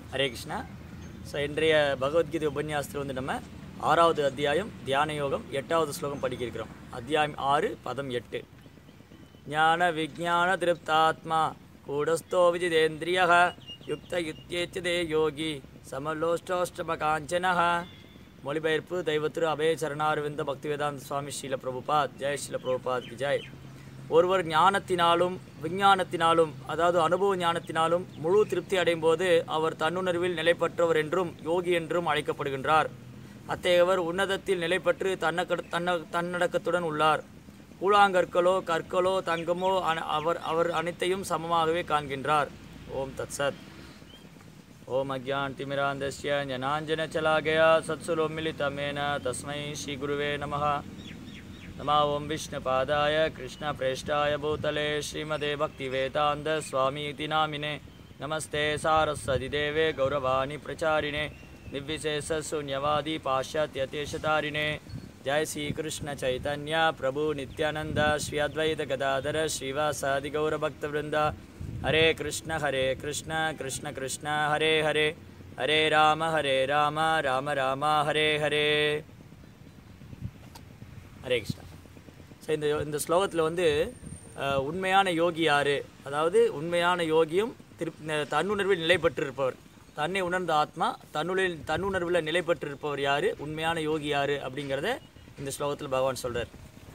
Hare Krishna so இன்றைய பகவத்கீதை உபன்யாசத்தில் வந்து நம்ம ஆறாவது அத்தியாயம் தியான யோகம் எட்டாவது ஸ்லோகம் படிக்க இருக்கிறோம் அத்தியாயம் ஆறு பதம் எட்டு ஞான விஜான திருப்தாத்மா கூடஸ்தோ விஜிதேந்திரிய யுக்த யுத்தியேச்சதே யோகி சமலோஷ்டோஷ்டம காஞ்சனஹ மொழிபெயர்ப்பு தெய்வத்திரு அபய சரணாரவிந்த பக்திவேதாந்த சுவாமி ஸ்ரீல பிரபுபாத் ஜெய் ஸ்ரீல பிரபுபாத் கி ஜெய் ஒருவர் ஞானத்தினாலும் விஞ்ஞானத்தினாலும் அதாவது அனுபவ ஞானத்தினாலும் முழு திருப்தி அடையும் போது அவர் தன்னுணர்வில் நிலைப்பற்றவர் என்றும் யோகி என்றும் அழைக்கப்படுகின்றார் அத்தகையவர் உன்னதத்தில் நிலைப்பற்று தன்னக்க தன்ன தன்னடக்கத்துடன் உள்ளார் கூழாங்கற்களோ கற்களோ தங்கமோ அன- அவர் அவர் அனைத்தையும் சமமாகவே காண்கின்றார் ஓம் தத் சத் ஓம் அஜான்திமிராந்தஸ்ய ஞானாஞ்சனச்சலாகயா சத்சுலோமிலிதமேன தஸ்மை ஸ்ரீகுருவே நமः नमः ॐ विष्णुपादाय कृष्णप्रेष्ठाय भूतले श्रीमते भक्तिवेदान्तस्वामी इति नामिने नमस्ते सारस्वतिदेवे गौरवाणि प्रचारिणे निर्विशेषशून्यवादी पाश्चात्यदेशतारिणे जय श्रीकृष्णचैतन्य प्रभु नित्यानन्द श्री अद्वैत गदाधर श्रीवासादि गौरभक्तवृन्द हरे कृष्ण हरे कृष्ण कृष्ण कृष्ण हरे हरे हरे राम हरे राम राम राम हरे हरे ஹரே கிருஷ்ணா ஸோ இந்த இந்த ஸ்லோகத்தில் வந்து அஹ், உண்மையான யோகி யார் அதாவது உண்மையான யோகியும் திரு ந- தன்னுணர்வில் நிலை பெற்றிருப்பவர் தன்னை உணர்ந்த ஆத்மா தன்னுளில் தன்னுணர்வில் நிலை பெற்றிருப்பவர் யார் உண்மையான யோகி யார் அப்படிங்கிறத இந்த ஸ்லோகத்தில் பகவான் சொல்கிறார்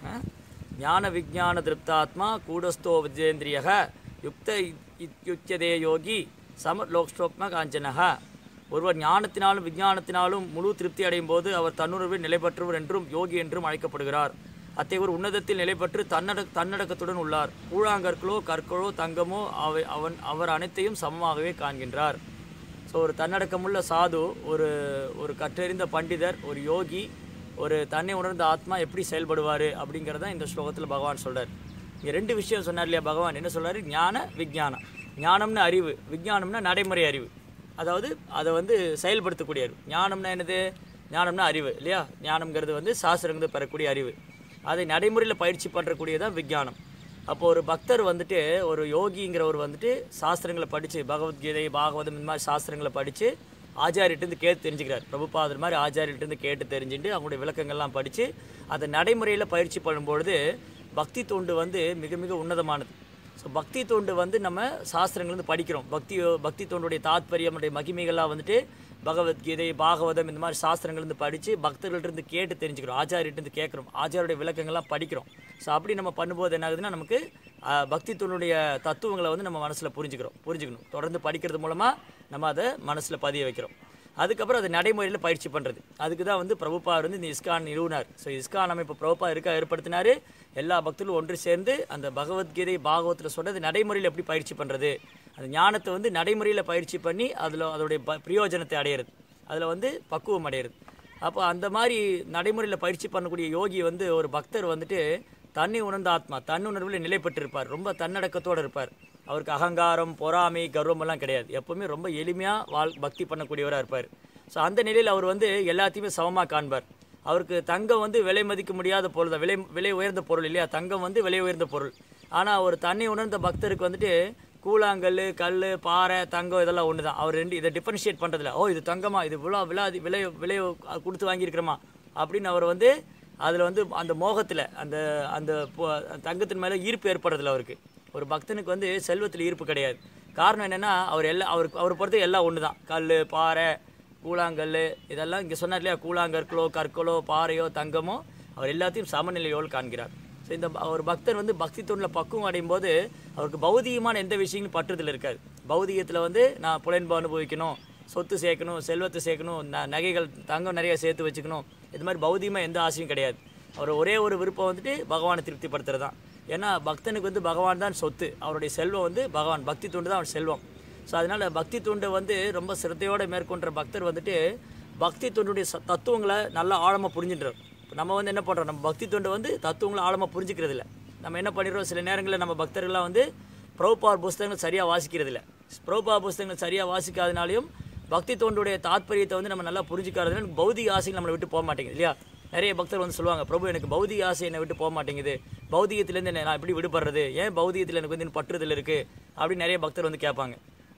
ஞான விஜான திருப்தாத்மா கூடஸ்தோ விஜேந்திரியக யுக்த இத்- யுக்யதே யோகி சம லோக்ஸ்டோப்ம காஞ்சனக ஒருவர் ஞானத்தினாலும் விஞ்ஞானத்தினாலும் முழு திருப்தி அடையும் போது அவர் தன்னுணர்வில் நிலை பெற்றவர் என்றும் யோகி என்றும் அழைக்கப்படுகிறார் அத்தகைய உன்னதத்தில் நிலை பெற்று தன்னட தன்னடக்கத்துடன் உள்ளார் கூழாங்கற்களோ கற்களோ தங்கமோ அவை அவன் அவர் அனைத்தையும் சமமாகவே காண்கின்றார் ஸோ ஒரு தன்னடக்கமுள்ள சாது ஒரு ஒரு கற்றறிந்த பண்டிதர் ஒரு யோகி ஒரு தன்னை உணர்ந்த ஆத்மா எப்படி செயல்படுவார் அப்படிங்கிறத இந்த ஸ்லோகத்தில் பகவான் சொல்றார் இங்கே ரெண்டு விஷயம் சொன்னார் இல்லையா பகவான் என்ன சொல்றாரு ஞான விஞ்ஞானம் ஞானம்னா அறிவு விஞ்ஞானம்னா நடைமுறை அறிவு அதாவது அதை வந்து செயல்படுத்தக்கூடிய அறிவு ஞானம்னா என்னது ஞானம்னா அறிவு இல்லையா ஞானம்ங்கிறது வந்து சாஸ்திரங்கிறது பெறக்கூடிய அறிவு அதை நடைமுறையில் பயிற்சி பண்ணுறக்கூடியதான் விஞ்ஞானம் அப்போ ஒரு பக்தர் வந்துட்டு ஒரு யோகிங்கிறவர் வந்துட்டு சாஸ்திரங்களை படித்து பகவத்கீதை பாகவதம் இந்த மாதிரி சாஸ்திரங்களை படித்து ஆச்சாரியிட்டேருந்து கேட்டு தெரிஞ்சுக்கிறார் பிரபுபாதர் மாதிரி ஆச்சாரியிட்டேருந்து கேட்டு தெரிஞ்சுட்டு அவங்களுடைய விளக்கங்கள்லாம் படித்து அதை நடைமுறையில் பயிற்சி பண்ணும்பொழுது பக்தி தொண்டு வந்து மிக மிக உன்னதமானது ஸோ பக்தி தொண்டு வந்து நம்ம சாஸ்திரங்கள் வந்து படிக்கிறோம் பக்தி பக்தி தொண்டுடைய தாத்பரியம் உடைய மகிமைகள்லாம் வந்துட்டு பகவத்கீதை பாகவதம் இந்த மாதிரி சாஸ்திரங்கள் இருந்து படித்து பக்தர்கள்ட்ட கேட்டு தெரிஞ்சுக்கிறோம் ஆச்சாரியிட்ட கேட்குறோம் ஆச்சாரியுடைய விளக்கங்கள்லாம் படிக்கிறோம் ஸோ அப்படி நம்ம பண்ணும்போது என்ன ஆகுதுன்னா நமக்கு ஆஹ், பக்தி தொண்டுடைய தத்துவங்களை வந்து நம்ம மனசில் புரிஞ்சுக்கிறோம் புரிஞ்சுக்கணும் தொடர்ந்து படிக்கிறது மூலமாக நம்ம அதை மனசில் பதிய வைக்கிறோம் அதுக்கப்புறம் அதை நடைமுறையில் பயிற்சி பண்ணுறது அதுக்கு தான் வந்து பிரபுபா வந்து இந்த இஸ்கான் நிறுவனார் ஸோ இஸ்கான் அமைப்பு பிரபுபா இருக்க ஏற்படுத்தினாரு எல்லா பக்தர்களும் ஒன்று சேர்ந்து அந்த பகவத்கீதை பாகவத்தில் சொன்னது நடைமுறையில் எப்படி பயிற்சி பண்ணுறது அந்த ஞானத்தை வந்து நடைமுறையில் பயிற்சி பண்ணி அதில் அதோடைய ப பிரயோஜனத்தை அடையிறது அதில் வந்து பக்குவம் அடையிறது அப்போ அந்த மாதிரி நடைமுறையில் பயிற்சி பண்ணக்கூடிய யோகி வந்து ஒரு பக்தர் வந்துட்டு தன்னை உணர்ந்த ஆத்மா தன்னுணர்வில் நிலை பெற்றிருப்பார் ரொம்ப தன்னடக்கத்தோடு இருப்பார் அவருக்கு அகங்காரம் பொறாமை கர்வம் எல்லாம் கிடையாது எப்பவுமே ரொம்ப எளிமையாக வாழ் பக்தி பண்ணக்கூடியவராக இருப்பார் ஸோ அந்த நிலையில் அவர் வந்து எல்லாத்தையுமே சமமாக காண்பார் அவருக்கு தங்கம் வந்து விலை மதிக்க முடியாத பொருள் தான் விலை விலை உயர்ந்த பொருள் இல்லையா தங்கம் வந்து விலை உயர்ந்த பொருள் ஆனால் ஒரு தன்னை உணர்ந்த பக்தருக்கு வந்துட்டு கூழாங்கல் கல் பாறை தங்கம் இதெல்லாம் ஒன்று தான் அவர் ரெண்டு இதை டிஃபரன்ஷியேட் பண்ணுறதில்ல ஓ இது தங்கமா இது விழா விழாதி விலை விலை கொடுத்து வாங்கியிருக்கிறோமா அப்படின்னு அவர் வந்து அதில் வந்து அந்த மோகத்தில் அந்த அந்த பொ- தங்கத்தின் மேலே ஈர்ப்பு ஏற்படுறதில்ல அவருக்கு ஒரு பக்தனுக்கு வந்து செல்வத்தில் ஈர்ப்பு கிடையாது காரணம் என்னென்னா அவர் எல்லா அவருக்கு அவர் பொறுத்த எல்லாம் ஒன்று தான் கல் பாறை கூழாங்கல் இதெல்லாம் இங்கே சொன்னார் இல்லையா கூழாங்கற்களோ கற்களோ பாறையோ தங்கமோ அவர் எல்லாத்தையும் சமநிலையோடு காண்கிறார் ஸோ இந்த ப- ஒரு பக்தர் வந்து பக்தி தொண்டில் பக்குவம் அடையும் போது அவருக்கு பௌதிகமான எந்த விஷயங்களும் பற்றுதல் இருக்காது பௌதிகத்தில் வந்து நான் புலன்பு அனுபவிக்கணும் சொத்து சேர்க்கணும் செல்வத்தை சேர்க்கணும் ந நகைகள் தங்கம் நிறைய சேர்த்து வச்சுக்கணும் இது மாதிரி பௌதிகமாக எந்த ஆசையும் கிடையாது அவர் ஒரே ஒரு விருப்பம் வந்துட்டு பகவானை திருப்திப்படுத்துறது தான் ஏன்னா பக்தனுக்கு வந்து பகவான் தான் சொத்து அவருடைய செல்வம் வந்து பகவான் பக்தி தொண்டு தான் அவர் செல்வம் ஸோ அதனால் பக்தி தொண்டை வந்து ரொம்ப சிரத்தையோடு மேற்கொண்ட பக்தர் வந்துட்டு பக்தி தொண்டுடைய ச- தத்துவங்களை நல்லா ஆழமாக புரிஞ்சுட்டுறார் இப்போ நம்ம வந்து என்ன பண்ணுறோம் நம்ம பக்தி தொண்டை வந்து தத்துவங்களை ஆழமாக புரிஞ்சுக்கிறது இல்ல நம்ம என்ன பண்ணிடுறோம் சில நேரங்களில் நம்ம பக்தர்கள்லாம் வந்து பிரபுபார் புஸ்தகங்கள் சரியாக வாசிக்கிறது இல்லை பிரபுபார் புஸ்தகங்கள் சரியாக வாசிக்காதனாலையும் பக்தி தொண்டுடைய தாத்பரியத்தை வந்து நம்ம நல்லா புரிஞ்சுக்காதனால பௌதிக ஆசைகள் நம்மளை விட்டு போக மாட்டேங்குது இல்லையா நிறைய பக்தர் வந்து சொல்லுவாங்க பிரபு எனக்கு பௌதிக ஆசை என்னை விட்டு போக மாட்டேங்குது பௌதிகத்திலேருந்து என்ன நான் எப்படி விடுபடுறது ஏன் பௌதிகத்தில் எனக்கு வந்து இன்னும் பற்றுதல் இருக்குது அப்படின்னு நிறைய பக்தர் வந்து கேட்பாங்க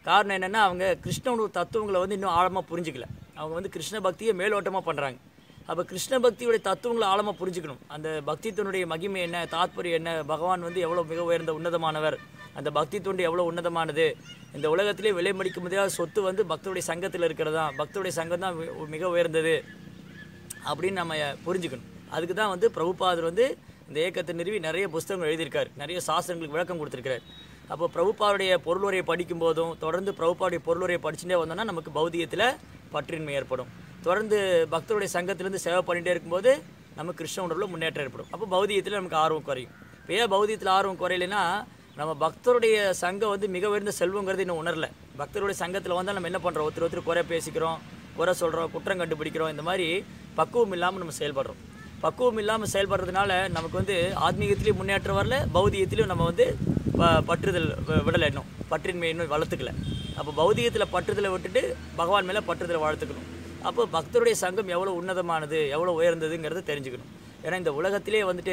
காரணம் என்னென்னா அவங்க கிருஷ்ணனோட தத்துவங்களை வந்து இன்னும் ஆழமாக புரிஞ்சுக்கல அவங்க வந்து கிருஷ்ண பக்தியை மேலோட்டமாக பண்ணுறாங்க அப்போ கிருஷ்ண பக்தியுடைய தத்துவங்களை ஆழமாக புரிஞ்சுக்கணும் அந்த பக்தித்துவனுடைய மகிமை என்ன தாத்பரியம் என்ன பகவான் வந்து எவ்வளோ மிக உயர்ந்த உன்னதமானவர் அந்த பக்தி தொண்டு எவ்வளோ உன்னதமானது இந்த உலகத்திலே விலை மடிக்க முடியாத சொத்து வந்து பக்தருடைய சங்கத்தில் இருக்கிறதா பக்தருடைய சங்கம் தான் மிக உயர்ந்தது அப்படின்னு நம்ம புரிஞ்சுக்கணும் அதுக்கு தான் வந்து பிரபுபாதர் வந்து இந்த இயக்கத்தை நிறுவி நிறைய புஸ்தகங்கள் எழுதியிருக்காரு நிறைய சாஸ்திரங்களுக்கு விளக்கம் கொடுத்துருக்காரு அப்போ பிரபுபாவுடைய பொருளுரையை படிக்கும் போதும் தொடர்ந்து பிரபுபாவுடைய பொருளுரையை படிச்சுட்டே வந்தோம்னா நமக்கு பௌதியத்தில் பற்றின்மை ஏற்படும் தொடர்ந்து பக்தருடைய சங்கத்திலேருந்து சேவை பண்ணிகிட்டே இருக்கும்போது நமக்கு கிருஷ்ண உணர்வில் முன்னேற்றம் ஏற்படும் அப்போ பௌதியத்தில் நமக்கு ஆர்வம் குறையும் இப்போ ஏன் பௌதியத்தில் ஆர்வம் குறையலைன்னா நம்ம பக்தருடைய சங்கம் வந்து மிக உயர்ந்த செல்வங்கிறது இன்னும் உணரல பக்தருடைய சங்கத்தில் வந்தால் நம்ம என்ன பண்ணுறோம் ஒருத்தர் ஒருத்தர் குறை பேசிக்கிறோம் குறை சொல்கிறோம் குற்றம் கண்டுபிடிக்கிறோம் இந்த மாதிரி பக்குவம் இல்லாமல் நம்ம செயல்படுறோம் பக்குவம் இல்லாமல் செயல்படுறதுனால நமக்கு வந்து ஆத்மீகத்திலையும் முன்னேற்றம் வரல பௌதிகத்திலையும் நம்ம வந்து ப- பற்றுதல் வ- விடலை இன்னும் பற்றின்மை இன்னும் வளர்த்துக்கல அப்போ பௌதிகத்தில் பற்றுதலை விட்டுட்டு பகவான் மேலே பற்றுதலை வளர்த்துக்கணும் அப்போ பக்தருடைய சங்கம் எவ்வளோ உன்னதமானது எவ்வளோ உயர்ந்ததுங்கிறத தெரிஞ்சுக்கணும் ஏன்னா இந்த உலகத்திலே வந்துட்டு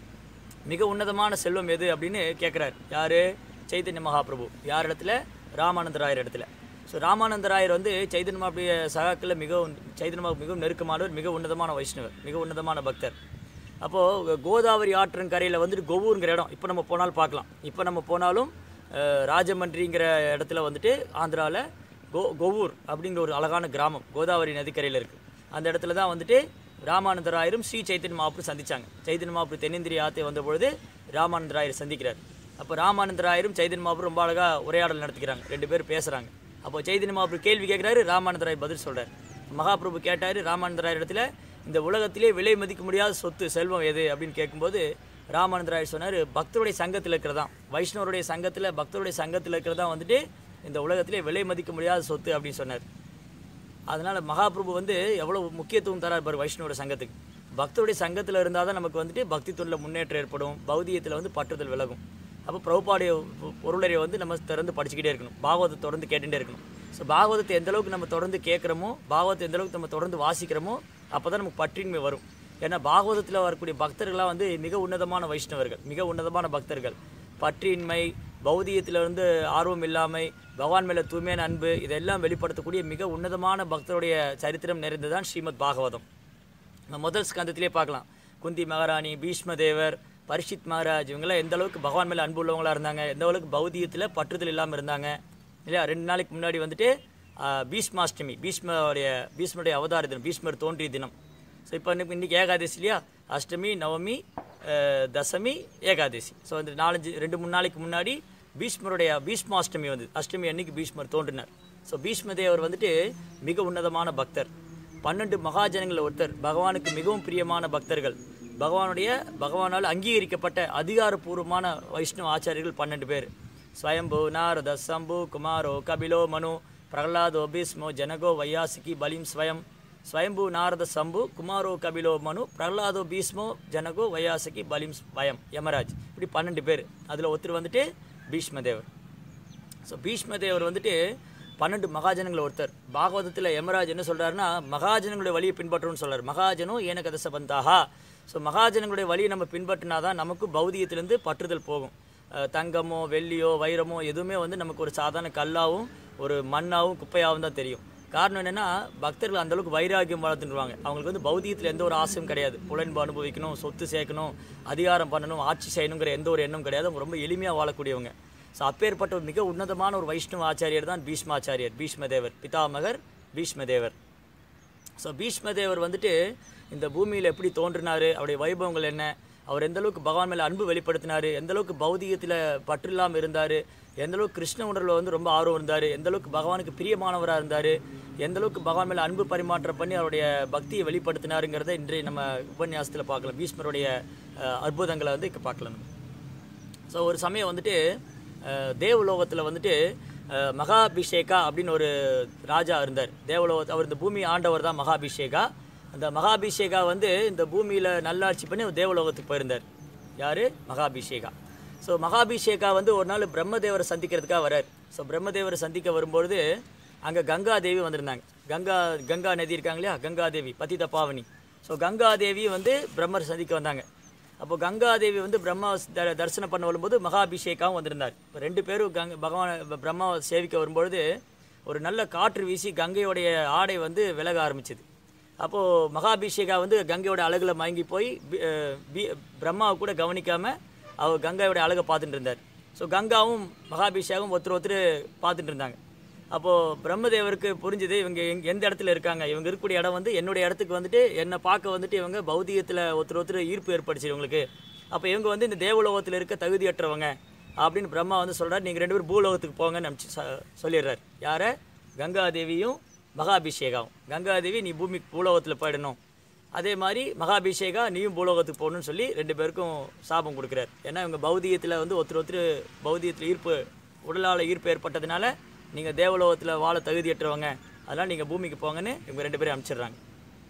மிக உன்னதமான செல்வம் எது அப்படின்னு கேட்குறாரு யார் சைத்தன்ய மகாபிரபு யார் இடத்துல ராமானந்தராயர் இடத்துல ஸோ ராமானந்தராயர் வந்து சைதன்ய மகாபிரிய சகாக்களில் மிகவும் சைதன்ய மகா மிகவும் நெருக்கமானவர் மிக உன்னதமான வைஷ்ணவர் மிக உன்னதமான பக்தர் அப்போது கோதாவரி ஆற்றன் கரையில் வந்துட்டு கொவூருங்கிற இடம் இப்போ நம்ம போனாலும் பார்க்கலாம் இப்போ நம்ம போனாலும் அஹ், ராஜமன்றிங்கிற இடத்துல வந்துட்டு ஆந்திராவில் கோ கொவூர் அப்படிங்கிற ஒரு அழகான கிராமம் கோதாவரி நதிக்கரையில் இருக்குது அந்த இடத்துல தான் வந்துட்டு ராமானந்தராயரும் ஸ்ரீ சைத்தன்ய மகாபுரம் சந்திச்சாங்க சைத்தன்ய மகாபுரம் தென்னிந்திரிய யாத்திரை வந்த பொழுது ராமானந்தராயர் சந்திக்கிறார் அப்போ ராமானந்தராயரும் சைத்தன்ய மகாபுரம் ரொம்ப அழகாக உரையாடல் நடத்திக்கிறாங்க ரெண்டு பேரும் பேசுகிறாங்க அப்போ சைத்தன்ய மகாபுரம் கேள்வி கேட்குறாரு ராமானந்தராயர் பதில் சொல்கிறார் மகாபிரபு கேட்டார் ராமானந்தராயர் இடத்துல இந்த உலகத்திலே விலை மதிக்க முடியாத சொத்து செல்வம் எது அப்படின்னு கேட்கும்போது ராமானந்தராயர் சொன்னார் பக்தருடைய சங்கத்தில் இருக்கிறதான் வைஷ்ணவருடைய சங்கத்தில் பக்தருடைய சங்கத்தில் இருக்கிறதா வந்துட்டு இந்த உலகத்திலே விலை மதிக்க முடியாத சொத்து அப்படின்னு சொன்னார் அதனால் மகாபிரபு வந்து எவ்வளோ முக்கியத்துவம் தரார் பாரு வைஷ்ணவோட சங்கத்துக்கு பக்தருடைய சங்கத்தில் இருந்தால் தான் நமக்கு வந்துட்டு பக்தி தொழில் முன்னேற்றம் ஏற்படும் பௌதியத்தில் வந்து பற்றுதல் விலகும் அப்போ பிரபுபாடைய பொ- பொருளரை வந்து நம்ம திறந்து படிச்சுக்கிட்டே இருக்கணும் பாகவதத்தை தொடர்ந்து கேட்டுகிட்டே இருக்கணும் ஸோ பாகவதத்தை எந்த அளவுக்கு நம்ம தொடர்ந்து கேட்குறோமோ பாகவதத்தை எந்த அளவுக்கு நம்ம தொடர்ந்து வாசிக்கிறோமோ அப்போ தான் நமக்கு பற்றின்மை வரும் ஏன்னா பாகவதத்தில் வரக்கூடிய பக்தர்கள்லாம் வந்து மிக உன்னதமான வைஷ்ணவர்கள் மிக உன்னதமான பக்தர்கள் பற்றின்மை பௌதியத்தில் வந்து ஆர்வம் இல்லாமை பகவான் மேலே தூய்மையான அன்பு இதெல்லாம் வெளிப்படுத்தக்கூடிய மிக உன்னதமான பக்தருடைய சரித்திரம் நிறைந்ததான் ஸ்ரீமத் பாகவதம் நம்ம முதல் ஸ்கந்தத்திலே பார்க்கலாம் குந்தி மகாராணி பீஷ்ம தேவர் பரிஷித் மகாராஜ் இவங்கெல்லாம் எந்த அளவுக்கு பகவான் மேலே அன்பு உள்ளவங்களா இருந்தாங்க எந்த அளவுக்கு பௌதியத்தில் பற்றுதல் இல்லாமல் இருந்தாங்க இல்லையா ரெண்டு நாளைக்கு முன்னாடி வந்துட்டு ஆஹ், பீஷ்மாஷ்டமி பீஷ்மருடைய பீஷ்மருடைய அவதார தினம் பீஷ்மர் தோன்றிய தினம் ஸோ இப்போ இன்னைக்கு இன்னைக்கு ஏகாதசி இல்லையா அஷ்டமி நவமி ஆஹ், தசமி ஏகாதசி ஸோ அந்த நாலஞ்சு ரெண்டு மூணு நாளைக்கு முன்னாடி பீஷ்மருடைய பீஷ்மாஷ்டமி வந்து அஷ்டமி அன்னைக்கு பீஷ்மர் தோன்றினார் ஸோ பீஷ்மதேவர் வந்துட்டு மிக உன்னதமான பக்தர் பன்னெண்டு மகாஜனங்களில் ஒருத்தர் பகவானுக்கு மிகவும் பிரியமான பக்தர்கள் பகவானுடைய பகவானால் அங்கீகரிக்கப்பட்ட அதிகாரப்பூர்வமான வைஷ்ணவ ஆச்சாரியர்கள் பன்னெண்டு பேர் ஸ்வயம்பு நாரத சம்பு குமாரோ கபிலோ மனு பிரகலாதோ பீஸ்மோ ஜனகோ வையாசிகி பலிம் ஸ்வயம் ஸ்வயம்பு நாரத சம்பு குமாரோ கபிலோ மனு பிரகலாதோ பீஸ்மோ ஜனகோ வையாசிகி பலிம் ஸ்வயம் யமராஜ் இப்படி பன்னெண்டு பேர் அதில் ஒருத்தர் வந்துட்டு பீஷ்மதேவர் ஸோ பீஷ்மதேவர் வந்துட்டு பன்னெண்டு மகாஜனங்களில் ஒருத்தர் பாகவதத்தில் யமராஜ் என்ன சொல்றாருன்னா மகாஜனங்களுடைய வழியை பின்பற்றணும்னு சொல்றாரு மகாஜனும் ஏன கதச பந்தாகா ஸோ மகாஜனங்களுடைய வழியை நம்ம பின்பற்றினா தான் நமக்கு பௌதியத்திலேருந்து பற்றுதல் போகும் அஹ் தங்கமோ வெள்ளியோ வைரமோ எதுவுமே வந்து நமக்கு ஒரு சாதாரண கல்லாவும் ஒரு மண்ணாவும் குப்பையாகவும் தான் தெரியும் காரணம் என்னென்னா பக்தர்கள் அந்த அளவுக்கு வைராகியம் வளர்த்துருவாங்க அவங்களுக்கு வந்து பௌதியத்தில் எந்த ஒரு ஆசையும் கிடையாது புலன்பு அனுபவிக்கணும் சொத்து சேர்க்கணும் அதிகாரம் பண்ணணும் ஆட்சி செய்யணுங்கிற எந்த ஒரு எண்ணம் கிடையாது அவங்க ரொம்ப எளிமையாக வாழக்கூடியவங்க ஸோ அப்பேற்பட்ட ஒரு மிக உன்னதமான ஒரு வைஷ்ணவ ஆச்சாரியர் தான் பீஷ்மாச்சாரியர் பீஷ்மதேவர் பிதாமகர் பீஷ்மதேவர் ஸோ பீஷ்மதேவர் வந்துட்டு இந்த பூமியில் எப்படி தோன்றினார் அவருடைய வைபவங்கள் என்ன அவர் எந்த அளவுக்கு பகவான் மேலே அன்பு வெளிப்படுத்தினார் எந்த அளவுக்கு பௌதிகத்தில் பற்று இல்லாமல் இருந்தார் எந்த அளவுக்கு கிருஷ்ண உணர்வில் வந்து ரொம்ப ஆர்வம் இருந்தார் எந்த அளவுக்கு பகவானுக்கு பிரியமானவராக இருந்தார் எந்த அளவுக்கு பகவான் மேலே அன்பு பரிமாற்றம் பண்ணி அவருடைய பக்தியை வெளிப்படுத்தினாருங்கிறத இன்றைய நம்ம உபன்யாசத்தில் பார்க்கலாம் பீஷ்மருடைய அஹ், அற்புதங்களை வந்து இங்கே பார்க்கலாம் நம்ம ஸோ ஒரு சமயம் வந்துட்டு அஹ், தேவலோகத்தில் வந்துட்டு அஹ், மகாபிஷேகா அப்படின்னு ஒரு ராஜா இருந்தார் தேவலோகத்து அவர் இந்த பூமி ஆண்டவர் தான் மகாபிஷேகா அந்த மகாபிஷேகா வந்து இந்த பூமியில் நல்லாட்சி பண்ணி அவர் தேவலோகத்துக்கு போயிருந்தார் யார் மகாபிஷேகா ஸோ மகாபிஷேகா வந்து ஒரு நாள் பிரம்மதேவரை சந்திக்கிறதுக்காக வரார் ஸோ பிரம்மதேவரை சந்திக்க வரும்பொழுது அங்கே கங்கா தேவி வந்திருந்தாங்க கங்கா கங்கா நதி இருக்காங்க இல்லையா கங்கா தேவி பதித பாவனி ஸோ கங்கா தேவி வந்து பிரம்மர் சந்திக்க வந்தாங்க அப்போ கங்காதேவி வந்து பிரம்மா த- தரிசனம் பண்ண வரும்போது மகாபிஷேகாவும் வந்திருந்தார் இப்போ ரெண்டு பேரும் கங்க பகவான் பிரம்மாவை சேவிக்க வரும்பொழுது ஒரு நல்ல காற்று வீசி கங்கையோடைய ஆடை வந்து விலக ஆரம்பிச்சது அப்போது மகாபிஷேகா வந்து கங்கையோட அழகில் மயங்கி போய் பி- அஹ் பி- பிரம்மாவை கூட கவனிக்காமல் அவர் கங்கையோட அழகை பார்த்துட்டு இருந்தார் ஸோ கங்காவும் மகாபிஷேகம் ஒருத்தர் ஒருத்தர் பார்த்துட்டு இருந்தாங்க அப்போது பிரம்மதேவருக்கு புரிஞ்சுது இவங்க எங் எந்த இடத்துல இருக்காங்க இவங்க இருக்கக்கூடிய இடம் வந்து என்னுடைய இடத்துக்கு வந்துட்டு என்னை பார்க்க வந்துட்டு இவங்க பௌதிகத்தில் ஒருத்தர் ஒருத்தர் ஈர்ப்பு ஏற்படுச்சு இவங்களுக்கு அப்போ இவங்க வந்து இந்த தேவலோகத்தில் இருக்க தகுதியற்றவங்க அப்படின்னு பிரம்மா வந்து சொல்கிறார் நீங்கள் ரெண்டு பேரும் பூலோகத்துக்கு போங்கன்னு அனுப்பிச்சு சொ- சொல்லிடுறார் யாரை கங்காதேவியும் மகாபிஷேகாவும் கங்காதேவி நீ பூமி பூலோகத்தில் போயிடணும் அதே மாதிரி மகாபிஷேகா நீயும் பூலோகத்துக்கு போகணும்னு சொல்லி ரெண்டு பேருக்கும் சாபம் கொடுக்குறார் ஏன்னா இவங்க பௌதிகத்தில் வந்து ஒருத்தர் ஒருத்தர் பௌதிகத்தில் ஈர்ப்பு உடலால் ஈர்ப்பு ஏற்பட்டதுனால நீங்கள் தேவலோகத்தில் வாழ தகுதியற்றவங்க அதனால் நீங்கள் பூமிக்கு போங்கன்னு இவங்க ரெண்டு பேரும் அனுப்பிச்சிடுறாங்க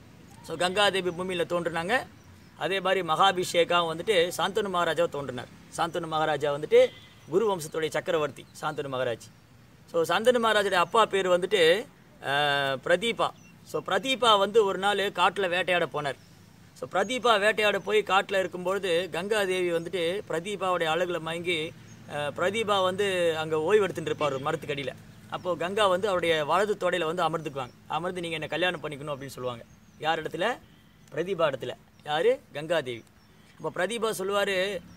ஸோ கங்காதேவி பூமியில் தோன்றுனாங்க அதே மாதிரி மகாபிஷேகா வந்துட்டு சாந்தனு மகாராஜாவை தோன்றினார் சாந்தனு மகாராஜா வந்துட்டு குரு வம்சத்துடைய சக்கரவர்த்தி சாந்தனு மகாராஜ் ஸோ சாந்தனு மகாராஜுடைய அப்பா பேர் வந்துட்டு அஹ், பிரதீபா ஸோ பிரதீபா வந்து ஒரு நாள் காட்டில் வேட்டையாட போனார் ஸோ பிரதீபா வேட்டையாட போய் காட்டில் இருக்கும்பொழுது கங்காதேவி வந்துட்டு பிரதீபாவுடைய அழகில் மயங்கி அஹ், பிரதீபா வந்து அங்கே ஓய்வு எடுத்துட்டு இருப்பார் ஒரு மரத்துக்கடியில் அப்போது கங்கா வந்து அவருடைய வலது தொடையில் வந்து அமர்ந்துக்குவாங்க அமர்ந்து நீங்கள் என்னை கல்யாணம் பண்ணிக்கணும் அப்படின்னு சொல்லுவாங்க யார் இடத்துல பிரதீபா இடத்துல யார் கங்காதேவி இப்போ பிரதீபா சொல்லுவார்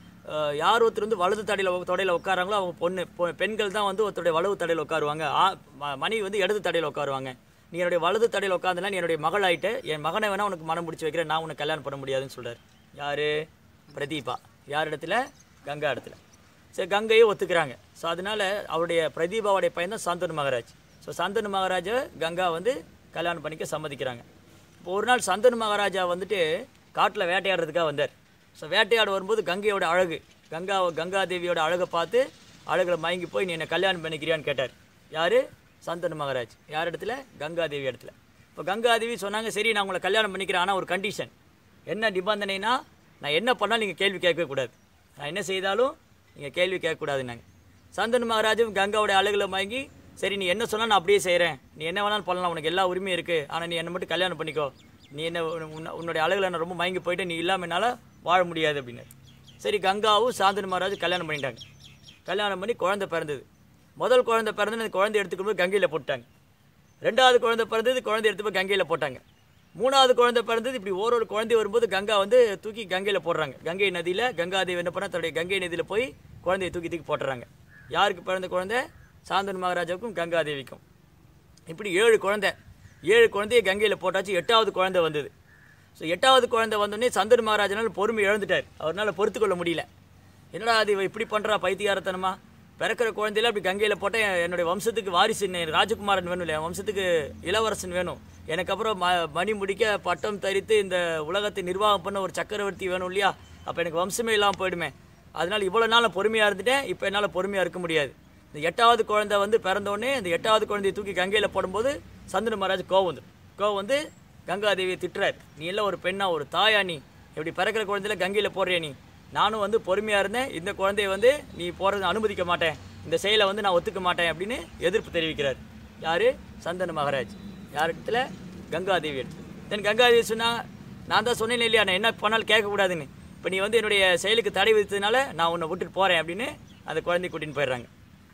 யார் ஒருத்தர் வந்து வலது தடையில் தொடையில் உட்காராங்களோ அவங்க பொண்ணு பொ- பெண்கள் தான் வந்து ஒருத்தருடைய வலது தடையில் உட்காருவாங்க ஆ ம- மனைவி வந்து இடது தடையில் உட்காருவாங்க நீ என்னுடைய வலது தடையில் உட்காந்துனா நீ என்னுடைய மகள் ஆயிட்டு என் மகனை வேணா உனக்கு மனம் பிடிச்சி வைக்கிறேன் நான் உனக்கு கல்யாணம் பண்ண முடியாதுன்னு சொல்றாரு யார் பிரதீபா யார் இடத்துல கங்கா இடத்துல சரி கங்கையை ஒத்துக்கிறாங்க ஸோ அதனால அவருடைய பிரதீபாவுடைய பையன் தான் சாந்தனு மகாராஜ் ஸோ சாந்தனு மகாராஜை கங்கா வந்து கல்யாணம் பண்ணிக்க சம்மதிக்கிறாங்க இப்போ ஒரு நாள் சந்தனு மகாராஜா வந்துட்டு காட்டில் வேட்டையாடுறதுக்காக வந்தார் ஸோ வேட்டையாட வரும்போது கங்கையோட அழகு கங்கா கங்காதேவியோட அழகை பார்த்து அழகில் மயங்கி போய் நீ என்னை கல்யாணம் பண்ணிக்கிறியான்னு கேட்டார் யார் சந்தனு மகாராஜ் யார் இடத்துல கங்காதேவி இடத்துல இப்போ கங்காதேவி சொன்னாங்க சரி நான் உங்களை கல்யாணம் பண்ணிக்கிறேன் ஆனால் ஒரு கண்டிஷன் என்ன நிபந்தனைனா நான் என்ன பண்ணாலும் நீங்கள் கேள்வி கேட்கவே கூடாது நான் என்ன செய்தாலும் நீங்கள் கேள்வி கேட்கக்கூடாதுன்னாங்க சந்தனு மகாராஜும் கங்காவோட அழகில் மயங்கி சரி நீ என்ன சொன்னா நான் அப்படியே செய்கிறேன் நீ என்ன வேணாலும் பண்ணலாம் உனக்கு எல்லா உரிமையும் இருக்குது ஆனால் நீ என்னை மட்டும் கல்யாணம் பண்ணிக்கோ நீ என்ன உன்ன- உன்னுடைய அழகில் நான் ரொம்ப மயங்கி போயிட்டு நீ இல்லாமல் என்னால் வாழ முடியாது அப்படின்னு சரி கங்காவும் சாந்தனு மகாராஜ் கல்யாணம் பண்ணிட்டாங்க கல்யாணம் பண்ணி குழந்தை பிறந்தது முதல் குழந்தை பிறந்து அந்த குழந்தை எடுத்துக்கொண்டு போய் கங்கையில் போட்டாங்க ரெண்டாவது குழந்தை பிறந்தது குழந்தை எடுத்து போய் கங்கையில் போட்டாங்க மூணாவது குழந்தை பிறந்தது இப்படி ஒரு ஒரு குழந்தை வரும்போது கங்கா வந்து தூக்கி கங்கையில் போடுறாங்க கங்கை நதியில் கங்காதேவி என்ன பண்ணா தன்னுடைய கங்கை நதியில் போய் குழந்தையை தூக்கி தூக்கி போட்டுறாங்க யாருக்கு பிறந்த குழந்தை சாந்தன் மகாராஜாவுக்கும் கங்காதேவிக்கும் இப்படி ஏழு குழந்தை ஏழு குழந்தைய கங்கையில் போட்டாச்சு எட்டாவது குழந்தை வந்தது ஸோ எட்டாவது குழந்தை வந்தோடனே சந்தன் மகாராஜனால் பொறுமை இழந்துட்டார் அவரால் பொறுத்துக்கொள்ள முடியல என்னடா அது இவ இப்படி பண்ணுறா பைத்தியாரத்தனமா பிறக்கிற குழந்தையில அப்படி கங்கையில் போட்டால் என்னுடைய வம்சத்துக்கு வாரிசு என்ன, ராஜகுமாரன் வேணும் இல்லையா வம்சத்துக்கு இளவரசன் வேணும் எனக்கு அப்புறம் ம மணி முடிக்க பட்டம் தரித்து இந்த உலகத்தை நிர்வாகம் பண்ண ஒரு சக்கரவர்த்தி வேணும் இல்லையா அப்போ எனக்கு வம்சமே இல்லாமல் போயிடுமே அதனால் இவ்வளோ நாள் நான் பொறுமையாக இருந்துட்டேன் இப்போ என்னால் பொறுமையாக இருக்க முடியாது இந்த எட்டாவது குழந்தை வந்து பிறந்தோடனே இந்த எட்டாவது குழந்தையை தூக்கி கங்கையில் போடும்போது சந்தன மகாராஜ் கோவம் வந்து கோவம் வந்து கங்காதேவியை திட்டுறார் நீ எல்லாம் ஒரு பெண்ணா ஒரு தாயா நீ இப்படி பிறக்கிற குழந்தையில கங்கையில் போடுறிய நீ நானும் வந்து பொறுமையாக இருந்தேன் இந்த குழந்தைய வந்து நீ போகிறத அனுமதிக்க மாட்டேன் இந்த செயலை வந்து நான் ஒத்துக்க மாட்டேன் அப்படின்னு எதிர்ப்பு தெரிவிக்கிறார் யார் சந்தன மகாராஜ் யார் இடத்துல கங்காதேவி இடத்துல தென் கங்காதேவி சொன்னா நான் தான் சொன்னேன் இல்லையா நான் என்ன பண்ணாலும் கேட்கக்கூடாதுன்னு இப்போ நீ வந்து என்னுடைய செயலுக்கு தடை விதித்ததுனால நான் உன்னை விட்டுட்டு போகிறேன் அப்படின்னு அந்த குழந்தைய கூட்டின்னு போயிடுறாங்க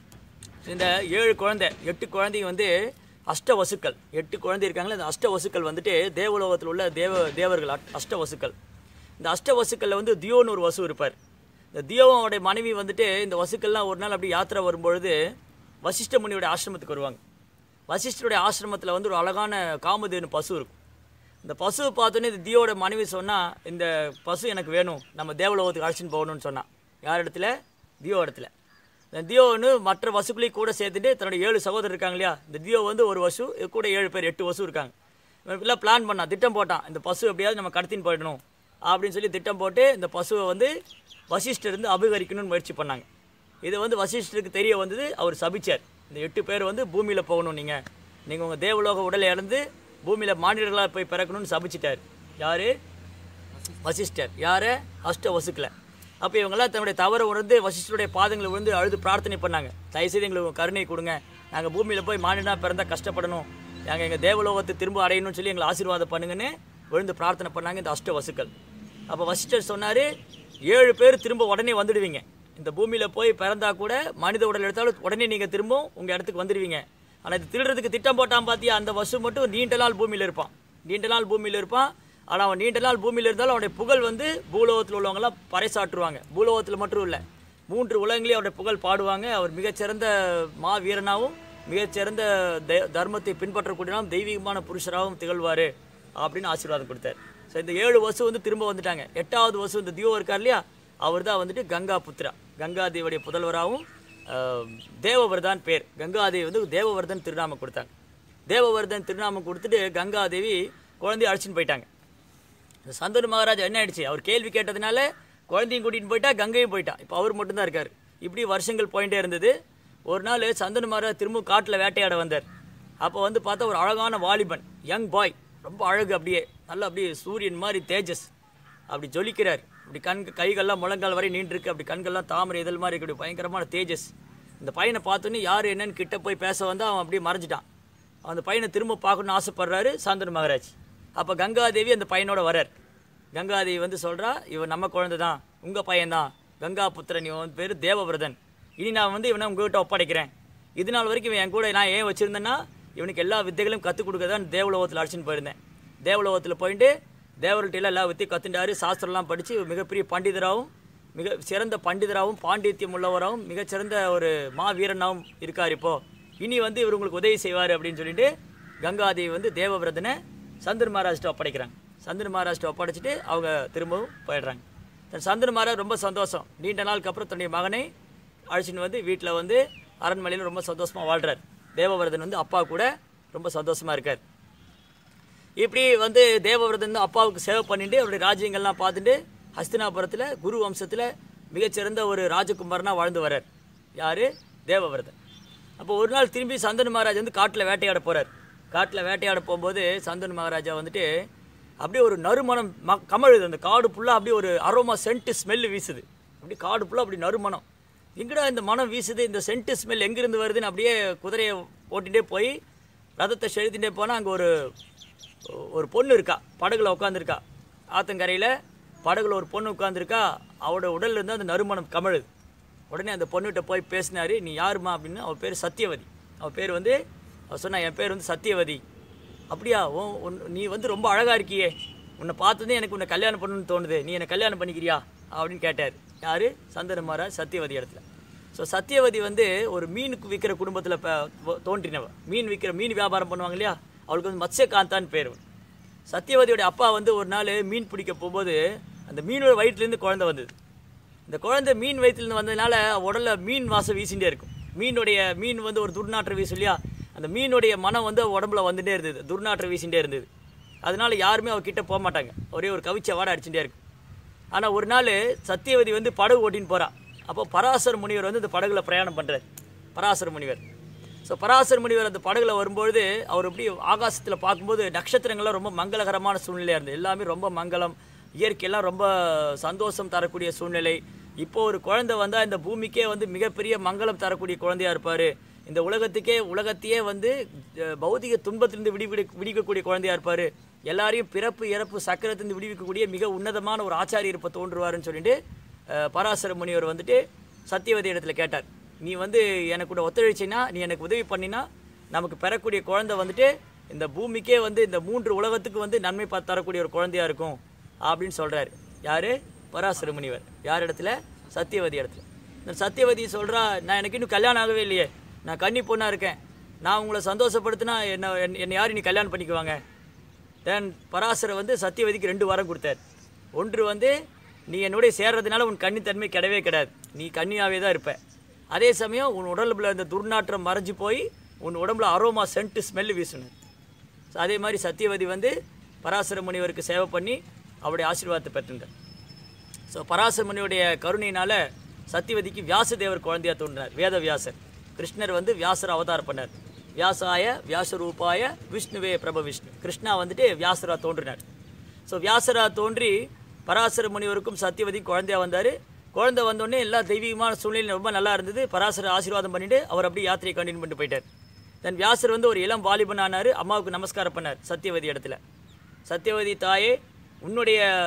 இந்த ஏழு குழந்தை எட்டு குழந்தைங்க வந்து அஷ்ட வசுக்கள் எட்டு குழந்தை இருக்காங்களே இந்த அஷ்ட வசுக்கள் வந்துட்டு தேவலோகத்தில் உள்ள தேவ தேவர்கள் அட்- அஷ்ட வசுக்கள் இந்த அஷ்ட வசுக்களில் வந்து தியோன்னு ஒரு வசு இருப்பார் இந்த தியோவோடைய மனைவி வந்துட்டு இந்த வசுக்கள்லாம் ஒரு நாள் அப்படி யாத்திரை வரும்பொழுது வசிஷ்ட முனியோட ஆசிரமத்துக்கு வருவாங்க வசிஷ்டருடைய ஆசிரமத்தில் வந்து ஒரு அழகான காமதேனு பசு இருக்கும் இந்த பசுவை பார்த்தோன்னே இந்த தியோட மனைவி சொன்னா இந்த பசு எனக்கு வேணும் நம்ம தேவலோகத்துக்கு அழைச்சின்னு போகணும்னு சொன்னா யார் இடத்துல தியோ இடத்துல இந்த தியோன்னு மற்ற வசுக்களையும் கூட சேர்த்துட்டு தன்னுடைய ஏழு சகோதரர் இருக்காங்க இல்லையா இந்த தியோ வந்து ஒரு வசு இது கூட ஏழு பேர் எட்டு வசு இருக்காங்க இவன் எல்லாம் பிளான் பண்ணான் திட்டம் போட்டான் இந்த பசு எப்படியாவது நம்ம கடத்தின்னு போயிடணும் அப்படின்னு சொல்லி திட்டம் போட்டு இந்த பசுவை வந்து வசிஷ்டர் இருந்து அபகரிக்கணும்னு முயற்சி பண்ணாங்க இது வந்து வசிஷ்டருக்கு தெரிய வந்தது அவர் சபிச்சார் இந்த எட்டு பேர் வந்து பூமியில் போகணும் நீங்கள் நீங்கள் உங்கள் தேவலோக உடலை இழந்து பூமியில் மாநிலர்களாக போய் பிறக்கணும்னு சபிச்சிட்டார் யார் வசிஷ்டர் யார் அஷ்ட வசுக்கில் அப்போ இவங்கெல்லாம் தன்னுடைய தவறை உணர்ந்து வசிஷ்டருடைய பாதங்களை விழுந்து அழுது பிரார்த்தனை பண்ணாங்க தயவுசெய்து எங்களுக்கு உங்க கருணை கொடுங்க நாங்கள் பூமியில் போய் மாநிலனாக பிறந்தா கஷ்டப்படணும் நாங்கள் எங்கள் தேவலோகத்தை திரும்ப அடையணும்னு சொல்லி எங்களை ஆசீர்வாதம் பண்ணுங்கன்னு விழுந்து பிரார்த்தனை பண்ணாங்க இந்த அஷ்ட வசுக்கள் அப்போ வசிஷ்டர் சொன்னார் ஏழு பேர் திரும்ப உடனே வந்துடுவீங்க இந்த பூமியில் போய் பிறந்தா கூட மனித உடல் எடுத்தாலும் உடனே நீங்கள் திரும்ப உங்கள் இடத்துக்கு வந்துடுவீங்க ஆனால் இது திருடுறதுக்கு திட்டம் போட்டான் பார்த்தியா அந்த வசு மட்டும் நீண்ட நாள் பூமியில் இருப்பான் நீண்ட நாள் பூமியில் இருப்பான் ஆனால் அவன் நீண்ட நாள் பூமியில் இருந்தாலும் அவனுடைய புகழ் வந்து பூலோகத்தில் உள்ளவங்கலாம் பறைசாற்றுவாங்க பூலோகத்தில் மட்டும் இல்லை மூன்று உலகங்களையும் அவருடைய புகழ் பாடுவாங்க அவர் மிகச்சிறந்த மா வீரனாகவும் மிகச்சிறந்த த- தர்மத்தை பின்பற்றக்கூடியனாலும் தெய்வீகமான புருஷராகவும் திகழ்வார் அப்படின்னு ஆசீர்வாதம் கொடுத்தார் ஸோ இந்த ஏழு வசு வந்து திரும்ப வந்துட்டாங்க எட்டாவது வசு இந்த தியோ இருக்கார் இல்லையா அவர் தான் வந்துட்டு கங்கா புத்ரா கங்காதேவியுடைய புதல்வராகவும் ஆஹ், தேவவர்தான் பேர் கங்காதேவி வந்து தேவவர்தன் திருநாமம் கொடுத்தாங்க தேவவர்தன் திருநாமம் கொடுத்துட்டு கங்காதேவி குழந்தைய அழைச்சின்னு போயிட்டாங்க இந்த சந்தனு மகாராஜா என்ன ஆயிடுச்சு அவர் கேள்வி கேட்டதுனால குழந்தையும் கூட்டிகிட்டு போயிட்டா கங்கையும் போயிட்டா இப்போ அவர் மட்டும்தான் இருக்கார் இப்படி வருஷங்கள் போயிட்டே இருந்தது ஒரு நாள் சந்தனு மகாராஜா திரும்ப காட்டில் வேட்டையாட வந்தார் அப்போ வந்து பார்த்தா ஒரு அழகான வாலிபன் யங் பாய் ரொம்ப அழகு அப்படியே நல்லா அப்படியே சூரியன் மாதிரி தேஜஸ் அப்படி ஜொலிக்கிறார் இப்படி கண் கைகள்லாம் முழங்கால் வரை நீண்டிருக்கு அப்படி கண்கள்லாம் தாமரை இதழ் மாதிரி இருக்கு அப்படி பயங்கரமான தேஜஸ் இந்த பையனை பார்த்தோன்னே யார் என்னன்னு கிட்ட போய் பேச வந்து அவன் அப்படியே மறைஞ்சிட்டான் அந்த பையனை திரும்ப பார்க்கணும்னு ஆசைப்படுறாரு சாந்தனு மகாராஜ் அப்போ கங்காதேவி அந்த பையனோட வரார் கங்காதேவி வந்து சொல்றா இவன் நம்ம குழந்தை தான் உங்கள் பையன்தான் கங்கா புத்திரன் இவன் பேர் தேவவிரதன் இனி நான் வந்து இவனை உங்ககிட்ட ஒப்படைக்கிறேன் இது நாள் வரைக்கும் இவன் என் கூட நான் ஏன் வச்சுருந்தேன்னா இவனுக்கு எல்லா வித்தைகளையும் கற்றுக் கொடுக்க தான் தேவலோகத்தில் அழைச்சின்னு போயிருந்தேன் தேவலோகத்தில் போயிட்டு தேவர்கிட்ட எல்லா வித்தையும் கற்றுண்டாரு சாஸ்திரம்லாம் படித்து மிகப்பெரிய பண்டிதராகவும் மிக சிறந்த பண்டிதராகவும் பாண்டித்யம் உள்ளவராகவும் மிகச்சிறந்த ஒரு மாவீரனாகவும் இருக்கார் இப்போ இனி வந்து இவர் உங்களுக்கு உதவி செய்வார் அப்படின்னு சொல்லிட்டு கங்காதேவி வந்து தேவவிரதனை சந்திர மகாராஜ்ட்ட ஒப்படைக்கிறாங்க சந்திர மகாராஜ்ட்ட ஒப்படைச்சிட்டு அவங்க திரும்பவும் போயிடுறாங்க தன் சந்திர மகாராஜ் ரொம்ப சந்தோஷம் நீண்ட நாளுக்கு அப்புறம் தன்னுடைய மகனை அழைச்சின்னு வந்து வீட்டில் வந்து அரண்மனையில் ரொம்ப சந்தோஷமாக வாழ்றார் தேவவிரதன் வந்து அப்பா கூட ரொம்ப சந்தோஷமாக இருக்கார் இப்படி வந்து தேவவிரதன் வந்து அப்பாவுக்கு சேவை பண்ணிட்டு அவருடைய ராஜ்யங்கள்லாம் பார்த்துட்டு ஹஸ்தினாபுரத்தில் குரு வம்சத்தில் மிகச்சிறந்த ஒரு ராஜகுமாரனா வாழ்ந்து வரார் யார் தேவவிரதன் அப்போ ஒரு நாள் திரும்பி சந்தனு மகாராஜ் வந்து காட்டில் வேட்டையாட போகிறார் காட்டில் வேட்டையாட போகும்போது சந்தனு மகாராஜா வந்துட்டு அப்படியே ஒரு நறுமணம் ம கமழுது அந்த காடு ஃபுல்லாக அப்படியே ஒரு அரோமா சென்ட் ஸ்மெல்லு வீசுது அப்படியே காடு ஃபுல்லாக அப்படி நறுமணம் எங்கடா இந்த மனம் வீசுது இந்த சென்ட் ஸ்மெல் எங்கேருந்து வருதுன்னு அப்படியே குதிரையை ஓட்டிகிட்டே போய் ரதத்தை செலுத்திட்டே போனால் அங்கே ஒரு ஒரு பொண்ணு இருக்கா படகுல உட்காந்துருக்கா ஆத்தங்கரையில் படகுல ஒரு பொண்ணு உட்காந்துருக்கா அவளோட உடல்ல இருந்து அந்த நறுமணம் கமழுது உடனே அந்த பொண்ணுகிட்ட போய் பேசினாரு நீ யாருமா அப்படின்னு அவள் பேர் சத்தியவதி அவள் பேர் வந்து அவள் சொன்னா என் பேர் வந்து சத்தியவதி அப்படியா ஓ உன் நீ வந்து ரொம்ப அழகாக இருக்கியே உன்னை பார்த்ததே எனக்கு உன்னை கல்யாணம் பண்ணணும்னு தோணுது நீ என்னை கல்யாணம் பண்ணிக்கிறியா அப்படின்னு கேட்டார் யார் சந்தன மகாராஜ் சத்தியவதி இடத்துல ஸோ சத்தியவதி வந்து ஒரு மீனுக்கு விற்கிற குடும்பத்தில் தோன்றினவ மீன் விற்கிற மீன் வியாபாரம் பண்ணுவாங்க இல்லையா அவளுக்கு வந்து மத்ஸ்யகாந்தான்னு பேர் சத்தியவதியோட அப்பா வந்து ஒரு நாள் மீன் பிடிக்க போகும்போது அந்த மீனோட வயிற்றுலேருந்து குழந்தை வந்தது இந்த குழந்தை மீன் வயிற்றுலேருந்து வந்ததுனால உடல்ல மீன் வாசம் வீசிகிட்டே இருக்கும் மீனுடைய மீன் வந்து ஒரு துர்நாற்றம் வீசும் இல்லையா அந்த மீனுடைய மனம் வந்து அவ உடம்புல வந்துட்டே இருந்தது துர்நாற்றம் வீசிகிட்டே இருந்தது அதனால யாருமே அவ கிட்ட போக மாட்டாங்க ஒரே ஒரு கவிச்ச வாடை அடிச்சுட்டே இருக்கும் ஆனால் ஒரு நாள் சத்தியவதி வந்து படகு ஓட்டின்னு போறா அப்போ பராசர முனிவர் வந்து இந்த படகுல பிரயாணம் பண்ணுறார் பராசர முனிவர் ஸோ பராசர முனிவர் அந்த படகுல வரும்பொழுது அவர் அப்படியே ஆகாசத்தில் பார்க்கும்போது நட்சத்திரங்கள்லாம் ரொம்ப மங்களகரமான சூழ்நிலையாக இருந்தது எல்லாமே ரொம்ப மங்களம் இயற்கையெல்லாம் ரொம்ப சந்தோஷம் தரக்கூடிய சூழ்நிலை இப்போ ஒரு குழந்தை வந்தால் இந்த பூமிக்கே வந்து மிகப்பெரிய மங்களம் தரக்கூடிய குழந்தையா இருப்பார் இந்த உலகத்துக்கே உலகத்தையே வந்து அஹ், பௌதிக துன்பத்திலிருந்து விடுவிட விடிக்கக்கூடிய குழந்தையா இருப்பார் எல்லாரையும் பிறப்பு இறப்பு சக்கரத்திலிருந்து விடுவிக்கக்கூடிய மிக உன்னதமான ஒரு ஆச்சாரியர் இப்போ தோன்றுவாருன்னு சொல்லிட்டு அஹ், பராசர முனிவர் வந்துட்டு சத்தியவதி இடத்துல கேட்டார் நீ வந்து எனக்கு கூட ஒத்துழைச்சின்னா நீ எனக்கு உதவி பண்ணினா நமக்கு பெறக்கூடிய குழந்தை வந்துட்டு இந்த பூமிக்கே வந்து இந்த மூன்று உலகத்துக்கு வந்து நன்மை பார்த்து தரக்கூடிய ஒரு குழந்தையா இருக்கும் அப்படின்னு சொல்றாரு யாரு பராசர முனிவர் யார் இடத்துல சத்தியவதி இடத்துல இந்த சத்தியவதி சொல்றா நான் எனக்கு இன்னும் கல்யாணம் ஆகவே இல்லையே நான் கன்னி பொண்ணா இருக்கேன் நான் உங்களை சந்தோஷப்படுத்தினா என்ன என்ன- என்னை யார் நீ கல்யாணம் பண்ணிக்குவாங்க தென் பராசரர் வந்து சத்தியவதிக்கு ரெண்டு வாரம் கொடுத்தார் ஒன்று வந்து நீ என்னுடைய சேர்றதுனால உன் கன்னித்தன்மை கிடையவே கிடையாது நீ கன்னியாவே தான் இருப்ப அதே சமயம் உன் உடம்புல இந்த துர்நாற்றம் மறைஞ்சு போய் உன் உடம்புல அரோமா சென்ட் ஸ்மெல் வீசணும் ஸோ அதே மாதிரி சத்தியவதி வந்து பராசர முனிவருக்கு சேவை பண்ணி அவருடைய ஆசீர்வாதத்தை பெற்றிருந்தார் ஸோ பராசர முனியுடைய கருணையினால சத்தியவதிக்கு வியாசதேவர் குழந்தையா தோன்றினார் வேத வியாசர் கிருஷ்ணர் வந்து வியாசர் அவதாரம் பண்ணார் வியாசாய வியாசரூபாய விஷ்ணுவே பிரப விஷ்ணு கிருஷ்ணா வந்துட்டு வியாசரா தோன்றினார் ஸோ வியாசரா தோன்றி பராசர முனிவருக்கும் சத்தியவதி குழந்தையா வந்தார் குழந்தை வந்தோடனே எல்லா தெய்வீகமான சூழ்நிலை ரொம்ப நல்லா இருந்தது பராசர ஆசீர்வாதம் பண்ணிட்டு அவர் அப்படியே யாத்திரையை கண்டினியூ பண்ணிட்டு போயிட்டார் தென் வியாசர் வந்து ஒரு இளம் வாலிபன் ஆனார் அம்மாவுக்கு நமஸ்காரம் பண்ணார் சத்தியவதி இடத்துல சத்தியவதி தாயே உன்னுடைய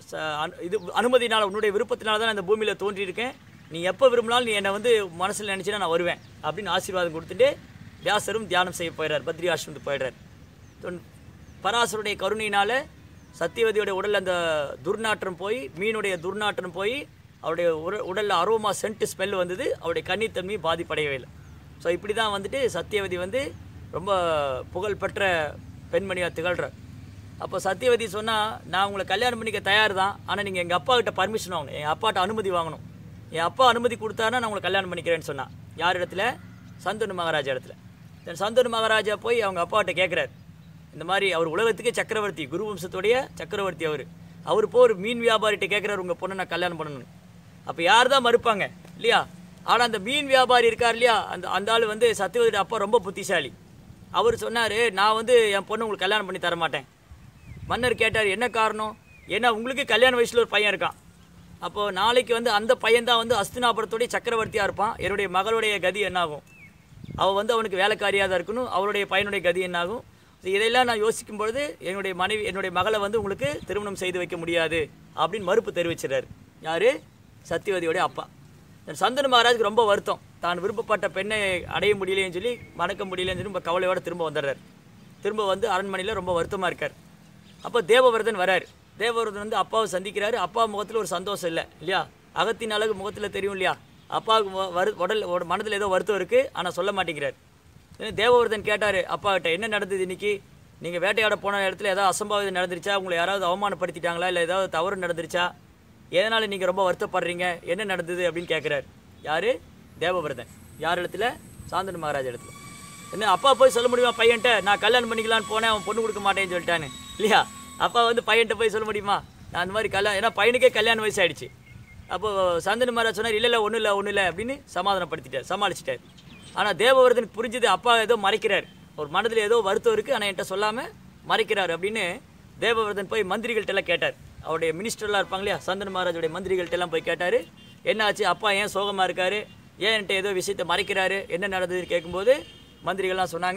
ச- அனு- இது அனுமதினால உன்னுடைய விருப்பத்தினால தான் நான் இந்த பூமியில் தோன்றியிருக்கேன் நீ எப்போ விரும்பினாலும் நீ என்னை வந்து மனசில் நினச்சினா நான் வருவேன் அப்படின்னு ஆசீர்வாதம் கொடுத்துட்டு வியாசரும் தியானம் செய்ய போயிடுறார் பத்ரி ஆசிரமத்துக்கு போயிடுறார் தொன்- பராசருடைய கருணையினால சத்தியவதியோட உடல்ல அந்த துர்நாற்றம் போய் மீனுடைய துர்நாற்றம் போய் அவருடைய உட உடலில் அரோமா சென்ட் ஸ்மெல் வந்தது அவருடைய கன்னித்தன்மை பாதிப்படையவே இல்லை ஸோ இப்படி தான் வந்துட்டு சத்தியவதி வந்து ரொம்ப புகழ்பெற்ற பெண்மணியாக திகழ்கிறார் அப்போ சத்தியவதி சொன்னால் நான் உங்களை கல்யாணம் பண்ணிக்க தயார் தான் ஆனால் நீங்கள் எங்கள் அப்பா கிட்ட பர்மிஷன் வாங்கணும் என் அப்பாட்ட அனுமதி வாங்கணும் என் அப்பா அனுமதி கொடுத்தாருன்னா நான் உங்களை கல்யாணம் பண்ணிக்கிறேன்னு சொன்னான் யார் இடத்துல சந்தனு மகாராஜா இடத்துல தென் சந்தனு மகாராஜா போய் அவங்க அப்பாட்ட கேட்குறாரு இந்த மாதிரி அவர் உலகத்துக்கே சக்கரவர்த்தி குரு வம்சத்துடைய சக்கரவர்த்தி அவர் அவர் போய் ஒரு மீன் வியாபாரிகிட்ட கேட்குறாரு உங்கள் பொண்ணை நான் கல்யாணம் பண்ணணும் அப்போ யார் தான் மறுப்பாங்க இல்லையா ஆனால் அந்த மீன் வியாபாரி இருக்கார் இல்லையா அந்த அந்த ஆள் வந்து சத்தியவதியோட அப்பா ரொம்ப புத்திசாலி அவர் சொன்னார் நான் வந்து என் பொண்ணு உங்களுக்கு கல்யாணம் பண்ணி தர மாட்டேன் மன்னர் கேட்டார் என்ன காரணம் ஏன்னா உங்களுக்கு கல்யாண வயசில் ஒரு பையன் இருக்கான் அப்போது நாளைக்கு வந்து அந்த பையன் தான் வந்து அஸ்தினாபுரத்துடைய சக்கரவர்த்தியாக இருப்பான் என்னுடைய மகளுடைய கதி என்னாகும் அவள் வந்து அவனுக்கு வேலைக்காரியாக தான் இருக்கணும் அவருடைய பையனுடைய கதி என்னாகும் So இதையெல்லாம் நான் யோசிக்கும் பொழுது என்னுடைய மனைவி என்னுடைய மகளை வந்து உங்களுக்கு திருமணம் செய்து வைக்க முடியாது அப்படின்னு மறுப்பு தெரிவிச்சிடுறாரு யார் சத்தியவதியோடைய அப்பா இந்த சந்தனு மகாராஜுக்கு ரொம்ப வருத்தம் தான் விருப்பப்பட்ட பெண்ணை அடைய முடியலைன்னு சொல்லி மணக்க முடியலன்னு சொல்லி ரொம்ப கவலையோட திரும்ப வந்துடுறாரு திரும்ப வந்து அரண்மனையில் ரொம்ப வருத்தமாக இருக்கார் அப்போ தேவவிரதன் வராரு தேவவிரதன் வந்து அப்பாவை சந்திக்கிறாரு அப்பா முகத்தில் ஒரு சந்தோஷம் இல்லை இல்லையா அகத்தின் அழகு முகத்தில் தெரியும் இல்லையா அப்பாவுக்கு மு- வரு உடல் உட- மனதில் ஏதோ வருத்தம் இருக்குது ஆனால் சொல்ல மாட்டேங்கிறார் ஏன்னா தேவவிரதன் கேட்டார் அப்பா கிட்ட என்ன நடந்தது இன்னைக்கு நீங்கள் வேட்டையாட போன இடத்துல ஏதாவது அசம்பாவிதம் நடந்துருச்சா உங்களை யாராவது அவமானப்படுத்திட்டாங்களா இல்லை ஏதாவது தவறு நடந்துருச்சா எதனால் நீங்கள் ரொம்ப வருத்தப்படுறீங்க என்ன நடந்தது அப்படின்னு கேட்குறாரு யார் தேவவிரதன் யார் இடத்துல சாந்தனு மகாராஜா இடத்துல என்ன அப்பா போய் சொல்ல முடியுமா பையன்ட்ட நான் கல்யாணம் பண்ணிக்கலான்னு போனேன் அவன் பொண்ணு கொடுக்க மாட்டேன்னு சொல்லிட்டான்னு இல்லையா அப்பா வந்து பையன்ட்ட போய் சொல்ல முடியுமா நான் அந்த மாதிரி கல்யாணம் ஏன்னா பையனுக்கே கல்யாண வயசு ஆயிடுச்சு அப்போ சந்தனு மகாராஜ் சொன்னார் இல்லை இல்லை ஒன்றும் இல்லை ஒன்றும் இல்லை அப்படின்னு சமாதானப்படுத்திட்டார் சமாளிச்சிட்டார் ஆனால் தேவவர்தனுக்கு புரிஞ்சுது அப்பா ஏதோ மறைக்கிறார் ஒரு மனதில் ஏதோ வருத்தம் இருக்குது ஆனால் என்கிட்ட சொல்லாமல் மறைக்கிறார் அப்படின்னு தேவவர்தன் போய் மந்திரிகள்ட்ட எல்லாம் கேட்டார் அவருடைய மினிஸ்டர்லாம் இருப்பாங்க இல்லையா சந்தன மகாராஜுடைய மந்திரிகள்ட்ட எல்லாம் போய் கேட்டார் என்ன ஆச்சு அப்பா ஏன் சோகமாக இருக்காரு ஏன் என்கிட்ட ஏதோ விஷயத்தை மறைக்கிறாரு என்ன நடந்ததுன்னு கேட்கும்போது மந்திரிகள்லாம் சொன்னாங்க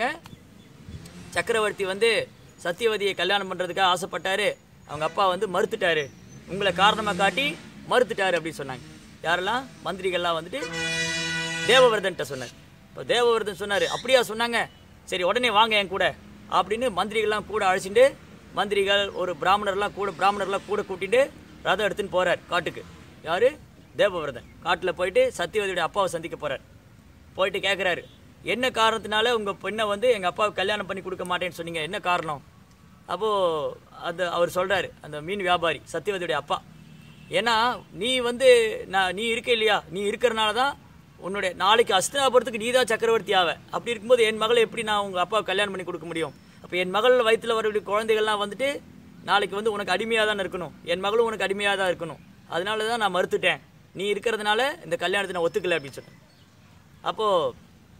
சக்கரவர்த்தி வந்து சத்தியவதியை கல்யாணம் பண்ணுறதுக்காக ஆசைப்பட்டாரு அவங்க அப்பா வந்து மறுத்துட்டாரு உங்களை காரணமாக காட்டி மறுத்துட்டாரு அப்படின்னு சொன்னாங்க யாரெல்லாம் மந்திரிகள்லாம் வந்துட்டு தேவவர்தன்ட்ட சொன்னார் இப்போ தேவவர்தன் சொன்னார் அப்படியா சொன்னாங்க சரி உடனே வாங்க என் கூட அப்படின்னு மந்திரிகள்லாம் கூட அழைச்சிட்டு மந்திரிகள் ஒரு பிராமணர்லாம் கூட பிராமணர்லாம் கூட கூட்டிட்டு ரதம் எடுத்துன்னு போறார் காட்டுக்கு யாரு தேவவர்தன் காட்டில் போயிட்டு சத்தியவதியுடைய அப்பாவை சந்திக்க போறார் போயிட்டு கேட்குறாரு என்ன காரணத்தினால உங்கள் பெண்ணை வந்து எங்கள் அப்பாவுக்கு கல்யாணம் பண்ணி கொடுக்க மாட்டேன்னு சொன்னீங்க என்ன காரணம் அப்போது அது அவர் சொல்கிறாரு அந்த மீன் வியாபாரி சத்தியவதியுடைய அப்பா ஏன்னா நீ வந்து நான் நீ இருக்க இல்லையா நீ இருக்கிறனால தான் உன்னுடைய நாளைக்கு அஸ்தினாபுரத்துக்கு நீ தான் சக்கரவர்த்தி ஆவ அப்படி இருக்கும்போது என் மகளை எப்படி நான் உங்கள் அப்பாவுக்கு கல்யாணம் பண்ணி கொடுக்க முடியும் அப்போ என் மகள் வயித்துல வரக்கூடிய குழந்தைகள்லாம் வந்துட்டு நாளைக்கு வந்து உனக்கு அடிமையாக தான் இருக்கணும் என் மகளும் உனக்கு அடிமையாக தான் இருக்கணும் அதனால தான் நான் மறுத்துட்டேன் நீ இருக்கிறதுனால இந்த கல்யாணத்தை நான் ஒத்துக்கல அப்படின்னு சொன்னேன் அப்போது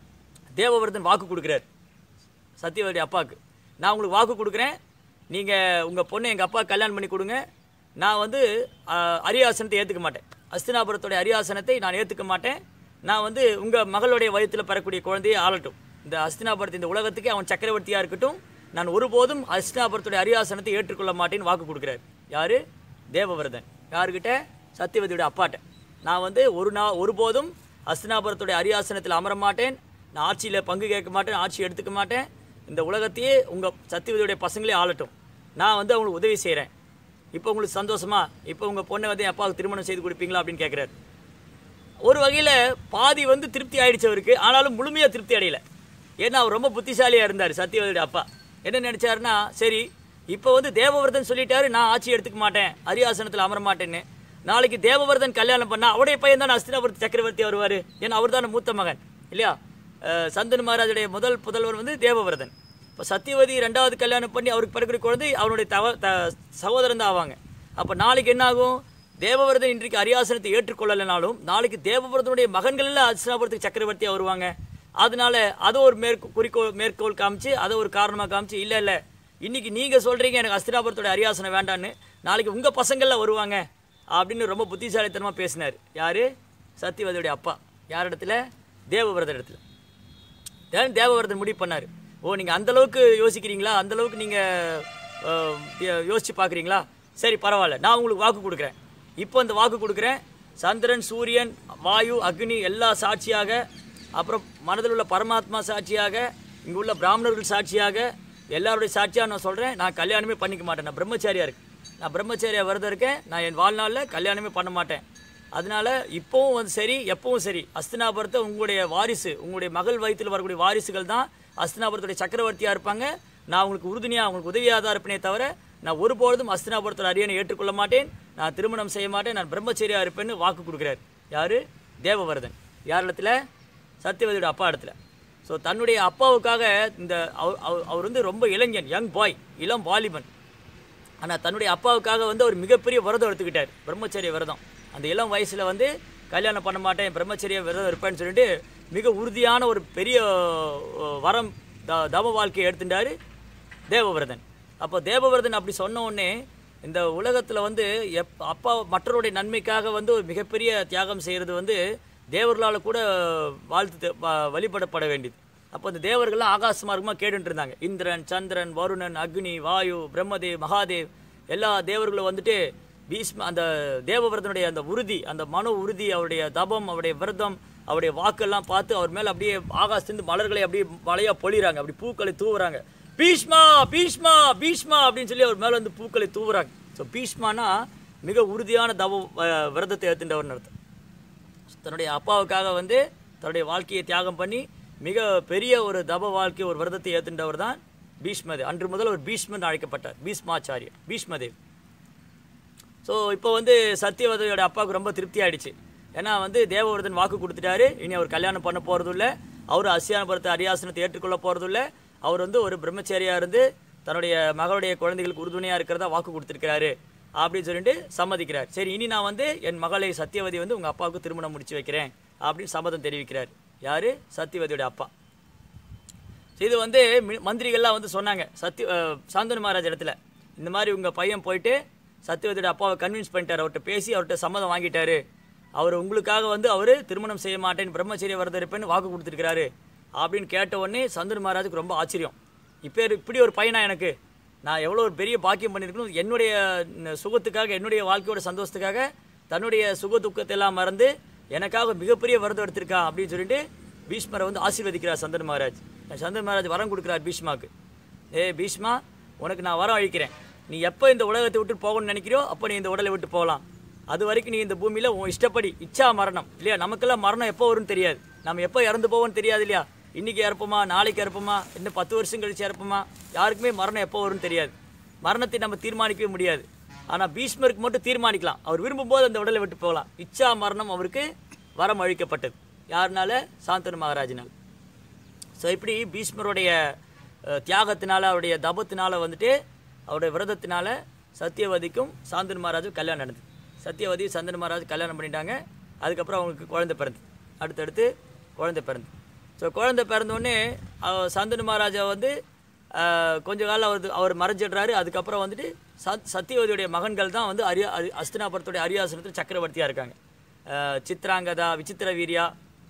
தேவவர்தன் வாக்கு கொடுக்குறார் சத்தியவதி அப்பாவுக்கு நான் உங்களுக்கு வாக்கு கொடுக்குறேன் நீங்கள் உங்கள் பொண்ணை எங்கள் அப்பா கல்யாணம் பண்ணி கொடுங்க நான் வந்து ஆஹ், அரியாசனத்தை ஏற்றுக்க மாட்டேன் அஸ்தினாபுரத்துடைய அரியாசனத்தை நான் ஏற்றுக்க மாட்டேன் நான் வந்து உங்கள் மகளுடைய வயிற்றில் பெறக்கூடிய குழந்தையை ஆளட்டும் இந்த அஸ்தினாபுரத்து இந்த உலகத்துக்கே அவன் சக்கரவர்த்தியாக இருக்கட்டும் நான் ஒருபோதும் அஸ்தினாபுரத்துடைய அரியாசனத்தை ஏற்றுக்கொள்ள மாட்டேன்னு வாக்கு கொடுக்குறாரு யார் தேவவிரதன் யாருக்கிட்ட சத்தியவதியோட அப்பாட்ட நான் வந்து ஒரு நா ஒருபோதும் அஸ்தினாபுரத்துடைய அரியாசனத்தில் அமர மாட்டேன் நான் ஆட்சியில் பங்கு கேட்க மாட்டேன் ஆட்சி எடுத்துக்க மாட்டேன் இந்த உலகத்தையே உங்கள் சத்தியவதியுடைய பசங்களே ஆளட்டும் நான் வந்து அவங்களுக்கு உதவி செய்கிறேன் இப்போ உங்களுக்கு சந்தோஷமா இப்போ உங்கள் பொண்ணை வந்து என் அப்பாவுக்கு திருமணம் செய்து கொடுப்பீங்களா அப்படின்னு கேட்குறாரு ஒரு வகையில் பாதி வந்து திருப்தி ஆயிடுச்சு அவருக்கு ஆனாலும் முழுமையாக திருப்தி அடையல ஏன்னா அவர் ரொம்ப புத்திசாலியாக இருந்தார் சத்தியவதியோட அப்பா என்ன நினச்சாருன்னா சரி இப்போ வந்து தேவவர்தன் சொல்லிட்டாரு நான் ஆட்சி எடுத்துக்க மாட்டேன் அரியாசனத்தில் அமர மாட்டேன்னு நாளைக்கு தேவவர்தன் கல்யாணம் பண்ணால் அவருடைய பையன் தான் அஸ்தினாபுரத்து சக்கரவர்த்தி வருவார் ஏன்னா அவர் தானே மூத்த மகன் இல்லையா அஹ் சந்தனு மகாராஜுடைய முதல் புதல்வர் வந்து தேவவர்தன் இப்போ சத்தியவதி ரெண்டாவது கல்யாணம் பண்ணி அவருக்கு பிறகு குழந்தை அவனுடைய தவ த சகோதரன் தான் ஆவாங்க அப்போ நாளைக்கு என்ன ஆகும் தேவவிரதன் இன்றைக்கு அரியாசனத்தை ஏற்றுக்கொள்ளலைனாலும் நாளைக்கு தேவவிரதனுடைய மகன்கள் எல்லாம் அஸ்தினாபுரத்துக்கு சக்கரவர்த்தியாக வருவாங்க அதனால அதை ஒரு மேற்கு குறிக்கோள் மேற்கோள் காமிச்சு அதை ஒரு காரணமாக காமிச்சு இல்லை இல்லை இன்னைக்கு நீங்கள் சொல்கிறீங்க எனக்கு அஸ்தினாபுரத்தோட அரியாசனம் வேண்டான்னு நாளைக்கு உங்கள் பசங்கள்லாம் வருவாங்க அப்படின்னு ரொம்ப புத்திசாலித்தனமாக பேசினார் யார் சத்தியவதியுடைய அப்பா யார் இடத்துல தேவவிரதன் இடத்துல தேவன் தேவவர்தன் முடிவு பண்ணார் ஓ நீங்கள் அந்த அளவுக்கு யோசிக்கிறீங்களா அந்த அளவுக்கு நீங்கள் யோசிச்சு பார்க்குறீங்களா சரி பரவாயில்ல நான் உங்களுக்கு வாக்கு கொடுக்குறேன் இப்போ இந்த வாக்கு கொடுக்குறேன் சந்திரன் சூரியன் வாயு அக்னி எல்லா சாட்சியாக அப்புறம் மனதில் உள்ள பரமாத்மா சாட்சியாக இங்கே உள்ள பிராமணர்கள் சாட்சியாக எல்லாருடைய சாட்சியாக நான் சொல்கிறேன் நான் கல்யாணமே பண்ணிக்க மாட்டேன் நான் பிரம்மச்சாரியாக இருக்கேன் நான் பிரம்மச்சாரியா விரதம் இருக்கேன் நான் என் வாழ்நாளில் கல்யாணமே பண்ண மாட்டேன் அதனால இப்போவும் வந்து சரி எப்பவும் சரி அஸ்தினாபுரத்தை உங்களுடைய வாரிசு உங்களுடைய மகள் வயிற்றில் வரக்கூடிய வாரிசுகள் தான் அஸ்தினாபுரத்துடைய சக்கரவர்த்தியாக இருப்பாங்க நான் உங்களுக்கு உறுதுணையாக உங்களுக்கு உதவியாக தான் இருப்பேனே தவிர நான் ஒருபொழுதும் அஸ்தினாபுரத்தில் அரியணை ஏற்றுக்கொள்ள மாட்டேன் நான் திருமணம் செய்ய மாட்டேன் நான் பிரம்மச்சரியாக இருப்பேன்னு வாக்கு கொடுக்குறாரு யாரு தேவவர்தன் யார் இடத்துல சத்தியவதியோட அப்பா இடத்துல ஸோ தன்னுடைய அப்பாவுக்காக இந்த அவர் அவர்- அவர் வந்து ரொம்ப இளைஞன் யங் பாய் இளம் வாலிபன் ஆனால் தன்னுடைய அப்பாவுக்காக வந்து அவர் மிகப்பெரிய விரதம் எடுத்துக்கிட்டார் பிரம்மச்சரிய விரதம் அந்த இளம் வயசில் வந்து கல்யாணம் பண்ண மாட்டேன் பிரம்மச்சரிய விரதம் இருப்பேன்னு சொல்லிட்டு மிக உறுதியான ஒரு பெரிய அஹ், வரம் த- தவ வாழ்க்கையை எடுத்துட்டாரு தேவவிரதன் அப்போ தேவவிரதன் அப்படி சொன்ன உடனே இந்த உலகத்தில் வந்து எப் அப்பா மற்றவருடைய நன்மைக்காக வந்து ஒரு மிகப்பெரிய தியாகம் செய்கிறது வந்து தேவர்களால் கூட வாழ்த்து தே- வ- வழிபடப்பட வேண்டியது அப்போ இந்த தேவர்கள்லாம் ஆகாச மார்க்கமாக கேட்டுட்டு இருந்தாங்க இந்திரன் சந்திரன் வருணன் அக்னி வாயு பிரம்மதேவ் மகாதேவ் எல்லா தேவர்களும் வந்துட்டு பீஷ்ம அந்த தேவவிரதனுடைய அந்த உறுதி அந்த மன உறுதி அவருடைய தபம் அவருடைய விரதம் அவருடைய வாக்கெல்லாம் பார்த்து அவர் மேலே அப்படியே ஆகாசத்துலேருந்து மலர்களை அப்படியே மழையாக பொழிறாங்க அப்படி பூக்களை தூவுறாங்க பீஷ்மா பீஷ்மா பீஷ்மா அப்படின்னு சொல்லி அவர் மேலே வந்து பூக்களை தூவுறாங்க ஸோ பீஷ்மானா மிக உறுதியான தவ அஹ், விரதத்தை ஏற்றுண்டவர்னு அர்த்தம் தன்னுடைய அப்பாவுக்காக வந்து தன்னுடைய வாழ்க்கையை தியாகம் பண்ணி மிக பெரிய ஒரு தப வாழ்க்கை ஒரு விரதத்தை ஏற்றுண்டவர் தான் பீஷ்மதேவ் அன்று முதல் ஒரு பீஷ்மன் அழைக்கப்பட்டார் பீஷ்மாச்சாரியர் பீஷ்மதேவ் ஸோ இப்போ வந்து சத்தியவதையோட அப்பாவுக்கு ரொம்ப திருப்தி ஆயிடுச்சு ஏன்னா வந்து தேவவர்தன் வாக்கு கொடுத்துட்டாரு இனி அவர் கல்யாணம் பண்ண போகிறதும் இல்லை அவர் அசியானபுரத்தை அரியாசனத்தை ஏற்றுக்கொள்ள போகிறதும் இல்லை அவர் வந்து ஒரு பிரம்மச்சாரியாக இருந்து தன்னுடைய மகளுடைய குழந்தைகளுக்கு உறுதுணையாக இருக்கிறதா வாக்கு கொடுத்துருக்கிறாரு அப்படின்னு சொல்லிட்டு சம்மதிக்கிறார் சரி இனி நான் வந்து என் மகளை சத்தியவதி வந்து உங்கள் அப்பாவுக்கு திருமணம் முடிச்சு வைக்கிறேன் அப்படின்னு சம்மதம் தெரிவிக்கிறார் யார் சத்தியவதியோட அப்பா So இது வந்து மி- மந்திரிகள்லாம் வந்து சொன்னாங்க சத்ய அஹ், சாந்தனு மகாராஜ் இடத்துல இந்த மாதிரி உங்கள் பையன் போயிட்டு சத்தியவதியோட அப்பாவை கன்வின்ஸ் பண்ணிட்டார் அவர்கிட்ட பேசி அவர்கிட்ட சம்மதம் வாங்கிட்டாரு அவர் உங்களுக்காக வந்து அவர் திருமணம் செய்ய மாட்டேன் பிரம்மச்சரிய வரத இருப்பேன்னு வாக்கு கொடுத்துருக்கிறாரு அப்படின்னு கேட்ட உடனே சந்தனு மகாராஜுக்கு ரொம்ப ஆச்சரியம் இப்போ இப்படி ஒரு பையனா எனக்கு நான் எவ்வளோ ஒரு பெரிய பாக்கியம் பண்ணியிருக்கணும் என்னுடைய ந- சுகத்துக்காக என்னுடைய வாழ்க்கையோட சந்தோஷத்துக்காக தன்னுடைய சுக துக்கத்தை எல்லாம் மறந்து எனக்காக மிகப்பெரிய விரதம் எடுத்திருக்கான் அப்படின்னு சொல்லிட்டு பீஷ்மரை வந்து ஆசீர்வதிக்கிறார் சந்தன் மகாராஜ் சந்தன் மகாராஜ் வரம் கொடுக்குறார் பீஷ்மாக்கு ஏ பீஷ்மா உனக்கு நான் வரம் அழிக்கிறேன் நீ எப்போ இந்த உலகத்தை விட்டு போகணும்னு நினைக்கிறியோ அப்போ நீ இந்த உடலை விட்டு போகலாம் அது வரைக்கும் நீ இந்த பூமியில் உன் இஷ்டப்படி இச்சா மரணம் இல்லையா நமக்கெல்லாம் மரணம் எப்போ வரும்னு தெரியாது நம்ம எப்போ இறந்து போவோம்னு தெரியாது இல்லையா இன்னைக்கு இறப்போமா நாளைக்கு இறப்போமா இன்னும் பத்து வருஷம் கழிச்சு இறப்போமா யாருக்குமே மரணம் எப்போ வரும்னு தெரியாது மரணத்தை நம்ம தீர்மானிக்கவே முடியாது ஆனால் பீஷ்மருக்கு மட்டும் தீர்மானிக்கலாம் அவர் விரும்பும்போது அந்த உடலை விட்டு போகலாம் இச்சா மரணம் அவருக்கு வரம் அழிக்கப்பட்டது யாருனால சாந்தனு மகாராஜினால் ஸோ இப்படி பீஷ்மருடைய அஹ், தியாகத்தினால அவருடைய தபத்தினால வந்துட்டு அவருடைய விரதத்தினால சத்தியவதிக்கும் சாந்தனு மகாராஜும் கல்யாணம் நடந்தது சத்தியவதி சந்தனு மகாராஜ் கல்யாணம் பண்ணிட்டாங்க அதுக்கப்புறம் அவங்களுக்கு குழந்தை பிறந்து அடுத்தடுத்து குழந்தை பிறந்து ஸோ குழந்தை பிறந்தோடனே சந்தனு மகாராஜா வந்து அஹ், கொஞ்ச காலம் அவர் அவர் மறைஞ்சிடுறாரு அதுக்கப்புறம் வந்துட்டு சத் சத்தியவதியுடைய மகன்கள் தான் வந்து அரியா அரி- அஸ்தினாபுரத்துடைய அரியாசனத்தில் சக்கரவர்த்தியாக இருக்காங்க அஹ், சித்ராங்கதா விசித்திர வீரியா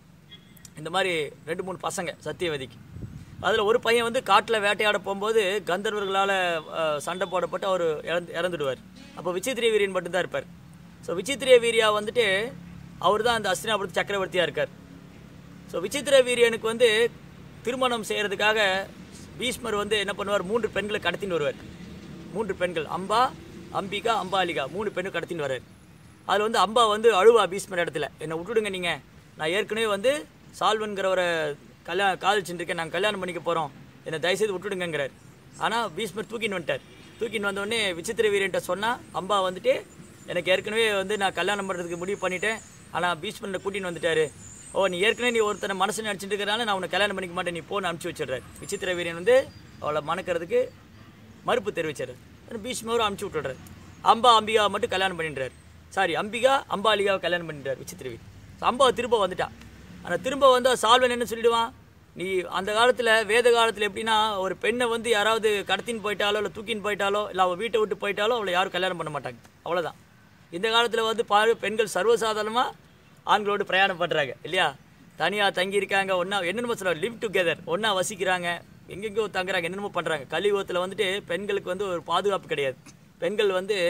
இந்த மாதிரி ரெண்டு மூணு பசங்க சத்தியவதிக்கு அதில் ஒரு பையன் வந்து காட்டில் வேட்டையாட போகும்போது கந்தர்வர்களால் சண்டை போடப்பட்டு அவர் இறந்து இறந்துடுவார் அப்போ விசித்திரிய வீரியன் மட்டும்தான் இருப்பார் ஸோ விசித்திரிய வீரியா வந்துட்டு அவர் தான் அந்த அஸ்தினாபுரத்து சக்கரவர்த்தியாக இருக்கார் ஸோ விசித்திர வீரியனுக்கு வந்து திருமணம் செய்கிறதுக்காக பீஷ்மர் வந்து என்ன பண்ணுவார் மூன்று பெண்களை கடத்தின்னு வருவார் மூன்று பெண்கள் அம்பா அம்பிகா அம்பாலிகா மூணு பெண்ணும் கடத்தின்னு வர்றார் அதில் வந்து அம்பா வந்து அழுவா பீஷ்மர் இடத்துல என்னை விட்டுடுங்க நீங்கள் நான் ஏற்கனவே வந்து சால்வன்கிறவரை கல்யாணம் காதலிச்சுட்டு இருக்கேன் நாங்கள் கல்யாணம் பண்ணிக்க போகிறோம் என்னை தயவுசெய்து விட்டுடுங்கங்கிறார் ஆனால் பீஷ்மர் தூக்கின்னு வந்துட்டார் தூக்கின்னு வந்தோடனே விசித்திர வீரன்ட்ட சொன்னால் அம்பா வந்துட்டு எனக்கு ஏற்கனவே வந்து நான் கல்யாணம் பண்ணுறதுக்கு முடிவு பண்ணிட்டேன் ஆனால் பீஷ்மரை கூட்டின்னு வந்துட்டாரு ஓ நீ ஏற்கனவே நீ ஒருத்தனை மனசு நினச்சிட்டு இருக்கிறனால நான் உன்னை கல்யாணம் பண்ணிக்க மாட்டேன் நீ போன்னு அனுப்பிச்சி வச்சிடுறாரு விசித்திர வீரன் வந்து அவளை மணக்கிறதுக்கு மறுப்பு தெரிவிச்சார் பீஷ்மரும் அனுப்பிச்சி விட்டுடுறாரு அம்பா அம்பிகாவை மட்டும் கல்யாணம் பண்ணிடுறாரு சாரி அம்பிகா அம்பாலிகாவை கல்யாணம் பண்ணிட்டார் விசித்திர வீரன் So, அம்பா திரும்ப வந்துட்டா ஆனால் திரும்ப வந்து சால்வன் என்ன சொல்லிடுவான் நீ அந்த காலத்தில் வேத காலத்தில் எப்படின்னா ஒரு பெண்ணை வந்து யாராவது கடத்தின்னு போயிட்டாலோ இல்லை தூக்கின்னு போயிட்டாலோ இல்லை அவள் வீட்டை விட்டு போயிட்டாலோ அவளை யாரும் கல்யாணம் பண்ண மாட்டாங்க அவ்வளோதான் இந்த காலத்தில் வந்து பாரு பெண்கள் சர்வசாதாரணமாக ஆண்களோடு பிரயாணம் பண்ணுறாங்க இல்லையா தனியாக தங்கியிருக்காங்க ஒன்றா என்னென்னமோ சொல்லுவாங்க லிவ் டுகெதர் ஒன்றா வசிக்கிறாங்க எங்கெங்கோ தங்குறாங்க என்னென்னமோ பண்ணுறாங்க கலியுகத்தில் வந்துட்டு பெண்களுக்கு வந்து ஒரு பாதுகாப்பு கிடையாது பெண்கள் வந்து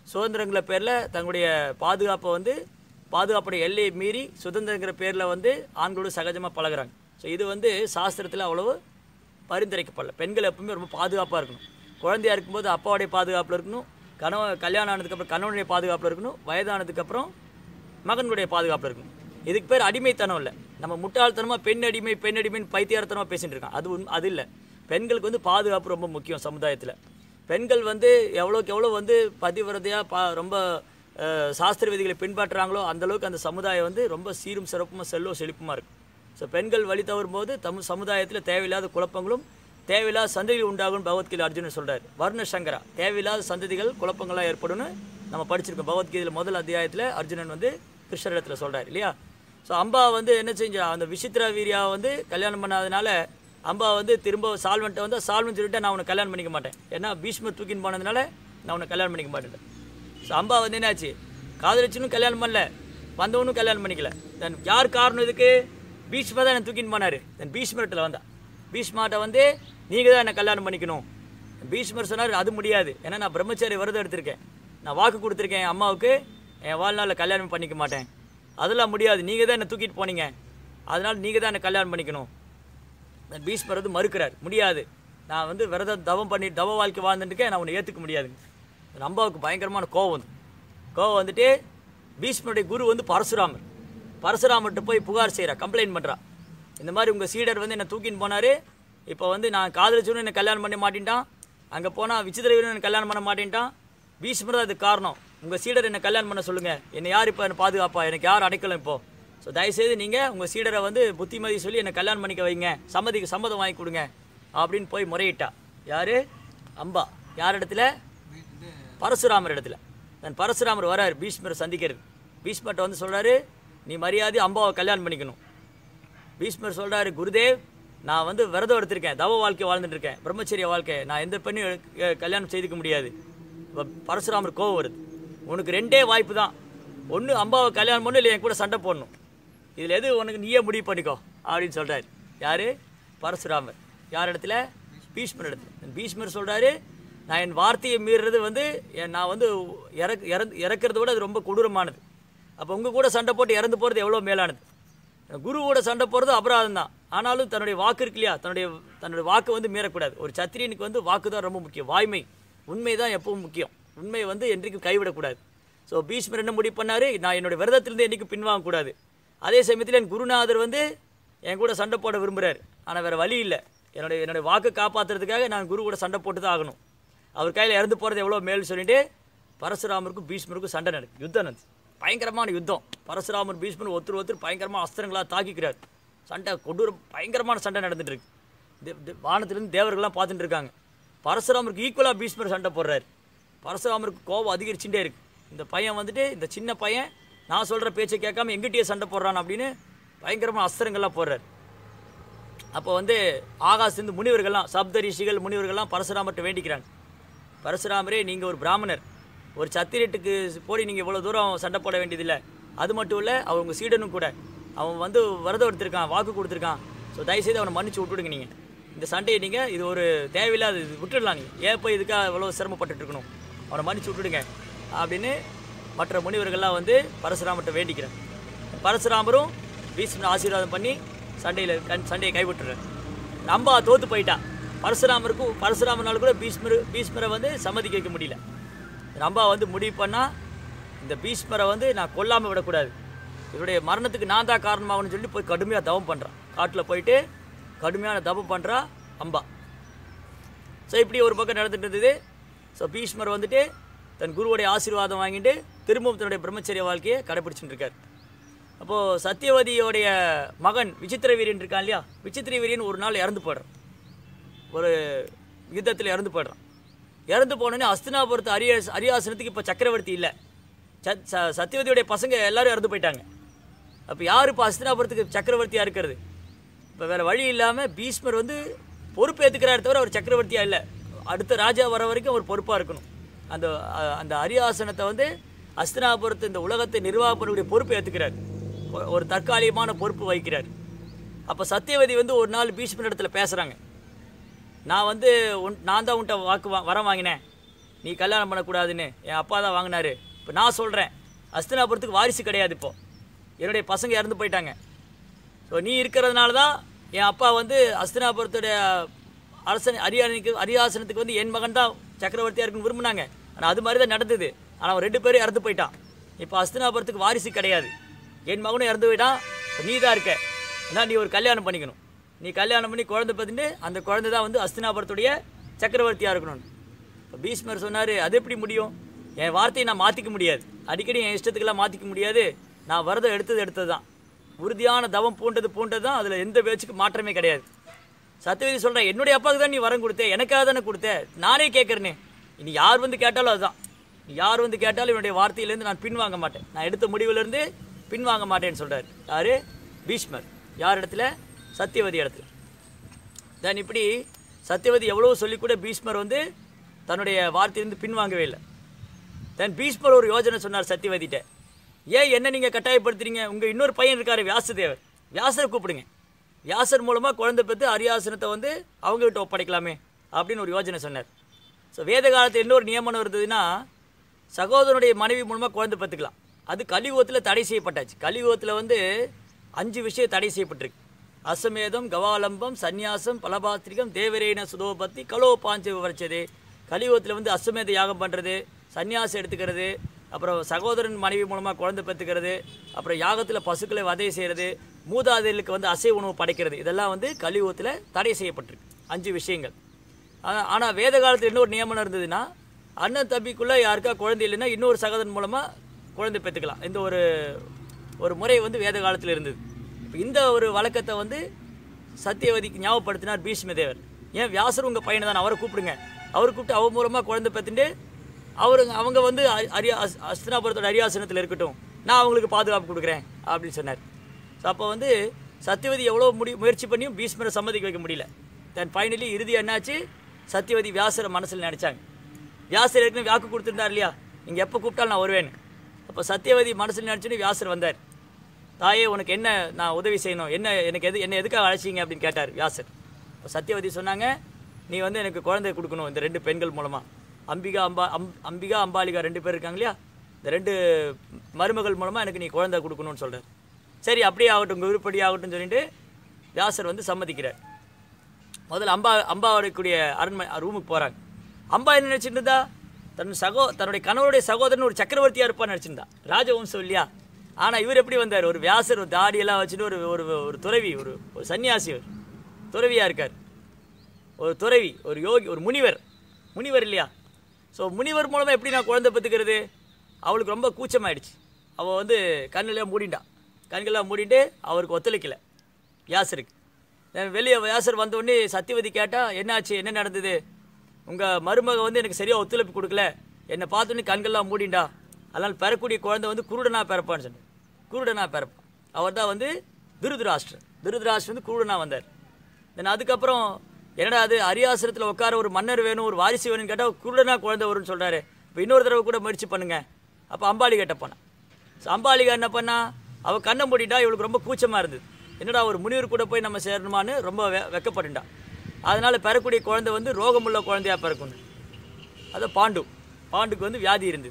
சுதந்திரங்கிற பேரில் தங்களுடைய பாதுகாப்பை வந்து பாதுகாப்புடைய எல்லையை மீறி சுதந்திரங்கிற பேரில் வந்து ஆண்களோடு சகஜமாக பழகுறாங்க ஸோ இது வந்து சாஸ்திரத்தில் அவ்வளவு பரிந்துரைக்கப்படல பெண்கள் எப்பவுமே ரொம்ப பாதுகாப்பாக இருக்கணும் குழந்தையா இருக்கும்போது அப்பாவுடைய பாதுகாப்பில் இருக்கணும் கணவன் கல்யாணம் ஆனதுக்கப்புறம் கணவனுடைய பாதுகாப்பில் இருக்கணும் வயதானதுக்கப்புறம் மகனுடைய பாதுகாப்பில் இருக்கணும் இதுக்கு பேர் அடிமைத்தனம் இல்லை நம்ம முட்டாள்தனமாக பெண் அடிமை பெண் அடிமைன்னு பைத்தியாரத்தனமாக பேசிட்டு இருக்கான் அது உண் அது இல்லை பெண்களுக்கு வந்து பாதுகாப்பு ரொம்ப முக்கியம் சமுதாயத்தில் பெண்கள் வந்து எவ்வளோக்கு எவ்வளோ வந்து பதிவிரதையாக பா ரொம்ப அஹ், சாஸ்திர விதிகளை பின்பற்றுறாங்களோ அந்த அளவுக்கு அந்த சமுதாயம் வந்து ரொம்ப சீரும் சிறப்புமா செல்லோ செழிப்புமா இருக்கும் ஸோ பெண்கள் வழி தவறும்போது தம் சமுதாயத்தில் தேவையில்லாத குழப்பங்களும் தேவையில்லாத சந்ததிகள் உண்டாகும் பகவத்கீதை அர்ஜுனன் சொல்றாரு வர்ண சங்கரா தேவையில்லாத சந்ததிகள் குழப்பங்கள்லாம் ஏற்படும்னு நம்ம படிச்சிருக்கோம் பகவத்கீதையில் முதல் அத்தியாயத்தில் அர்ஜுனன் வந்து கிருஷ்ணரிடத்தில் சொல்றாரு இல்லையா ஸோ அம்பா வந்து என்ன செஞ்சா அந்த விசித்ரா வீரியா வந்து கல்யாணம் பண்ணாதனால அம்பா வந்து திரும்ப சால்வன்ட்ட வந்து சால்வன் சொல்லிட்டு நான் உன்னை கல்யாணம் பண்ணிக்க மாட்டேன் ஏன்னா பீஷ்மர் தூக்கின்னு போனதுனால நான் உன்னை கல்யாணம் பண்ணிக்க மாட்டேன் ஸோ அம்பா வந்து என்னாச்சு காதலிச்சுன்னு கல்யாணம் பண்ணல வந்தவனும் கல்யாணம் பண்ணிக்கல தென் யார் காரணம் இதுக்கு பீஷ்மர் தான் என்னை தூக்கின்னு போனார் தென் பீஷ்மர்கிட்ட வந்தா பீஷ்மாட்ட வந்து நீங்கள் தான் என்னை கல்யாணம் பண்ணிக்கணும் பீஷ்மர் சொன்னார் அது முடியாது ஏன்னா நான் பிரம்மச்சாரி விரதம் எடுத்திருக்கேன் நான் வாக்கு கொடுத்துருக்கேன் என் அம்மாவுக்கு என் வாழ்நாளில் கல்யாணம் பண்ணிக்க மாட்டேன் அதெல்லாம் முடியாது நீங்கள் தான் என்னை தூக்கிட்டு போனீங்க அதனால் நீங்கள் தான் என்னை கல்யாணம் பண்ணிக்கணும் அந்த பீஷ்மர் வந்து மறுக்கிறார் முடியாது நான் வந்து விரதம் தவம் பண்ணி தவ வாழ்க்கை வாழ்ந்துட்டுக்கேன் நான் உன்னை ஏற்றுக்க முடியாதுங்க அந்த அம்பாவுக்கு பயங்கரமான கோவம் வந்து கோவம் வந்துட்டு பீஷ்மருடைய குரு வந்து பரசுராமர் பரசுராமர்கிட்ட போய் புகார் செய்கிறா கம்ப்ளைண்ட் பண்ணுறா இந்த மாதிரி உங்கள் சீடர் வந்து என்னை தூக்கின்னு போனார் இப்போ வந்து நான் காதலிச்சுன்னு என்னை கல்யாணம் பண்ண மாட்டேன்ட்டான் அங்கே போனால் விசித்திரவீரன் என்னை கல்யாணம் பண்ண மாட்டேன்ட்டான் பீஷ்மர் தான் அதுக்கு காரணம் உங்கள் சீடர் என்னை கல்யாணம் பண்ண சொல்லுங்கள் என்னை யார் இப்போ என்னை பாதுகாப்பா எனக்கு யார் அடைக்கலம் இப்போ ஸோ தயவுசெய்து நீங்கள் உங்கள் சீடரை வந்து புத்திமதி சொல்லி என்னை கல்யாணம் பண்ணிக்க வைங்க சம்மதிக்கு சம்மதம் வாங்கி கொடுங்க அப்படின்னு போய் முறையிட்டா யார் அம்பா யார் இடத்துல பரசுராமர் இடத்துல தன் பரசுராமர் வரார் பீஷ்மரை சந்திக்கிறது பீஷ்மர்ட்ட வந்து சொல்கிறாரு நீ மரியாதை அம்பாவை கல்யாணம் பண்ணிக்கணும் பீஷ்மர் சொல்கிறாரு குருதேவ் நான் வந்து விரதம் எடுத்திருக்கேன் தவ வாழ்க்கை வாழ்ந்துட்டு இருக்கேன் பிரம்மச்சரிய வாழ்க்கை நான் எந்த பெண்ணையும் எடுக்க- அஹ் கல்யாணம் செய்துக்க முடியாது இப்போ பரசுராமர் கோவம் வருது உனக்கு ரெண்டே வாய்ப்பு தான் ஒன்று அம்பாவை கல்யாணம் பண்ணு இல்லை என் கூட சண்டை போடணும் இதில் எது உனக்கு நீயே முடிவு பண்ணிக்கோ அப்படின்னு சொல்கிறாரு யார் பரசுராமர் யார் இடத்துல பீஷ்மர் இடத்துல பீஷ்மர் சொல்கிறாரு நான் என் வார்த்தையை மீறுறது வந்து என் நான் வந்து இறக் இறந்து இறக்கிறத விட அது ரொம்ப கொடூரமானது அப்போ உங்கள் கூட சண்டை போட்டு இறந்து போகிறது எவ்வளோ மேலானது குருவோட சண்டை போகிறது அபராதம் தான் ஆனாலும் தன்னுடைய வாக்கு இருக்கு இல்லையா தன்னுடைய தன்னுடைய வாக்கு வந்து மீறக்கூடாது ஒரு சத்திரியனுக்கு வந்து வாக்கு தான் ரொம்ப முக்கியம் வாய்மை உண்மை தான் எப்பவும் முக்கியம் உண்மை வந்து என்றைக்கும் கைவிடக்கூடாது ஸோ பீஷ்மர் என்ன முடிவு பண்ணார் நான் என்னுடைய விரதத்திலிருந்து என்றைக்கும் பின்வாங்கக்கூடாது அதே சமயத்தில் என் குருநாதர் வந்து என் கூட சண்டை போட விரும்புகிறார் ஆனால் வேறு வழி இல்லை என்னுடைய என்னுடைய வாக்கை காப்பாற்றுறதுக்காக நான் குரு கூட சண்டை போட்டு தான் ஆகணும் அவர் கையில் இறந்து போகிறது எவ்வளோ மேல் சொல்லிட்டு பரசுராமருக்கும் பீஷ்மருக்கும் சண்டை நடக்கு யுத்தம் நடந்துச்சு பயங்கரமான யுத்தம் பரசுராமர் பீஷ்மர் ஒருத்தர் ஒருத்தர் பயங்கரமாக அஸ்திரங்களாக தாக்கிக்கிறார் சண்டை கொடூர பயங்கரமான சண்டை நடந்துட்டு இருக்கு தே- தே- வானத்திலிருந்து தேவர்கள்லாம் பார்த்துட்டு இருக்காங்க பரசுராமருக்கு ஈக்குவலாக பீஷ்மர் சண்டை போடுறாரு பரசுராமருக்கு கோபம் அதிகரிச்சுட்டே இருக்கு இந்த பையன் வந்துட்டு இந்த சின்ன பையன் நான் சொல்கிற பேச்சை கேட்காம எங்கிட்டயே சண்டை போடுறான் அப்படின்னு பயங்கரமாக அஸ்திரங்கள்லாம் போடுறாரு அப்போ வந்து ஆகாசிலிருந்து முனிவர்கள்லாம் சப்த ரிஷிகள் முனிவர்கள்லாம் பரசுராமர்கிட்ட வேண்டிக்கிறாங்க பரசுராமரே நீங்கள் ஒரு பிராமணர் ஒரு சத்திரியட்டுக்கு போய் நீங்கள் இவ்வளோ தூரம் சண்டை போட வேண்டியதில்லை அது மட்டும் இல்லை அவன் உங்கள் சீடனும் கூட அவன் வந்து விரதம் எடுத்திருக்கான் வாக்கு கொடுத்துருக்கான் ஸோ தயவுசெய்து அவனை மன்னிச்சு விட்டுடுங்க நீங்கள் இந்த சண்டையை நீங்கள் இது ஒரு தேவையில்லாத இது விட்டுடலாம் நீங்கள் ஏன் போய் இதுக்காக இவ்வளோ சிரமப்பட்டுட்டு இருக்கணும் அவனை மன்னிச்சு விட்டுடுங்க அப்படின்னு மற்ற முனிவர்கள்லாம் வந்து பரசுராமர்கிட்ட வேண்டிக்கிறாங்க பரசுராமரும் பீஷ்மர் ஆசீர்வாதம் பண்ணி சண்டையில் கண் சண்டையை கைவிட்டுறாரு அம்பா தோத்து போயிட்டா பரசுராமருக்கும் பரசுராமனால கூட பீஷ்மர் பீஷ்மரை வந்து சம்மதிக்க வைக்க முடியல அம்பா வந்து முடிவு பண்ணால் இந்த பீஷ்மரை வந்து நான் கொல்லாமல் விடக்கூடாது இவருடைய மரணத்துக்கு நான் தான் காரணமாகணும்னு சொல்லி போய் கடுமையாக தவம் பண்ணுறான் காட்டில் போயிட்டு கடுமையான தவம் பண்ணுறா அம்பா ஸோ இப்படி ஒரு பக்கம் நடந்துட்டு இருந்தது ஸோ பீஷ்மர் வந்துட்டு தன் குருவுடைய ஆசீர்வாதம் வாங்கிட்டு திரும்பவும் தன்னுடைய பிரம்மச்சரிய வாழ்க்கையை கடைப்பிடிச்சுட்டு இருக்கார் அப்போது சத்தியவதியோடைய மகன் விசித்திர வீரியன் இருக்கான் இல்லையா விசித்திர வீரியன் ஒரு நாள் இறந்து போயிடுறான் ஒரு யுத்தத்தில் இறந்து போயிடுறான் இறந்து போனோடனே அஸ்தினாபுரத்து அரிய அரியாசனத்துக்கு இப்போ சக்கரவர்த்தி இல்லை ச- ச- சத்தியவதியோடைய பசங்க எல்லாரும் இறந்து போயிட்டாங்க அப்போ யார் இப்போ அஸ்தினாபுரத்துக்கு சக்கரவர்த்தியாக இருக்கிறது இப்போ வேறு வழி இல்லாமல் பீஷ்மர் வந்து பொறுப்பு ஏற்றுக்கிறாரு தவிர அவர் சக்கரவர்த்தியாக இல்லை அடுத்த ராஜா வர வரைக்கும் அவர் பொறுப்பாக இருக்கணும் அந்த அ- அந்த அரியாசனத்தை வந்து அஸ்தினாபுரத்து இந்த உலகத்தை நிர்வாகம் பண்ணக்கூடிய பொறுப்பை ஏற்றுக்கிறார் ஒ- ஒரு தற்காலிகமான பொறுப்பு வகிக்கிறார் அப்போ சத்தியவதி வந்து ஒரு நாள் பீஷ்மர் இடத்துல பேசுகிறாங்க நான் வந்து உன் நான் தான் உன்ட்ட வாக்கு வா வரம் வாங்கினேன் நீ கல்யாணம் பண்ணக்கூடாதுன்னு என் அப்பா தான் வாங்கினாரு இப்போ நான் சொல்கிறேன் அஸ்தினாபுரத்துக்கு வாரிசு கிடையாது இப்போ என்னுடைய பசங்க இறந்து போயிட்டாங்க ஸோ நீ இருக்கிறதுனால தான் என் அப்பா வந்து அஸ்தினாபுரத்துடைய அரசன் அரியாசனுக்கு அரியாசனத்துக்கு வந்து என் மகன் தான் சக்கரவர்த்தியாக இருக்குன்னு விரும்பினாங்க ஆனால் அது மாதிரி தான் நடந்தது ஆனால் அவன் ரெண்டு பேரும் இறந்து போயிட்டான் இப்போ அஸ்தினாபுரத்துக்கு வாரிசு கிடையாது என் மகனும் இறந்து போயிட்டான் இப்ப நீ தான் இருக்க அதான் நீ ஒரு கல்யாணம் பண்ணிக்கணும் நீ கல்யாணம் பண்ணி குழந்தை பார்த்துட்டு அந்த குழந்தை தான் வந்து அஸ்தினாபுரத்துடைய சக்கரவர்த்தியாக இருக்கணும் இப்போ பீஷ்மர் சொன்னார் அது எப்படி முடியும் என் வார்த்தையை நான் மாற்றிக்க முடியாது அடிக்கடி என் இஷ்டத்துக்கெல்லாம் மாற்றிக்க முடியாது நான் வரதை எடுத்தது எடுத்தது தான் உறுதியான தவம் பூண்டது பூண்டது தான் அதில் எந்த பேச்சுக்கு மாற்றமே கிடையாது சத்தியவதி சொல்கிறேன் என்னுடைய அப்பாவுக்கு தான் நீ வரம் கொடுத்த எனக்காக தானே கொடுத்த நானே கேட்குறேனே இனி யார் வந்து கேட்டாலும் அதுதான் நீ யார் வந்து கேட்டாலும் என்னுடைய வார்த்தையிலேருந்து நான் பின்வாங்க மாட்டேன் நான் எடுத்த முடிவிலேருந்து பின்வாங்க மாட்டேன்னு சொல்கிறார் யார் பீஷ்மர் யார் இடத்துல சத்தியவதி இடத்துல தென் இப்படி சத்தியவதி எவ்வளோ சொல்லி கூட பீஷ்மர் வந்து தன்னுடைய வார்த்தையிலிருந்து பின்வாங்கவே இல்லை தென் பீஷ்மர் ஒரு யோஜனை சொன்னார் சத்தியவதிட்ட ஏன் என்ன நீங்கள் கட்டாயப்படுத்துறீங்க உங்கள் இன்னொரு பையன் இருக்காரு வியாசதேவர் வியாசரை கூப்பிடுங்க வியாசர் மூலமாக குழந்தை பெற்று அரியாசனத்தை வந்து அவங்ககிட்ட ஒப்படைக்கலாமே அப்படின்னு ஒரு யோஜனை சொன்னார் ஸோ வேத காலத்தில் இன்னொரு நியமனம் இருந்ததுன்னா சகோதரனுடைய மனைவி மூலமாக குழந்தை பெற்றுக்கலாம் அது கலியுகத்தில் தடை செய்யப்பட்டாச்சு கலியுகத்தில் வந்து அஞ்சு விஷயம் தடை செய்யப்பட்டிருக்கு அசமேதம் கவாலம்பம் சந்நியாசம் பலபாத்திரிகம் தேவரேன சுதோபத்தி கலோ பாஞ்ச விவரிச்சது கலியுகத்தில் வந்து அஸ்வமேத யாகம் பண்ணுறது சந்நியாசம் எடுத்துக்கிறது அப்புறம் சகோதரன் மனைவி மூலமாக குழந்தை பெற்றுக்கிறது அப்புறம் யாகத்தில் பசுக்களை வதை செய்கிறது மூதாதையர்களுக்கு வந்து அசை உணவு படைக்கிறது இதெல்லாம் வந்து கலியுகத்தில் தடை செய்யப்பட்டிருக்கு அஞ்சு விஷயங்கள் ஆனால் வேத காலத்தில் இன்னொரு நியமனம் இருந்ததுன்னா அண்ணன் தம்பிக்குள்ளே யாருக்கா குழந்தை இல்லைன்னா இன்னொரு சகோதரன் மூலமாக குழந்தை பெற்றுக்கலாம் இந்த ஒரு ஒரு முறை வந்து வேத காலத்தில் இருந்தது இப்போ இந்த ஒரு வழக்கத்தை வந்து சத்தியவதிக்கு ஞாபகப்படுத்தினார் பீஷ்மதேவர் ஏன் வியாசர் உங்கள் பையனை தான் அவரை கூப்பிடுங்க அவர் கூப்பிட்டு அவர் மூலமாக குழந்தை பெற்றுட்டு அவருங்க அவங்க வந்து அ- அரியா அஸ்- அஸ்தினாபுரத்தோட அரியாசனத்தில் இருக்கட்டும் நான் அவங்களுக்கு பாதுகாப்பு கொடுக்குறேன் அப்படின்னு சொன்னார் ஸோ அப்போ வந்து சத்தியவதி எவ்வளோ முடி முயற்சி பண்ணியும் பீஷ்மரை சம்மதிக்க வைக்க முடியல தென் ஃபைனலி இறுதி என்னாச்சு சத்தியவதி வியாசரை மனசில் நினச்சாங்க வியாசர் ஏற்கனவே வாக்கு கொடுத்துருந்தார் இல்லையா நீங்கள் எப்போ கூப்பிட்டாலும் நான் வருவேன்னு அப்போ சத்தியவதி மனசில் நினச்சுன்னு வியாசர் வந்தார் தாயே உனக்கு என்ன நான் உதவி செய்யணும் என்ன எனக்கு எது என்ன எதுக்காக அழைச்சிங்க அப்படின்னு கேட்டார் வியாசர் அப்போ சத்தியவதி சொன்னாங்க நீ வந்து எனக்கு குழந்தை கொடுக்கணும் இந்த ரெண்டு பெண்கள் மூலமாக அம்பிகா அம்பா அம் அம்பிகா அம்பாலிகா ரெண்டு பேர் இருக்காங்க இல்லையா இந்த ரெண்டு மருமகள் மூலமாக எனக்கு நீ குழந்தை கொடுக்கணும்னு சொல்கிறார் சரி அப்படியே ஆகட்டும் உங்கள் விருப்படி ஆகட்டும்னு சொல்லிட்டு வியாசர் வந்து சம்மதிக்கிறார் முதல்ல அம்பா அம்பா வரக்கூடிய அரண்மனை ரூமுக்கு போகிறாங்க அம்பா என்ன நினச்சிட்டு இருந்தா தன் சகோ தன்னுடைய கணவருடைய சகோதரன் ஒரு சக்கரவர்த்தியாக இருப்பான்னு நினச்சிருந்தா ராஜவம்சம் இல்லையா ஆனால் இவர் எப்படி வந்தார் ஒரு வியாசர் ஒரு தாடியெல்லாம் வச்சுட்டு ஒரு ஒரு ஒரு துறவி ஒரு ஒரு சன்னியாசி அவர் துறவியாக இருக்கார் ஒரு துறவி ஒரு யோகி ஒரு முனிவர் முனிவர் இல்லையா ஸோ முனிவர் மூலமாக எப்படி நான் குழந்தை பெற்றுக்கிறது அவளுக்கு ரொம்ப கூச்சமாயிடுச்சு அவள் வந்து கண்ணெல்லாம் மூடிண்டா கண்கள்லாம் மூடிட்டு அவருக்கு ஒத்துழைக்கலை வியாசருக்கு நான் வெளியே வியாசர் வந்த உடனே சத்தியவதி கேட்டால் என்னாச்சு என்ன நடந்தது உங்கள் மருமக வந்து எனக்கு சரியாக ஒத்துழைப்பு கொடுக்கல என்னை பார்த்தோன்னே கண்கள்லாம் மூடிண்டா அதனால் பெறக்கூடிய குழந்தை வந்து குருடனா பிறப்பான்னு சொன்னேன் குருடனா பிறப்பான் அவர் தான் வந்து துருதுராஷ்டிரர் துருதுராஷ்டிரர் வந்து குருடனா வந்தார் தென் அதுக்கப்புறம் என்னடா அது அரியாசனத்தில் உட்கார ஒரு மன்னர் வேணும் ஒரு வாரிசு வேணும்னு கேட்டால் குருடனா குழந்தை வரும்னு சொல்கிறாரு இப்போ இன்னொரு தடவை கூட முயற்சி பண்ணுங்க அப்போ அம்பாளி கிட்ட போனான் ஸோ அம்பாலிகா என்ன பண்ணா அவள் கண்ணை மூடிட்டா இவளுக்கு ரொம்ப கூச்சமாக இருந்தது என்னடா ஒரு முனிவர் கூட போய் நம்ம சேரணுமான்னு ரொம்ப வெ வெக்கப்பட்டுட்டா அதனால் பெறக்கூடிய குழந்தை வந்து ரோகமுள்ள குழந்தையாக பிறக்கணும் அது பாண்டு பாண்டுக்கு வந்து வியாதி இருந்தது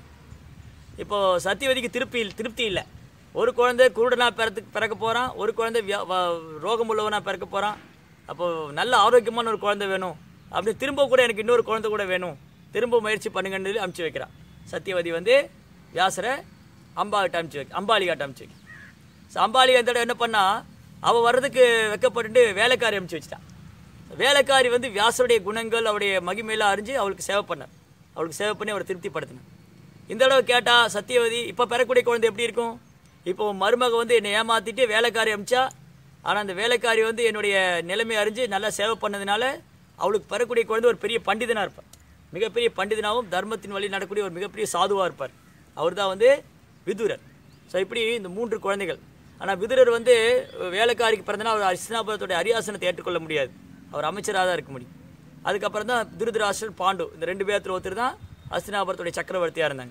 இப்போது சத்தியவதிக்கு திருப்தி திருப்தி இல்லை ஒரு குழந்தை குருடனாக பிறத்துக்கு பிறக்க போகிறான் ஒரு குழந்தை வியா வ- ரோகம் உள்ளவனாக பிறக்க போகிறான் அப்போது நல்ல ஆரோக்கியமான ஒரு குழந்தை வேணும் அப்படி திரும்ப கூட எனக்கு இன்னொரு குழந்தை கூட வேணும் திரும்ப முயற்சி பண்ணுங்கன்னு சொல்லி அனுப்பிச்சி வைக்கிறான் சத்தியவதி வந்து வியாசரை அம்பாகிட்ட அனுப்பிச்சி வைக்க அம்பாலிகாட்ட அனுப்பிச்சி வைக்க ஸோ அம்பாலிகா இந்த தடவை என்ன பண்ணா அவள் வர்றதுக்கு வெக்கப்பட்டுட்டு வேலைக்காரி அனுப்பிச்சி வச்சிட்டான் வேலைக்காரி வந்து வியாசருடைய குணங்கள் அவருடைய மகிமையெல்லாம் அறிஞ்சு அவளுக்கு சேவை பண்ணார் அவளுக்கு சேவை பண்ணி அவரை திருப்திப்படுத்தினார் இந்த தடவை கேட்டா சத்தியவதி இப்போ பெறக்கூடிய குழந்தை எப்படி இருக்கும் இப்போ உன் மருமக வந்து என்னை ஏமாத்திட்டு வேலைக்காரி அமிச்சா ஆனால் அந்த வேலைக்காரி வந்து என்னுடைய நிலைமை அறிஞ்சு நல்லா சேவை பண்ணதுனால அவளுக்கு பெறக்கூடிய குழந்தை ஒரு பெரிய பண்டிதனாக இருப்பார் மிகப்பெரிய பண்டிதனாகவும் தர்மத்தின் வழி நடக்கக்கூடிய ஒரு மிகப்பெரிய சாதுவாக இருப்பார் அவர் தான் வந்து விதுரர் ஸோ இப்படி இந்த மூன்று குழந்தைகள் ஆனால் விதுரர் வந்து வேலைக்காரிக்கு பிறந்தனா அவர் அஸ்தினாபுரத்துடைய அரியாசனத்தை ஏற்றுக்கொள்ள முடியாது அவர் அமைச்சராக தான் இருக்க முடியும் அதுக்கப்புறம் தான் திருதராஷ்டிரர் பாண்டு இந்த ரெண்டு பேர்த்துல ஒருத்தர் தான் அஸ்தினாபுரத்துடைய சக்கரவர்த்தியாக இருந்தாங்க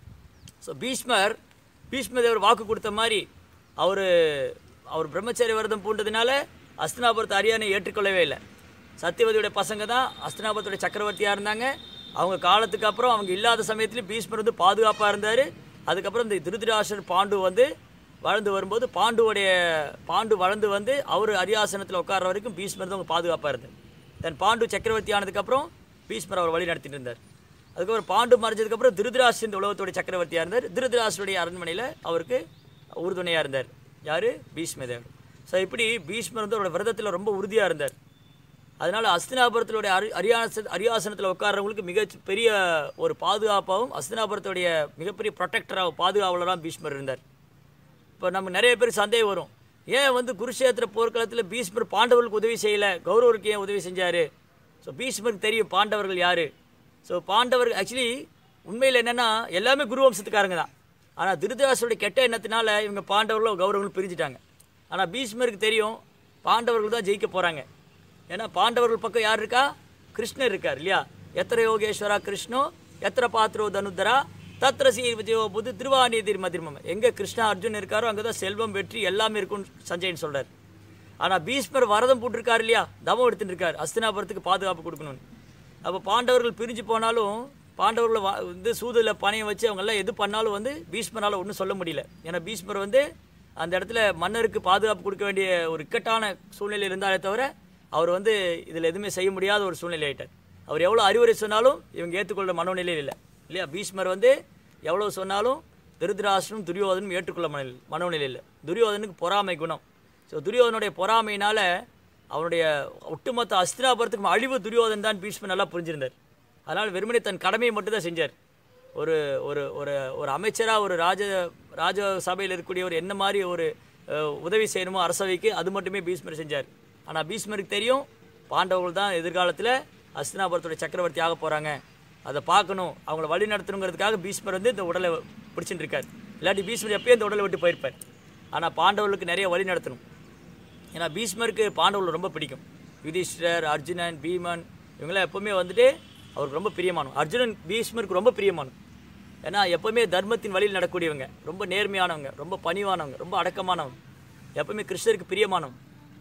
ஸோ பீஷ்மர் பீஷ்மதேவர் வாக்கு கொடுத்த மாதிரி அவர் அவர் பிரம்மச்சரிய விரதம் பூண்டதுனால அஸ்தினாபுரத்து அரியானை ஏற்றுக்கொள்ளவே இல்லை சத்தியவதியோட பசங்க தான் அஸ்தினாபுரத்துடைய சக்கரவர்த்தியாக இருந்தாங்க அவங்க காலத்துக்கு அப்புறம் அவங்க இல்லாத சமயத்துலையும் பீஷ்மர் வந்து பாதுகாப்பாக இருந்தார் அதுக்கப்புறம் இந்த திருதராஷ்டர் பாண்டு வந்து வளர்ந்து வரும்போது பாண்டுவோடைய பாண்டு வளர்ந்து வந்து அவர் அரியாசனத்தில் உட்கார்ற வரைக்கும் பீஷ்மர் தான் அவங்க பாதுகாப்பாக இருந்தார் தென் பாண்டு சக்கரவர்த்தி ஆனதுக்கப்புறம் பீஷ்மர் அவர் வழி நடத்திட்டு இருந்தார் அதுக்கப்புறம் பாண்டு மறைஞ்சதுக்கப்புறம் திருதராஷ்டிர இந்த உலகத்தோட சக்கரவர்த்தியாக இருந்தார் திருதராஷ்டருடைய அரண்மனையில் அவருக்கு உறுதுணையாக இருந்தார் யார் பீஷ்மதேவர் ஸோ இப்படி பீஷ்மர் வந்து அவரோட விரதத்தில் ரொம்ப உறுதியாக இருந்தார் அதனால் அஸ்தினாபுரத்தினுடைய அரி அரியாச அரியாசனத்தில் உட்கார்றவங்களுக்கு மிக பெரிய ஒரு பாதுகாப்பாகவும் அஸ்தினாபுரத்துடைய மிகப்பெரிய ப்ரொடெக்டராக பாதுகாவலராக பீஷ்மர் இருந்தார் இப்போ நமக்கு நிறைய பேர் சந்தேகம் வரும் ஏன் வந்து குருஷேத்திர போர்க்களத்தில் பீஷ்மர் பாண்டவர்களுக்கு உதவி செய்யலை கௌரவருக்கு ஏன் உதவி செஞ்சார் ஸோ பீஷ்மருக்கு தெரியும் பாண்டவர்கள் யார் ஸோ பாண்டவர்கள் ஆக்சுவலி உண்மையில் என்னென்னா எல்லாமே குரு வம்சத்துக்காரங்க தான் ஆனால் திருதராசருடைய கெட்ட எண்ணத்தினால இவங்க பாண்டவர்களும் கௌரவர்களும் பிரிஞ்சுட்டாங்க ஆனால் பீஷ்மருக்கு தெரியும் பாண்டவர்கள் தான் ஜெயிக்க போகிறாங்க ஏன்னா பாண்டவர்கள் பக்கம் யார் இருக்கா கிருஷ்ணர் இருக்கார் இல்லையா எத்திர யோகேஸ்வரா கிருஷ்ணோ எத்திர பாத்ரோ தனுத்தரா தத்ர சீ விஜயோ புது திருவாணி திருமதிர்மம் எங்கே கிருஷ்ணா அர்ஜுன் இருக்காரோ அங்கே தான் செல்வம் வெற்றி எல்லாமே இருக்கும்னு சஞ்சயன் சொல்கிறார் ஆனால் பீஷ்மர் வரதம் போட்டிருக்காரு இல்லையா தவம் எடுத்துட்டு இருக்கார் அஸ்தினாபுரத்துக்கு பாதுகாப்பு கொடுக்கணும்னு அப்போ பாண்டவர்கள் பிரிஞ்சு போனாலும் பாண்டவர்களை வா வந்து சூதில் பணையம் வச்சு அவங்கெல்லாம் எது பண்ணாலும் வந்து பீஷ்மரால் ஒன்றும் சொல்ல முடியல ஏன்னா பீஷ்மர் வந்து அந்த இடத்துல மன்னருக்கு பாதுகாப்பு கொடுக்க வேண்டிய ஒரு இக்கட்டான சூழ்நிலை இருந்தாலே தவிர அவர் வந்து இதில் எதுவுமே செய்ய முடியாத ஒரு சூழ்நிலை ஆயிட்டார் அவர் எவ்வளோ அறிவுரை சொன்னாலும் இவங்க ஏற்றுக்கொள்ள மனோநிலையில் இல்லை இல்லையா பீஷ்மர் வந்து எவ்வளோ சொன்னாலும் திருதராஷ்டிரம் துரியோதனும் ஏற்றுக்கொள்ள மன மனோநிலை இல்லை துரியோதனுக்கு பொறாமை குணம் ஸோ துரியோதனுடைய பொறாமையினால அவனுடைய ஒட்டுமொத்த அஸ்தினாபுரத்துக்கு அழிவு துரியோதன் தான் பீஷ்மர் நல்லா புரிஞ்சிருந்தார் அதனால் வெறுமனே தன் கடமையை மட்டும்தான் செஞ்சார் ஒரு ஒரு ஒரு ஒரு அமைச்சராக ஒரு ராஜ ராஜ சபையில் இருக்கக்கூடியவர் என்ன மாதிரி ஒரு அஹ், உதவி செய்யணுமோ அரசவைக்கு அது மட்டுமே பீஷ்மர் செஞ்சார் ஆனால் பீஷ்மருக்கு தெரியும் பாண்டவர்கள் தான் எதிர்காலத்தில் அஸ்தினாபுரத்துடைய சக்கரவர்த்தி ஆக போகிறாங்க அதை பார்க்கணும் அவங்கள வழி நடத்தணுங்கிறதுக்காக பீஷ்மர் வந்து இந்த உடலை பிடிச்சிட்டு இருக்கார் இல்லாட்டி பீஷ்மர் எப்பயும் இந்த உடலை விட்டு போயிருப்பார் ஆனால் பாண்டவர்களுக்கு நிறைய வழி நடத்தணும் ஏன்னா பீஷ்மருக்கு பாண்டவர்கள் ரொம்ப பிடிக்கும் யுதிஷ்டர் அர்ஜுனன் பீமன் இவங்களாம் எப்பவுமே வந்துட்டு அவருக்கு ரொம்ப பிரியமானவங்க அர்ஜுனன் பீஷ்மருக்கு ரொம்ப பிரியமானவங்க ஏன்னா எப்பவுமே தர்மத்தின் வழியில் நடக்கூடியவங்க ரொம்ப நேர்மையானவங்க ரொம்ப பணிவானவங்க ரொம்ப அடக்கமானவங்க எப்பவுமே கிருஷ்ணருக்கு பிரியமானவங்க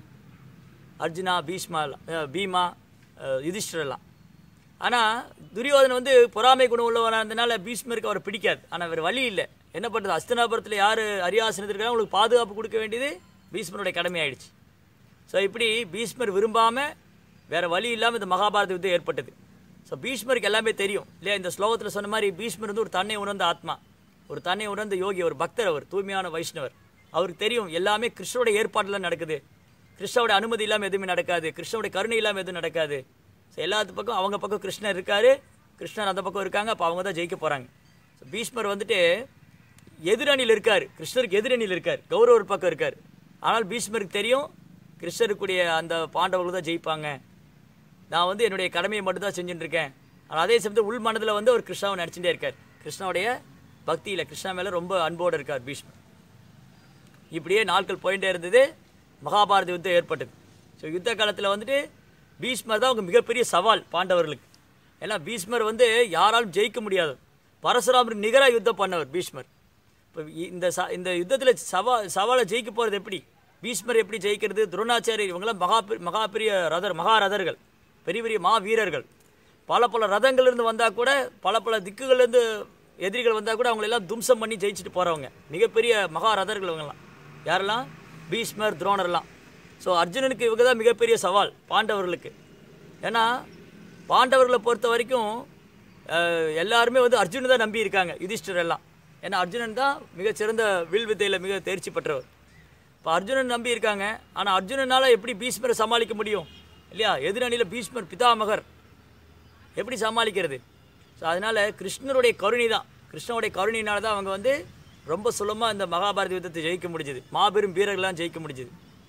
அர்ஜுனா பீஷ்மா எல்லாம், அஹ் பீமா அஹ் யுதிஷ்டர் எல்லாம் ஆனால் துரியோதனன் வந்து பொறாமை குணம் உள்ளவனாக இருந்தனால பீஷ்மருக்கு அவரை பிடிக்காது ஆனால் வேறு வழி இல்லை என்ன பண்ணுறது அஸ்தினாபுரத்தில் யார் அரியாசனத்தில் இருக்காங்க அவங்களுக்கு பாதுகாப்பு கொடுக்க வேண்டியது பீஷ்மருடைய கடமை ஆயிடுச்சு ஸோ இப்படி பீஷ்மர் விரும்பாமல் வேறு வழி இல்லாமல் இந்த மகாபாரத யுத்தம் ஏற்பட்டது ஸோ பீஷ்மருக்கு எல்லாமே தெரியும் இல்லையா இந்த ஸ்லோகத்தில் சொன்ன மாதிரி பீஷ்மர் வந்து ஒரு தன்னை உணர்ந்த ஆத்மா ஒரு தன்னை உணர்ந்த யோகி ஒரு பக்தர் அவர் தூய்மையான வைஷ்ணவர் அவருக்கு தெரியும் எல்லாமே கிருஷ்ணருடைய ஏற்பாட்டில் நடக்குது கிருஷ்ணருடைய அனுமதி இல்லாமல் எதுவுமே நடக்காது கிருஷ்ணருடைய கருணை இல்லாமல் எதுவும் நடக்காது ஸோ எல்லாத்து பக்கம் அவங்க பக்கம் கிருஷ்ணர் இருக்காரு கிருஷ்ணர் அந்த பக்கம் இருக்காங்க அப்போ அவங்க தான் ஜெயிக்க போகிறாங்க ஸோ பீஷ்மர் வந்துட்டு எதிரணியில் இருக்கார் கிருஷ்ணருக்கு எதிரணியில் இருக்கார் கௌரவர் பக்கம் இருக்கார் ஆனால் பீஷ்மருக்கு தெரியும் கிருஷ்ணருக்குடைய அந்த பாண்டவர்கள் தான் ஜெயிப்பாங்க நான் வந்து என்னுடைய கடமையை மட்டும் தான் செஞ்சுட்டு இருக்கேன் ஆனால் அதே சமயத்தில் உள் மனதில் வந்து அவர் கிருஷ்ணாவை நடிச்சுட்டே இருக்கார் கிருஷ்ணாவுடைய பக்தியில் கிருஷ்ணா மேலே ரொம்ப அன்போடு இருக்கார் பீஷ்மர் இப்படியே நாட்கள் போயிட்டே இருந்தது மகாபாரத யுத்தம் ஏற்பட்டது ஸோ யுத்த காலத்தில் வந்துட்டு பீஷ்மர் தான் அவங்க மிகப்பெரிய சவால் பாண்டவர்களுக்கு ஏன்னா பீஷ்மர் வந்து யாராலும் ஜெயிக்க முடியாது பரசுராமருக்கு நிகராக யுத்தம் பண்ணவர் பீஷ்மர் இப்போ இந்த ச இந்த யுத்தத்தில் சவா சவாலை ஜெயிக்க போகிறது எப்படி பீஷ்மர் எப்படி ஜெயிக்கிறது துரோணாச்சாரியர் இவங்கெல்லாம் மகா பெ- மகா பெரிய ரதர் மகாரதர்கள் பெரிய பெரிய மா வீரர்கள் பல பல ரதங்கள்லேருந்து வந்தால் கூட பல பல திக்குகள்லேருந்து எதிரிகள் வந்தால் கூட அவங்களெல்லாம் தும்சம் பண்ணி ஜெயிச்சுட்டு போகிறவங்க மிகப்பெரிய மகாரதர்கள் இவங்கெல்லாம் யாரெல்லாம் பீஷ்மர் துரோணர்லாம் ஸோ அர்ஜுனனுக்கு இவங்க தான் மிகப்பெரிய சவால் பாண்டவர்களுக்கு ஏன்னா பாண்டவர்களை பொறுத்த வரைக்கும் அஹ், எல்லாருமே வந்து அர்ஜுனன் தான் நம்பி இருக்காங்க யுதிஷ்டர் எல்லாம் ஏன்னா அர்ஜுனன் தான் மிகச்சிறந்த வில் வித்தையில் மிக தேர்ச்சி பெற்றவர் இப்போ அர்ஜுனன் நம்பி இருக்காங்க ஆனால் அர்ஜுனனால் எப்படி பீஷ்மரை சமாளிக்க முடியும் இல்லையா எதிரணியில் பீஷ்மர் பிதாமகர் எப்படி சமாளிக்கிறது ஸோ அதனால் கிருஷ்ணருடைய கருணை தான் கிருஷ்ணருடைய கருணையினால தான் அவங்க வந்து ரொம்ப சுலமாக இந்த மகாபாரத யுத்தத்தை ஜெயிக்க முடிஞ்சது மாபெரும் வீரர்கள்லாம் ஜெயிக்க முடிஞ்சது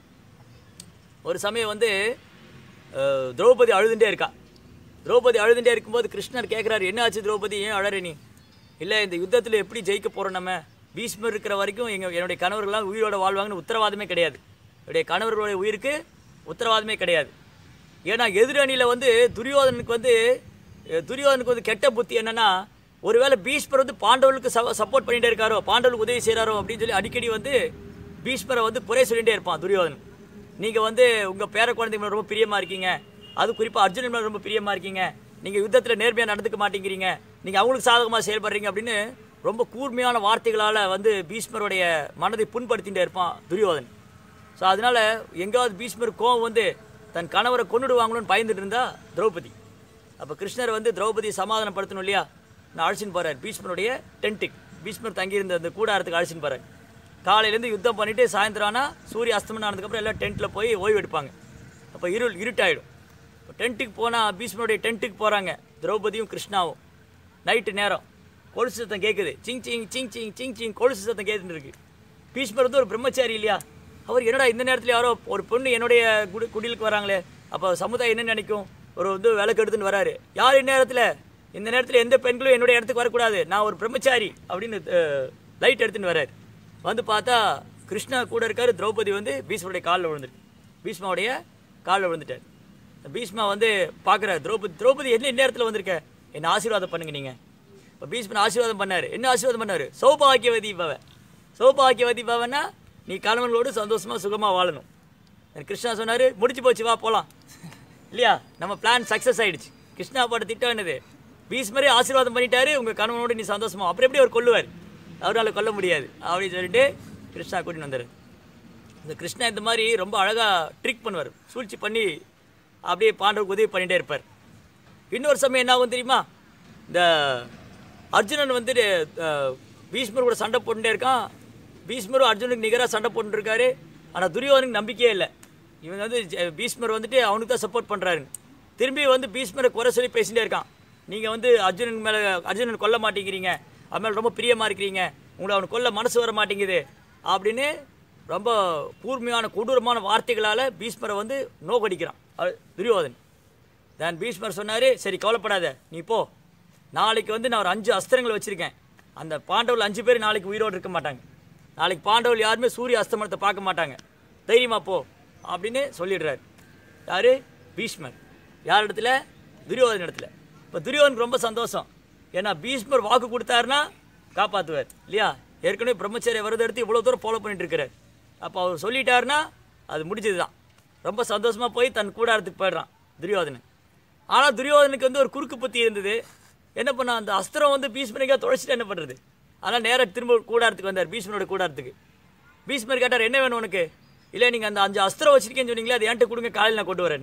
ஒரு சமயம் வந்து அஹ், திரௌபதி அழுதுண்டே இருக்கா திரௌபதி அழுதுண்டே இருக்கும்போது கிருஷ்ணர் கேட்குறாரு என்ன ஆச்சு திரௌபதி ஏன் அழற நீ இல்லை இந்த யுத்தத்தில் எப்படி ஜெயிக்க போகிறோம் நம்ம பீஷ்மர் இருக்கிற வரைக்கும் எங்கள் என்னுடைய கணவர்கள்லாம் உயிரோட வாழ்வாங்கன்னு உத்தரவாதமே கிடையாது என்னுடைய கணவர்களுடைய உயிருக்கு உத்தரவாதமே கிடையாது ஏன்னா எதிரணியில் வந்து துரியோதனுக்கு வந்து அஹ், துரியோதனுக்கு வந்து கெட்ட புத்தி என்னன்னா ஒருவேளை பீஷ்மர் வந்து பாண்டவர்களுக்கு சப்போர்ட் பண்ணிட்டே இருக்காரோ பாண்டவர்களுக்கு உதவி செய்கிறாரோ அப்படின்னு சொல்லி அடிக்கடி வந்து பீஷ்மரை வந்து குறை சொல்லிகிட்டே இருப்பான் துரியோதனன் நீங்கள் வந்து உங்கள் பேர குழந்தைங்க மேல ரொம்ப பிரியமாக இருக்கீங்க அது குறிப்பாக அர்ஜுனன் மேல ரொம்ப பிரியமாக இருக்கீங்க நீங்கள் யுத்தத்தில் நேர்மையாக நடந்துக்க மாட்டேங்கிறீங்க நீங்கள் அவங்களுக்கு சாதகமாக செயல்படுறீங்க அப்படின்னு ரொம்ப கூர்மையான வார்த்தைகளால் வந்து பீஷ்மருடைய மனதை புண்படுத்திகிட்டே இருப்பான் துரியோதன் ஸோ அதனால எங்கேயாவது பீஷ்மர் கோவம் வந்து தன் கணவரை கொன்னுடுவாங்களோன்னு பயந்துட்டு இருந்தா திரௌபதி அப்போ கிருஷ்ணர் வந்து திரௌபதியை சமாதானப்படுத்தணும் இல்லையா நான் அழைச்சின்னு போகிறார் பீஷ்மருடைய டென்ட்டுக்கு பீஷ்மர் தங்கியிருந்த அந்த கூடாரத்துக்கு அழைச்சின்னு போகிறார் காலையிலேருந்து யுத்தம் பண்ணிவிட்டு சாயந்தரம் ஆனால் சூரிய அஸ்தமனம் ஆனதுக்கப்புறம் எல்லாம் டென்ட்டில் போய் ஓய்வு எடுப்பாங்க அப்போ இருள் இருட்டாயிடும் இப்போ டென்ட்டுக்கு போனால் பீஷ்மருடைய டென்ட்டுக்கு போகிறாங்க திரௌபதியும் கிருஷ்ணாவும் நைட்டு நேரம் கொலுசு சத்தம் கேட்குது சிங் சிங் சிங் சிங் சிங் சிங் கொலுசு சத்தம் கேட்டுட்டு இருக்கு பீஷ்மர் வந்து ஒரு பிரம்மச்சாரி இல்லையா அவர் என்னடா இந்த நேரத்தில் யாரோ ஒரு பொண்ணு என்னுடைய குடி குடிலுக்கு வராங்களே அப்போ சமுதாயம் என்ன நினைக்கும் ஒரு வந்து விளக்கு எடுத்துன்னு வராரு யார் இந்நேரத்தில் இந்த நேரத்தில் எந்த பெண்களும் என்னுடைய இடத்துக்கு வரக்கூடாது நான் ஒரு பிரம்மச்சாரி அப்படின்னு லைட் எடுத்துன்னு வராரு வந்து பார்த்தா கிருஷ்ணா கூட இருக்காரு திரௌபதி வந்து பீஷ்மருடைய காலில் விழுந்துருக்கு பீஷ்மாவுடைய காலில் விழுந்துட்டார் பீஷ்மா வந்து பார்க்குறாரு திரௌபதி திரௌபதி என்ன நேரத்தில் வந்திருக்க என்ன ஆசீர்வாதம் பண்ணுங்க நீங்கள் இப்போ பீஷ்மன் ஆசீர்வாதம் பண்ணார் என்ன ஆசீர்வாதம் பண்ணார் சௌபாகியவதி பவ சௌபாகியவதி பவன்னா நீ கணவன்களோடு சந்தோஷமாக சுகமாக வாழணும் கிருஷ்ணா சொன்னார் முடிச்சு போச்சு வா போகலாம் இல்லையா நம்ம பிளான் சக்ஸஸ் ஆயிடுச்சு கிருஷ்ணா போட்ட திட்டம் என்னது பீஷ்மரே ஆசீர்வாதம் பண்ணிட்டாரு உங்கள் கணவனோடு நீ சந்தோஷமா அப்புறம் எப்படி அவர் கொல்லுவார் அவரால் கொல்ல முடியாது அப்படின்னு சொல்லிட்டு கிருஷ்ணா கூட்டின்னு வந்தார் இந்த கிருஷ்ணா இந்த மாதிரி ரொம்ப அழகாக ட்ரிக் பண்ணுவார் சூழ்ச்சி பண்ணி அப்படியே பாண்டவருக்கு உதவி பண்ணிகிட்டே இருப்பார் இன்னொரு சமயம் என்ன ஆகும் தெரியுமா இந்த அர்ஜுனன் வந்துட்டு அஹ், பீஷ்மர் கூட சண்டை போட்டுட்டே இருக்கான் பீஷ்மரும் அர்ஜுனுக்கு நிகராக சண்டை போட்டுருக்காரு ஆனால் துரியோதனுக்கு நம்பிக்கையே இல்லை இவங்க வந்து ஜெ- பீஷ்மர் வந்துட்டு அவனுக்கு தான் சப்போர்ட் பண்ணுறாரு திரும்பி வந்து பீஷ்மரை குறை சொல்லி பேசிட்டே இருக்கான் நீங்கள் வந்து அர்ஜுனன் மேலே அர்ஜுனன் கொல்ல மாட்டேங்கிறீங்க அவன் மேலே ரொம்ப பிரியமாக இருக்கிறீங்க உங்களை அவனை கொல்ல மனசு வர மாட்டேங்குது அப்படின்னு ரொம்ப கூர்மையான கொடூரமான வார்த்தைகளால் பீஷ்மரை வந்து நோக்கடிக்கிறான் அவர் துரியோதன் தான் பீஷ்மர் சொன்னார் சரி கவலைப்படாத நீ போ நாளைக்கு வந்து நான் ஒரு அஞ்சு அஸ்திரங்கள் வச்சுருக்கேன் அந்த பாண்டவர்கள் அஞ்சு பேர் நாளைக்கு உயிரோடு இருக்க மாட்டாங்க நாளைக்கு பாண்டவர்கள் யாருமே சூரிய அஸ்தமனத்தை பார்க்க மாட்டாங்க தைரியமா போ அப்படின்னு சொல்லிடுறாரு யாரு பீஷ்மர் யார் இடத்துல துரியோதன் இடத்துல இப்போ துரியோதனுக்கு ரொம்ப சந்தோஷம் ஏன்னா பீஷ்மர் வாக்கு கொடுத்தாருன்னா காப்பாற்றுவார் இல்லையா ஏற்கனவே பிரம்மச்சரிய விரதம் எடுத்து இவ்வளோ தூரம் ஃபாலோ பண்ணிட்டு இருக்கிறார் அப்போ அவர் சொல்லிட்டாருன்னா அது முடிஞ்சது தான் ரொம்ப சந்தோஷமாக போய் தன் கூடாரத்துக்கு போயிடுறான் துரியோதனன் ஆனால் துரியோதனுக்கு வந்து ஒரு குறுக்கு புத்தி இருந்தது என்ன பண்ணா அந்த அஸ்திரம் வந்து பீஷ்மனுக்காக தொலைச்சிட்டு என்ன பண்ணுறது ஆனால் நேராக திரும்ப கூடாரத்துக்கு வந்தார் பீஷ்மனோட கூடாரத்துக்கு பீஷ்மர் கேட்டார் என்ன வேணும் உனக்கு இல்லை நீங்கள் அந்த அஞ்சு அஸ்திரம் வச்சிருக்கேன்னு சொன்னீங்களே அது என்கிட்ட கொடுங்க காலையில் நான் கொண்டு வரேன்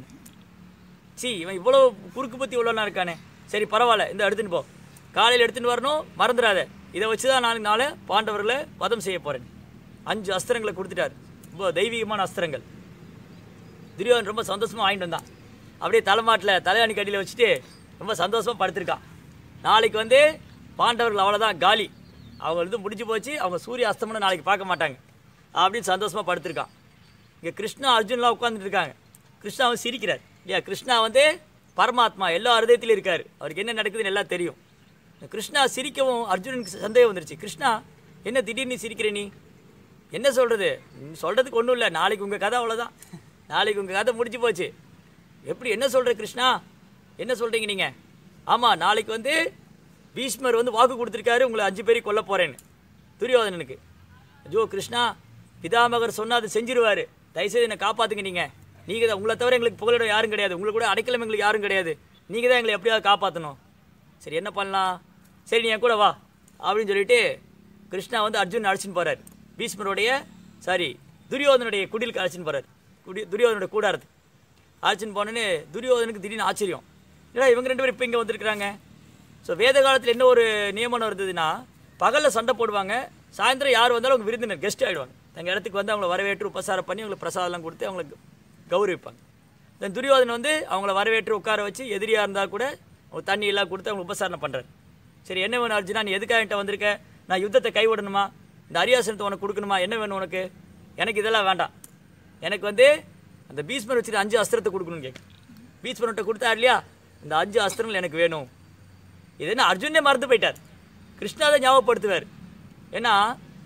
சி இவன் இவ்வளோ குறுக்கு புத்தி இவ்வளோலாம் இருக்கானே சரி பரவாயில்ல இந்த எடுத்துன்னு போ காலையில் எடுத்துன்னு வரணும் மறந்துடாத இதை வச்சு தான் நாளைக்கு நாளை பாண்டவர்களை வதம் செய்ய போகிறேன் அஞ்சு அஸ்திரங்களை கொடுத்துட்டார் ரொம்ப தெய்வீகமான அஸ்திரங்கள் துரியோதன் ரொம்ப சந்தோஷமாக வாங்கிட்டு வந்தான் அப்படியே தலைமாட்டில் தலையாணி கடியில் வச்சுட்டு ரொம்ப சந்தோஷமாக படுத்திருக்கான் நாளைக்கு வந்து பாண்டவர்கள் அவ்வளோதான் காலி அவங்க வந்து முடிஞ்சு போச்சு அவங்க சூரிய அஸ்தமனம் நாளைக்கு பார்க்க மாட்டாங்க அப்படின்னு சந்தோஷமாக படுத்திருக்கான் இங்கே கிருஷ்ணா அர்ஜுன்லாம் உட்காந்துட்டு இருக்காங்க கிருஷ்ணா வந்து சிரிக்கிறார் இல்லையா கிருஷ்ணா வந்து பரமாத்மா எல்லா ஹிருதயத்திலும் இருக்கார் அவருக்கு என்ன நடக்குதுன்னு எல்லாம் தெரியும் இந்த கிருஷ்ணா சிரிக்கவும் அர்ஜுனனுக்கு சந்தேகம் வந்துருச்சு கிருஷ்ணா என்ன திடீர்னு சிரிக்கிற நீ என்ன சொல்கிறது சொல்கிறதுக்கு ஒன்றும் இல்லை நாளைக்கு உங்கள் கதை அவ்வளோதான் நாளைக்கு உங்கள் கதை முடிஞ்சு போச்சு எப்படி என்ன சொல்கிற கிருஷ்ணா என்ன சொல்கிறீங்க நீங்கள் ஆமாம் நாளைக்கு வந்து பீஷ்மர் வந்து வாக்கு கொடுத்துருக்காரு உங்களை அஞ்சு பேரையும் கொல்ல போகிறேன்னு துரியோதனனுக்கு ஐயோ கிருஷ்ணா பிதாமகர் சொன்னால் அதை செஞ்சிருவார் தயவுசெய்து என்னை காப்பாற்றுங்க நீங்கள் நீங்கள் தான் உங்களை தவிர எங்களுக்கு புகலிடம் யாரும் கிடையாது உங்களுக்கு கூட அடைக்கலம் எங்களுக்கு யாரும் கிடையாது நீங்கள் தான் எங்களை எப்படியாவது காப்பாற்றணும் சரி என்ன பண்ணலாம் சரி நீ என் கூட வா அப்படின்னு சொல்லிட்டு கிருஷ்ணா வந்து அர்ஜுன் அழைச்சின்னு போகிறார் பீஷ்மருடைய சாரி துரியோதனுடைய குடிலுக்கு அழைச்சின்னு போகிறார் குடி துரியோதனுடைய கூடாரத்து அழைச்சின்னு போனோன்னே துரியோதனுக்கு திடீர்னு ஆச்சரியம் ஏடா இவங்க ரெண்டு பேரும் இப்போ இங்கே வந்திருக்கிறாங்க ஸோ வேத காலத்தில் என்ன ஒரு நியமனம் இருந்ததுன்னா பகலில் சண்டை போடுவாங்க சாயந்தரம் யார் வந்தாலும் அவங்க விருந்தினர் கெஸ்ட் ஆகிடுவாங்க தங்கள் இடத்துக்கு வந்து அவங்கள வரவேற்று உபசாரம் பண்ணி அவங்களுக்கு பிரசாதம்லாம் கொடுத்து அவங்களுக்கு கௌரவிப்பாங்க தென் துரியோதனன் வந்து அவங்கள வரவேற்று உட்கார வச்சு எதிரியாக இருந்தால் கூட அவங்க தண்ணி எல்லாம் கொடுத்து அவங்க உபசாரணம் பண்ணுறாரு சரி என்ன வேணும் அர்ஜுனா நீ எதுக்காக என்கிட்ட வந்திருக்க நான் யுத்தத்தை கைவிடணுமா இந்த அரியாசனத்தை உனக்கு கொடுக்கணுமா என்ன வேணும் உனக்கு எனக்கு இதெல்லாம் வேண்டாம் எனக்கு வந்து அந்த பீஸ்மர் வச்சுட்டு அஞ்சு அஸ்திரத்தை கொடுக்கணும்னு கேட்கு பீஸ்மர்கிட்ட கொடுத்தாரு இல்லையா இந்த அஞ்சு அஸ்திரங்கள் எனக்கு வேணும் இது என்ன அர்ஜுனே மறந்து போயிட்டார் கிருஷ்ணா தான் ஞாபகப்படுத்துவார் ஏன்னா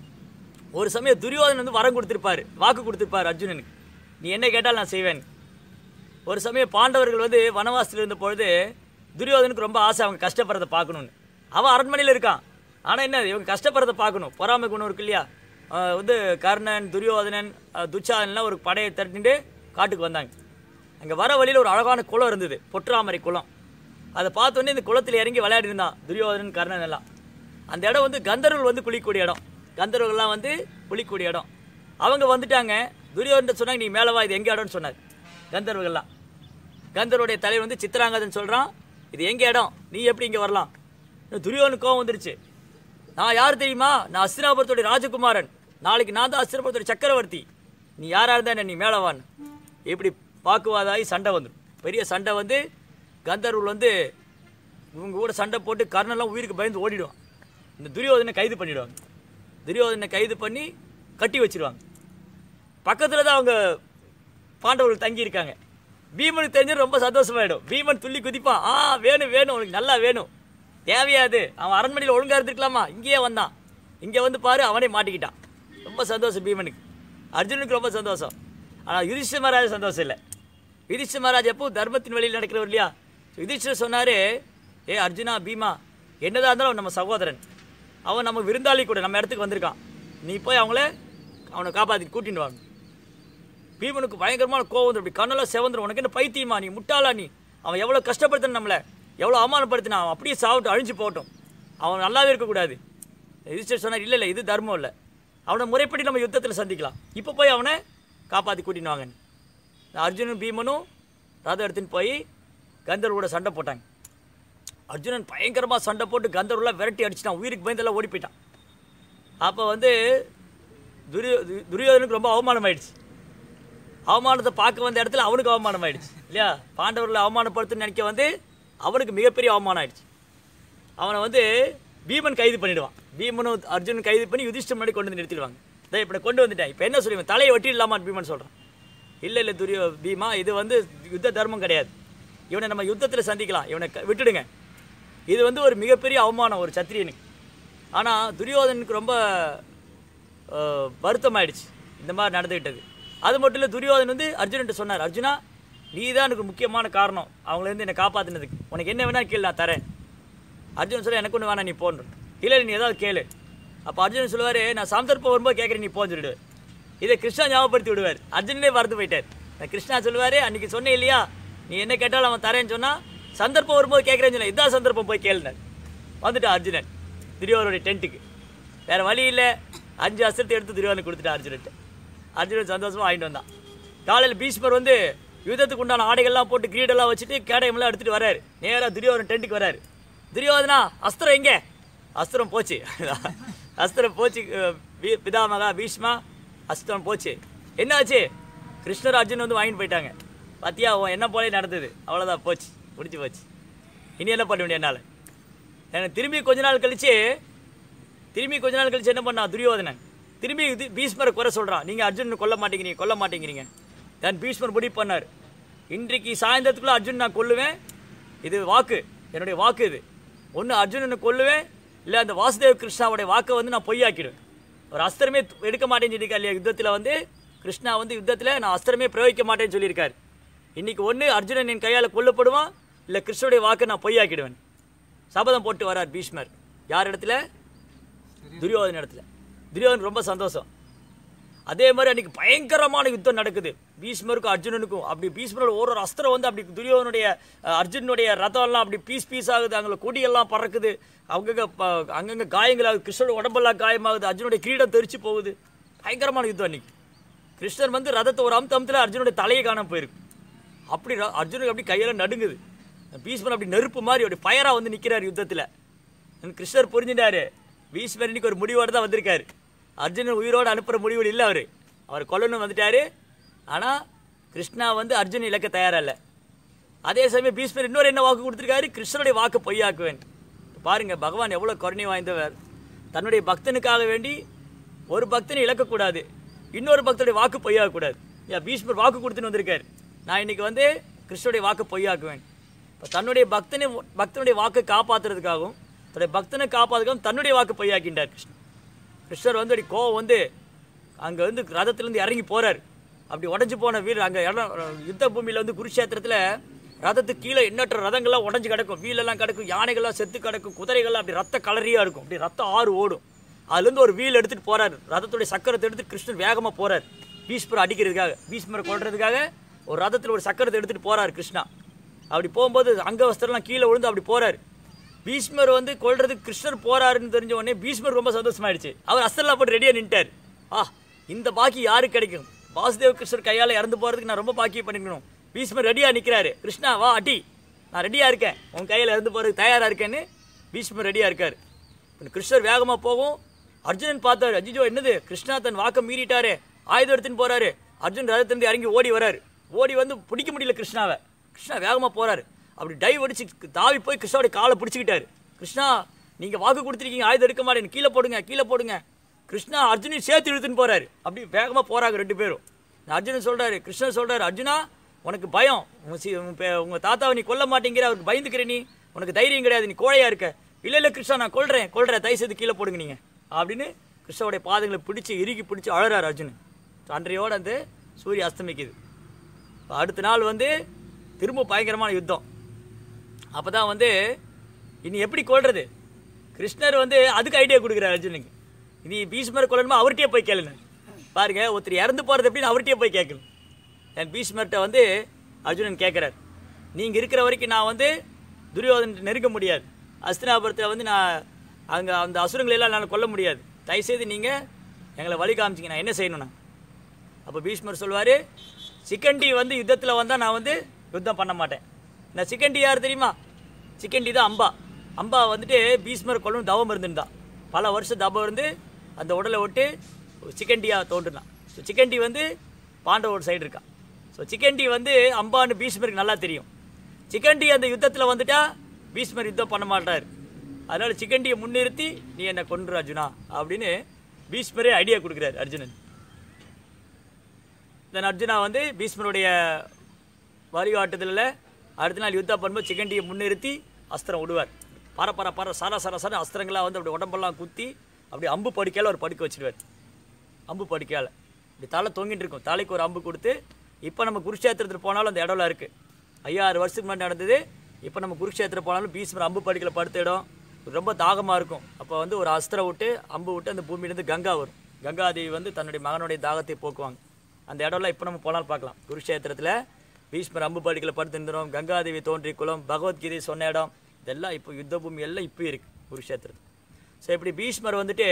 ஒரு சமயம் துரியோதனன் வந்து வரம் கொடுத்துருப்பாரு வாக்கு கொடுத்துருப்பாரு அர்ஜுனனுக்கு நீ என்ன கேட்டால் நான் செய்வேன் ஒரு சமயம் பாண்டவர்கள் வந்து வனவாசத்தில் இருந்த பொழுது துரியோதனுக்கு ரொம்ப ஆசை அவங்க கஷ்டப்படுறதை பார்க்கணுன்னு அவன் அரண்மனையில் இருக்கான் ஆனால் என்ன இவங்க கஷ்டப்படுறதை பார்க்கணும் பொறாமை குணம் இருக்கு இல்லையா ஆஹ் வந்து கர்ணன் துரியோதனன் ஆஹ் துச்சாதனன்லாம் ஒரு படையை திரட்டிட்டு காட்டுக்கு வந்தாங்க அங்கே வர வழியில் ஒரு அழகான குளம் இருந்தது பொற்றாமரை குளம் அதை பார்த்த உடனே இந்த குளத்தில் இறங்கி விளையாடி இருந்தான் துரியோதனன் கர்ணன் எல்லாம் அந்த இடம் வந்து கந்தர்வர்கள் வந்து குளிக்கக்கூடிய இடம் கந்தர்வர்கள்லாம் வந்து குளிக்கக்கூடிய இடம் அவங்க வந்துட்டாங்க துரியோதன் சொன்னாங்க நீ மேலே வா இது எங்கே இடம்னு சொன்னார் கந்தர்வர்கள்லாம் கந்தருடைய தலைவர் வந்து சித்திராங்கதன் சொல்கிறான் இது எங்க இடம் நீ எப்படி இங்கே வரலாம் துரியோதனுக்கு கோவம் வந்துருச்சு நான் யார் தெரியுமா நான் அஸ்தினாபுரத்துடைய ராஜகுமாரன் நாளைக்கு நான் தான் அஸ்தினாபுரத்துடைய சக்கரவர்த்தி நீ யாரா இருந்தா என்ன, நீ மேலே வான்னு இப்படி பாக்குவாதாகி சண்டை வந்துடும் பெரிய சண்டை வந்து கந்தர்வர்கள் வந்து இவங்க கூட சண்டை போட்டு கர்ணெல்லாம் உயிருக்கு பயந்து ஓடிடுவான் இந்த துரியோதனை கைது பண்ணிடுவாங்க துரியோதனை கைது பண்ணி கட்டி வச்சிருவாங்க பக்கத்தில் தான் அவங்க பாண்டவர்கள் தங்கியிருக்காங்க பீமனுக்கு தெரிஞ்சு ரொம்ப சந்தோஷமாயிடும் பீமன் துள்ளி குதிப்பான் ஆ வேணும் வேணும் உனக்கு நல்லா வேணும் தேவையாது அவன் அரண்மனையில் ஒழுங்கா இருந்திருக்கலாமா இங்கேயே வந்தான் இங்கே வந்து பாரு அவனே மாட்டிக்கிட்டான் ரொம்ப சந்தோஷம் பீமனுக்கு அர்ஜுனுக்கு ரொம்ப சந்தோஷம் ஆனால் யுதிஷ்ட மகாராஜ் சந்தோஷம் இல்லை யுதிஷ்ட மகாராஜ் எப்போ தர்மத்தின் வழியில் நடக்கிறவர் இல்லையா யுதிஷ்டர் சொன்னாரு ஏ அர்ஜுனா பீமா என்னதான் இருந்தாலும் அவன் நம்ம சகோதரன் அவன் நம்ம விருந்தாளி கூட நம்ம இடத்துக்கு வந்திருக்கான் நீ போய் அவங்கள அவனை காப்பாற்றி கூட்டிட்டு வாங்க பீமனுக்கு பயங்கரமான கோவம் வந்துடும் இப்படி கண்ணெல்லாம் செவந்துடும் உனக்கு என்ன பைத்தியமா நீ முட்டாளா நீ அவன் எவ்வளோ கஷ்டப்படுத்தின நம்மளை எவ்வளோ அவமானப்படுத்தினா அவன் அப்படியே சாப்பிட்டு அழிஞ்சு போகட்டும் அவன் நல்லாவே இருக்கக்கூடாது யுதிஷ்டர் சொன்னார் இல்லை இல்லை இது தர்மம் இல்லை அவனை முறைப்படி நம்ம யுத்தத்தில் சந்திக்கலாம் இப்போ போய் அவனை காப்பாற்றி கூட்டின்னு வாங்கன்னு அர்ஜுனும் பீமனும் ரதம் எடுத்துன்னு போய் கந்தர்வோட சண்டை போட்டாங்க அர்ஜுனன் பயங்கரமாக சண்டை போட்டு கந்தர்வெல்லாம் விரட்டி அடிச்சிட்டான் உயிருக்கு பயந்தெல்லாம் ஓடி போயிட்டான் அப்போ வந்து துரியோ து- துரியோதனுக்கு ரொம்ப அவமானம் ஆயிடுச்சு அவமானத்தை பார்க்க வந்த இடத்துல அவனுக்கு அவமானம் ஆயிடுச்சு இல்லையா பாண்டவர்களை அவமானப்படுத்துன்னு நினைக்க வந்து அவனுக்கு மிகப்பெரிய அவமானம் ஆயிடுச்சு அவனை வந்து பீமன் கைது பண்ணிடுவான் பீமனும் அர்ஜுனன் கைது பண்ணி யுதிஷ்டர் முன்னாடி கொண்டு வந்து நிறுத்திடுவாங்க இதை இப்படி கொண்டு வந்துட்டேன் இப்போ என்ன சொல்லுவேன் தலையை வெட்டிடலாமான்னு பீமன் சொல்கிறான் இல்லை இல்லை துரியோ பீமா இது வந்து யுத்த தர்மம் கிடையாது இவனை நம்ம யுத்தத்தில் சந்திக்கலாம் இவனை க- விட்டுடுங்க இது வந்து ஒரு மிகப்பெரிய அவமானம் ஒரு சத்திரியனுக்கு ஆனால் துரியோதனுக்கு ரொம்ப அஹ், வருத்தமாயிடுச்சு இந்த மாதிரி நடந்துக்கிட்டது அது மட்டும் இல்லை துரியோதன் வந்து அர்ஜுனன்ட்ட சொன்னார் அர்ஜுனா நீ தான் எனக்கு முக்கியமான காரணம் அவங்களேருந்து என்னை காப்பாற்றினதுக்கு உனக்கு என்ன வேணா கேளு நான் தரேன் அர்ஜுன் சொல்ல எனக்கு ஒன்று வேணாம் நீ போன்ற இல்லை நீ ஏதாவது கேளு அப்போ அர்ஜுன் சொல்லுவார் நான் சந்தர்ப்பம் வரும்போது கேட்குறேன் நீ போன்னு சொல்லிடுவேன் இதை கிருஷ்ணா ஞாபகப்படுத்தி விடுவார் அர்ஜுனே மறந்து போயிட்டார் நான் கிருஷ்ணா சொல்லுவார் அன்னைக்கு சொன்னே இல்லையா நீ என்ன கேட்டாலும் அவன் தரேன்னு சொன்னால் சந்தர்ப்பம் வரும்போது கேட்குறேன்னு சொன்னேன் இதான் சந்தர்ப்பம் போய் கேளுனார் வந்துட்டான் அர்ஜுனன் துரியோதனுடைய டென்ட்டுக்கு வேற வழி இல்லை அஞ்சு அஸ்திரத்தை எடுத்து துரியோதனுக்கு கொடுத்துட்டான் அர்ஜுனன்ட்டு அர்ஜுனன் சந்தோஷமா வாங்கிட்டு வந்தான் காலையில் பீஷ்மர் வந்து யுத்தத்துக்கு உண்டான ஆடைகள்லாம் போட்டு கிரீடெல்லாம் வச்சுட்டு கேடயமெல்லாம் எடுத்துட்டு வராரு நேராக துரியோதனன் டென்ட்டுக்கு வராரு துரியோதனா அஸ்திரம் எங்கே அஸ்திரம் போச்சு அஸ்திரம் போச்சு அஹ், பீ- பிதாமகா பீஷ்மா அஸ்திரம் போச்சு என்னாச்சு கிருஷ்ணர் அர்ஜுன் வந்து வாங்கிட்டு போயிட்டாங்க பாத்தியா உன் என்ன போலே நடந்தது அவ்வளோதான் போச்சு முடிஞ்சு போச்சு இனி என்ன பண்ண முடியும் என்னால் எனக்கு திரும்பி கொஞ்ச நாள் கழிச்சு திரும்பி கொஞ்ச நாள் கழிச்சு என்ன பண்ணா துரியோதனன் திரும்பி இது பீஷ்மரை குறை சொல்றான் நீங்க அர்ஜுனனை கொல்ல மாட்டேங்கிறீங்க கொல்ல மாட்டேங்கிறீங்க தென் பீஷ்மர் முடிவு பண்ணார் இன்றைக்கு சாயந்தரத்துக்குள்ள அர்ஜுன் நான் கொல்லுவேன் இது வாக்கு என்னுடைய வாக்கு இது ஒன்று அர்ஜுனனை கொல்லுவேன் இல்லை அந்த வாசுதேவ கிருஷ்ணாவுடைய வாக்கை வந்து நான் பொய்யாக்கிடுவேன் ஒரு அஸ்திரமே து- எடுக்க மாட்டேன்னு சொல்லியிருக்காரு இல்லையா யுத்தத்தில் வந்து கிருஷ்ணா வந்து யுத்தத்தில் நான் அஸ்திரமே பிரயோகிக்க மாட்டேன்னு சொல்லியிருக்காரு இன்னைக்கு ஒன்று அர்ஜுனன் என் கையால் கொல்லப்படுவான் இல்லை கிருஷ்ணனுடைய வாக்கை நான் பொய்யாக்கிடுவேன் சபதம் போட்டு வரார் பீஷ்மர் யார் இடத்துல துரியோதன இடத்துல துரியோதன் ரொம்ப சந்தோஷம் அதே மாதிரி அன்னைக்கு பயங்கரமான யுத்தம் நடக்குது பீஷ்மருக்கும் அர்ஜுனனுக்கும் அப்படி பீஷ்மரோட ஒரு ஒரு அஸ்திரம் வந்து அப்படி துரியோதனுடைய அஹ், அர்ஜுனனுடைய ரதம் எல்லாம் அப்படி பீஸ் பீஸ் ஆகுது அங்கே கொடியெல்லாம் பறக்குது அங்கங்க ப- அங்கங்க காயங்களாகுது கிருஷ்ணனோட உடம்பெல்லாம் காயமாகுது அர்ஜுனுடைய கிரீடம் தெரிச்சு போகுது பயங்கரமான யுத்தம் அன்னைக்கு கிருஷ்ணன் வந்து ரதத்தை ஒரு அமுத்த அமுத்துல அர்ஜுனுடைய தலையை காணாம போயிருக்கு அப்படி ர- அர்ஜுனுக்கு அப்படி கையெல்லாம் நடுங்குது பீஷ்மர் அப்படி நெருப்பு மாதிரி அப்படி ஃபயரா வந்து நிக்கிறார் யுத்தத்துல கிருஷ்ணர் புரிஞ்சுட்டாரு பீஷ்மர் இன்னைக்கு ஒரு முடிவோடு தான் வந்திருக்காரு அர்ஜுனன் உயிரோடு அனுப்புற முடிவு இல்லை அவர் அவர் கொல்லணும் வந்துட்டாரு ஆனா கிருஷ்ணா வந்து அர்ஜுன் இழக்க தயாரா இல்லை அதே சமயம் பீஷ்மர் இன்னொரு என்ன வாக்கு கொடுத்துருக்காரு கிருஷ்ணனுடைய வாக்கு பொய்யாக்குவேன் பாருங்க பகவான் எவ்வளவு கருணை வாய்ந்தவர் தன்னுடைய பக்தனுக்காக வேண்டி ஒரு பக்தனை இழக்கக்கூடாது இன்னொரு பக்தனுடைய வாக்கு பொய்யாக்கக்கூடாது ஏன் பீஷ்மர் வாக்கு கொடுத்துன்னு வந்திருக்காரு நான் இன்னைக்கு வந்து கிருஷ்ணனுடைய வாக்கு பொய்யாக்குவேன் இப்போ தன்னுடைய பக்தனை பக்தனுடைய வாக்கை காப்பாத்துறதுக்காகவும் தன்னுடைய பக்தனை காப்பாத்துக்காகவும் தன்னுடைய வாக்கு பொய்யாக்கின்றார் கிருஷ்ணன் கிருஷ்ணர் வந்து அப்படி கோவம் வந்து அங்கே வந்து ரதத்துலேருந்து இறங்கி போறார் அப்படி உடஞ்சி போன வீரர் அங்கே இடம் யுத்த பூமியில் வந்து குருஷேத்திரத்தில் ரதத்துக்கு கீழே எண்ணற்ற ரதங்கள்லாம் உடஞ்சி கிடக்கும் வீலெல்லாம் கிடக்கும் யானைகள்லாம் செத்து கிடக்கும் குதிரைகள்லாம் அப்படி ரத்த கலரியாக இருக்கும் அப்படி ரத்தம் ஆறு ஓடும் அதுலேருந்து ஒரு வீல் எடுத்துகிட்டு போறாரு ரதத்துடைய சக்கரத்தை எடுத்து கிருஷ்ணர் வேகமாக போறார் பீஷ்மரை அடிக்கிறதுக்காக பீஷ்மரை கொல்றதுக்காக ஒரு ரதத்தில் ஒரு சக்கரத்தை எடுத்துகிட்டு போறார் கிருஷ்ணா அப்படி போகும்போது அங்கவஸ்திரம்லாம் கீழே விழுந்து அப்படி போறாரு பீஷ்மர் வந்து கொல்றதுக்கு கிருஷ்ணர் போறாருன்னு தெரிஞ்ச உடனே பீஷ்மர் ரொம்ப சந்தோஷமாயிடுச்சு அவர் அஸ்திரலாம் போட்டு ரெடியாக நின்ட்டார் ஆ இந்த பாக்கி யாருக்கு கிடைக்கும் வாசுதேவ் கிருஷ்ணர் கையால் இறந்து போகிறதுக்கு நான் ரொம்ப பாக்கியம் பண்ணிக்கணும் பீஷ்மர் ரெடியாக நிற்கிறாரு கிருஷ்ணா வா அடி நான் ரெடியாக இருக்கேன் உன் கையில் இறந்து போகிறதுக்கு தயாராக இருக்கேன்னு பீஷ்மர் ரெடியாக இருக்கார் இப்ப கிருஷ்ணர் வேகமாக போகும் அர்ஜுனன் பார்த்தாரு அஜிஜோ என்னது கிருஷ்ணா தன் வாக்கம் மீறிட்டாரு ஆயுதம் எடுத்துன்னு போறாரு அர்ஜுன் ரதத்திலிருந்து இறங்கி ஓடி வராரு ஓடி வந்து பிடிக்க முடியல கிருஷ்ணாவை கிருஷ்ணா வேகமாக போறாரு அப்படி டைவ் அடிச்சு தாவி போய் கிருஷ்ணாவுடைய காலை பிடிச்சிக்கிட்டாரு கிருஷ்ணா நீங்கள் வாக்கு கொடுத்துருக்கீங்க ஆயுதம் எடுக்க மாட்டேன் கீழே போடுங்க கீழே போடுங்க கிருஷ்ணா அர்ஜுனையும் சேர்த்து இழுத்துன்னு போறாரு அப்படி வேகமாக போறாங்க ரெண்டு பேரும் அர்ஜுனன் சொல்றாரு கிருஷ்ணன் சொல்றாரு அர்ஜுனா உனக்கு பயம் உங்க சி- உங்க பே- உங்க தாத்தாவை நீ கொல்ல மாட்டேங்கிற அவருக்கு பயந்துக்கிற நீ உனக்கு தைரியம் கிடையாது நீ கோழையா இருக்க இல்ல இல்ல கிருஷ்ணா நான் கொல்றேன் கொல்றேன் தயவு செய்து கீழே போடுங்க நீங்க அப்படின்னு கிருஷ்ணாவுடைய பாதங்களை பிடிச்சு இறுக்கி பிடிச்சு அழறாரு அர்ஜுனன் அன்றையோட அந்த சூரிய அஸ்தமிக்குது இப்ப அடுத்த நாள் வந்து திரும்ப பயங்கரமான யுத்தம் அப்போ தான் வந்து இனி எப்படி கொள்றது கிருஷ்ணர் வந்து அதுக்கு ஐடியா கொடுக்குறாரு அர்ஜுனுக்கு இனி பீஷ்மர் கொல்லணுமா அவர்கிட்டயே போய் கேளுங்க பாருங்க ஒருத்தர் இறந்து போகிறது எப்படின்னு அவர்கிட்டயே போய் கேட்கணும் என் பீஷ்மர்கிட்ட வந்து அர்ஜுனன் கேட்குறார் நீங்கள் இருக்கிற வரைக்கும் நான் வந்து துரியோதன் நெருங்க முடியாது அஸ்தினாபுரத்தில் வந்து நான் அங்கே அந்த அசுரங்களை எல்லாம் என்னால் கொல்ல முடியாது தயவுசெய்து நீங்கள் எங்களை வழி காமிச்சிங்க நான் என்ன செய்யணும்னா அப்போ பீஷ்மர் சொல்வார் சிக்கண்டி வந்து யுத்தத்தில் வந்தால் நான் வந்து யுத்தம் பண்ண மாட்டேன் இந்த சிக்கண்டி யார் தெரியுமா சிக்கண்டி தான் அம்பா அம்பா வந்துட்டு பீஷ்மர் கொல்லணும் தவம் இருந்திருந்தா பல வருஷம் தவம் இருந்து அந்த உடலை விட்டு சிக்கண்டியா தோன்றுனான் ஸோ சிக்கண்டி வந்து பாண்டவோட சைடு இருக்கான் ஸோ சிக்கண்டி வந்து அம்பான்னு பீஷ்மருக்கு நல்லா தெரியும் சிக்கண்டி அந்த யுத்தத்தில் வந்துட்டா பீஷ்மர் யுத்தம் பண்ண மாட்டார் அதனால சிக்கண்டியை முன்னிறுத்தி நீ என்னை கொன்று அர்ஜுனா அப்படின்னு பீஷ்மரே ஐடியா கொடுக்குறாரு அர்ஜுனன் தென் அர்ஜுனா வந்து பீஷ்மருடைய வழிகாட்டுதலில் அடுத்த நாள் யுத்தம் பண்ணும்போது சிக்கண்டியை முன்னிறுத்தி அஸ்திரம் விடுவார் பர பர பர சர சர சர அஸ்திரங்களாக வந்து அப்படி உடம்பெல்லாம் குத்தி அப்படி அம்பு படுக்கையால் ஒரு படுக்க வச்சிடுவார் அம்பு படுக்கையால் இப்படி தலை தொங்கிட்டு இருக்கும் தலைக்கு ஒரு அம்பு கொடுத்து இப்போ நம்ம குருஷேத்திரத்தில் போனாலும் அந்த இடம்லாம் இருக்குது ஐயாறு வருஷத்துக்கு முன்னாடி நடந்தது இப்போ நம்ம குருஷேத்திரம் போனாலும் பீஷ்மர் அம்பு படுக்கையில் படுத்த இடம் ரொம்ப தாகமாக இருக்கும் அப்போ வந்து ஒரு அஸ்திரம் விட்டு அம்பு விட்டு அந்த பூமியிலேருந்து கங்கா வரும் கங்காதேவி வந்து தன்னுடைய மகனுடைய தாகத்தை போக்குவாங்க அந்த இடம்லாம் இப்போ நம்ம போனாலும் பார்க்கலாம் குருஷேத்திரத்தில் பீஷ்மர் அம்பு படுக்கையில் படுத்திருந்தோம் கங்காதேவி தோன்றிய குளம் பகவத்கீதை சொன்ன இடம் இதெல்லாம் இப்போ யுத்த பூமி எல்லாம் இப்போ இருக்குது குருஷேத்திரத்தில் ஸோ இப்படி பீஷ்மர் வந்துட்டு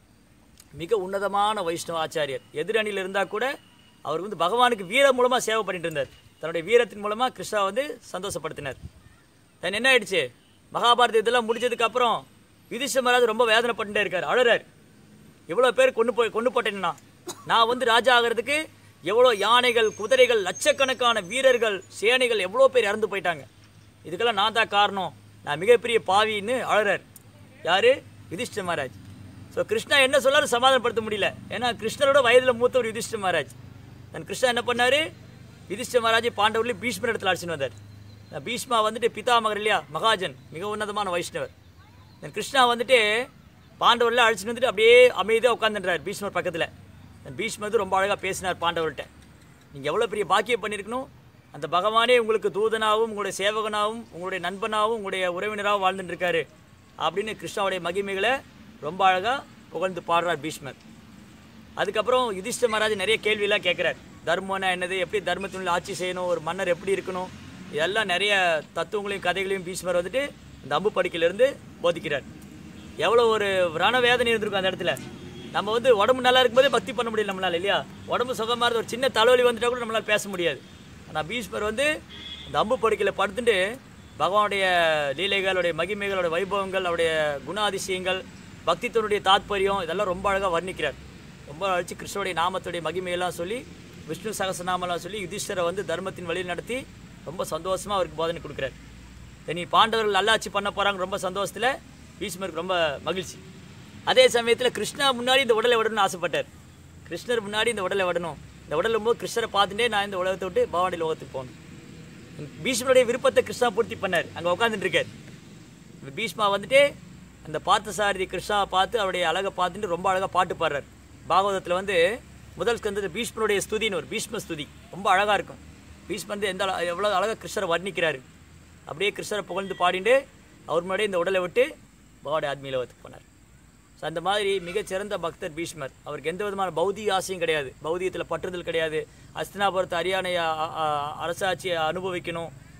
மிக உன்னதமான வைஷ்ணவ ஆச்சாரியர் எதிரணியில் இருந்தால் கூட அவர் வந்து பகவானுக்கு வீரம் மூலமாக சேவை பண்ணிட்டு இருந்தார் தன்னுடைய வீரத்தின் மூலமாக கிருஷ்ணா வந்து சந்தோஷப்படுத்தினார் தென் என்ன ஆயிடுச்சு மகாபாரத இதெல்லாம் முடிஞ்சதுக்கு அப்புறம் யுதிஷ்ட மகாராஜ் ரொம்ப வேதனைப்பட்டுட்டே இருக்கார் அழறார் எவ்வளோ பேர் கொண்டு போய் கொண்டு போட்டேன்னா நான் வந்து ராஜா ஆகிறதுக்கு எவ்வளோ யானைகள் குதிரைகள் லட்சக்கணக்கான வீரர்கள் சேனைகள் எவ்வளோ பேர் இறந்து போயிட்டாங்க இதுக்கெல்லாம் நான் தான் காரணம் நான் மிகப்பெரிய பாவின்னு அழறார் யாரு யுதிஷ்ட மகாராஜ் ஸோ கிருஷ்ணா என்ன சொல்லாலும் சமாதானப்படுத்த முடியல ஏன்னா கிருஷ்ணரோட வயதில் மூத்தவர் யுதிஷ்ட மகாராஜ் தன் கிருஷ்ணா என்ன பண்ணாரு யுதிஷ்ட மகாராஜ் பாண்டவர்களையும் பீஷ்மர் இடத்துல அழைச்சின்னு வந்தார் இந்த பீஷ்மா வந்துட்டு பிதாமகர் இல்லையா மகாஜன் மிக உன்னதமான வைஷ்ணவர் தென் கிருஷ்ணா வந்துட்டு பாண்டவர்லாம் அழைச்சிட்டு வந்துட்டு அப்படியே அமைதியாக உட்காந்துன்றார் பீஷ்மர் பக்கத்தில் பீஷ்மர் வந்து ரொம்ப அழகாக பேசினார் பாண்டவர்கிட்ட நீங்கள் எவ்வளோ பெரிய பாக்கியம் பண்ணியிருக்கணும் அந்த பகவானே உங்களுக்கு தூதனாகவும் உங்களுடைய சேவகனாகவும் உங்களுடைய நண்பனாகவும் உங்களுடைய உறவினராகவும் வாழ்ந்துட்டு இருக்காரு அப்படின்னு கிருஷ்ணாவுடைய மகிமைகளை ரொம்ப அழகாக புகழ்ந்து பாடுறார் பீஷ்மர் அதுக்கப்புறம் யுதிஷ்ட மகாராஜ் நிறைய கேள்வியெல்லாம் கேட்குறார் தர்மம்னா என்னது எப்படி தர்மத்தினுள்ள ஆட்சி செய்யணும் ஒரு மன்னர் எப்படி இருக்கணும் இதெல்லாம் நிறைய தத்துவங்களையும் கதைகளையும் பீஷ்மர் வந்துட்டு இந்த அம்பு படுக்கையிலேருந்து போதிக்கிறார் எவ்வளோ ஒரு ரணவேதனை இருந்திருக்கும் அந்த இடத்துல நம்ம வந்து உடம்பு நல்லா இருக்கும்போதே பக்தி பண்ண முடியல நம்மளால இல்லையா உடம்பு சுகமாக இருந்த ஒரு சின்ன தலைவலி வந்துட்டா கூட நம்மளால பேச முடியாது ஆனால் பீஷ்மர் வந்து அந்த அம்பு படுக்கையில் படுத்துட்டு பகவானுடைய லீலைகளுடைய மகிமைகளுடைய வைபவங்கள் அவருடைய குணாதிசயங்கள் பக்தித்தனுடைய தாத்பரியம் இதெல்லாம் ரொம்ப அழகாக வர்ணிக்கிறார் ரொம்ப அழைச்சி கிருஷ்ணனுடைய நாமத்துடைய மகிமையெல்லாம் சொல்லி விஷ்ணு சகசநாமெல்லாம் சொல்லி யுதிஷ்டரை வந்து தர்மத்தின் வழியில் நடத்தி ரொம்ப சந்தோஷமாக அவருக்கு போதனை கொடுக்குறார் இனி பாண்டவர்கள் நல்லாட்சி பண்ண போகிறாங்க ரொம்ப சந்தோஷத்தில் பீஷ்மருக்கு ரொம்ப மகிழ்ச்சி அதே சமயத்தில் கிருஷ்ணா முன்னாடி இந்த உடலை விடணும்னு ஆசைப்பட்டார் கிருஷ்ணர் முன்னாடி இந்த உடலை விடணும் இந்த உடல் போது கிருஷ்ணரை பார்த்துட்டே நான் இந்த உலகத்தை விட்டு பவானி லோகத்துக்கு போகணும் பீஷ்மருடைய விருப்பத்தை கிருஷ்ணா பூர்த்தி பண்ணார் அங்கே உட்காந்துட்டு இருக்கார் இந்த பீஷ்மா வந்துட்டு அந்த பார்த்தசாரதி கிருஷ்ணாவை பார்த்து அவருடைய அழகை பார்த்துட்டு ரொம்ப அழகாக பாட்டு பாடுறார் பாகவதத்தில் வந்து முதல் ஸ்கந்தத்தில் பீஷ்மருடைய ஸ்துதின்னு ஒரு பீஷ்ம ஸ்துதி ரொம்ப அழகாக இருக்கும் பீஷ்மர் வந்து எந்த அள- எவ்வளோ அழகாக கிருஷ்ணரை வர்ணிக்கிறாரு அப்படியே கிருஷ்ணரை புகழ்ந்து பாடிட்டு அவர் முன்னாடியே இந்த உடலை விட்டு பவாடி ஆத்மீலவத்துக்கு போனார் ஸோ அந்த மாதிரி மிகச்சிறந்த பக்தர் பீஷ்மர் அவருக்கு எந்த விதமான பௌதிக ஆசையும் கிடையாது பௌதிகத்தில் பற்றுதல் கிடையாது அஸ்தினாபுரத்து அரியானை அரசாட்சியை அனுபவிக்கணும்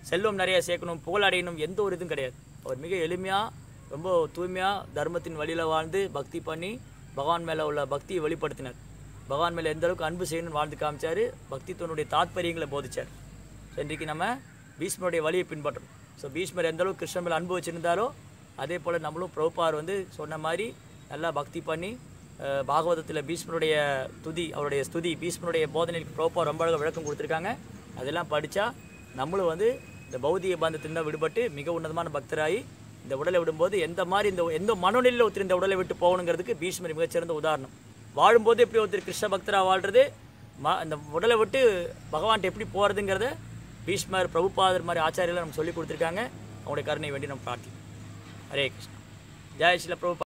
செல்வம் நிறைய சேர்க்கணும் புகழ் அடையணும் எந்த ஒரு இதுவும் கிடையாது அவர் மிக எளிமையாக ரொம்ப தூய்மையாக தர்மத்தின் வழியில் வாழ்ந்து பக்தி பண்ணி பகவான் மேலே உள்ள பக்தியை வெளிப்படுத்தினார் பகவான் மேலே எந்த அளவுக்கு அன்பு செய்யணும்னு வாழ்ந்து காமிச்சார் பக்தித்துவனுடைய தாத்பரியங்களை போதிச்சார் ஸோ இன்றைக்கி நம்ம பீஷ்மருடைய வழியை பின்பற்றணும் ஸோ பீஷ்மர் எந்த அளவுக்கு கிருஷ்ணன் மேலே அன்பு வச்சுருந்தாரோ அதே போல் நம்மளும் பிரபுபார் வந்து சொன்ன மாதிரி நல்லா பக்தி பண்ணி அஹ், பாகவதத்தில் பீஷ்மருடைய துதி அவருடைய ஸ்துதி பீஷ்மருடைய போதனைக்கு பிரபுபார் ரொம்ப அழகாக விளக்கம் கொடுத்துருக்காங்க அதெல்லாம் படித்தா நம்மளும் வந்து இந்த பௌதிக பந்தத்திலிருந்து விடுபட்டு மிக உன்னதமான பக்தராகி இந்த உடலை விடும்போது எந்த மாதிரி இந்த எந்த மனநிலையில் ஒருத்தர் இந்த உடலை விட்டு போகணுங்கிறதுக்கு பீஷ்மர் மிகச்சிறந்த உதாரணம் வாழும்போது எப்படி ஒருத்தர் கிருஷ்ண பக்தராக வாழ்றது ம இந்த உடலை விட்டு பகவான்கிட்ட எப்படி போகிறதுங்கிறத பீஷ்மர் பிரபுபாதர் மாதிரி ஆச்சாரியெல்லாம் நமக்கு சொல்லி கொடுத்துருக்காங்க அவங்களுடைய கருணை வேண்டி நம்ம பிரார்த்திக்கிறோம் ஹரே கிருஷ்ணா ஜெய் ஸ்ரீல பிரபு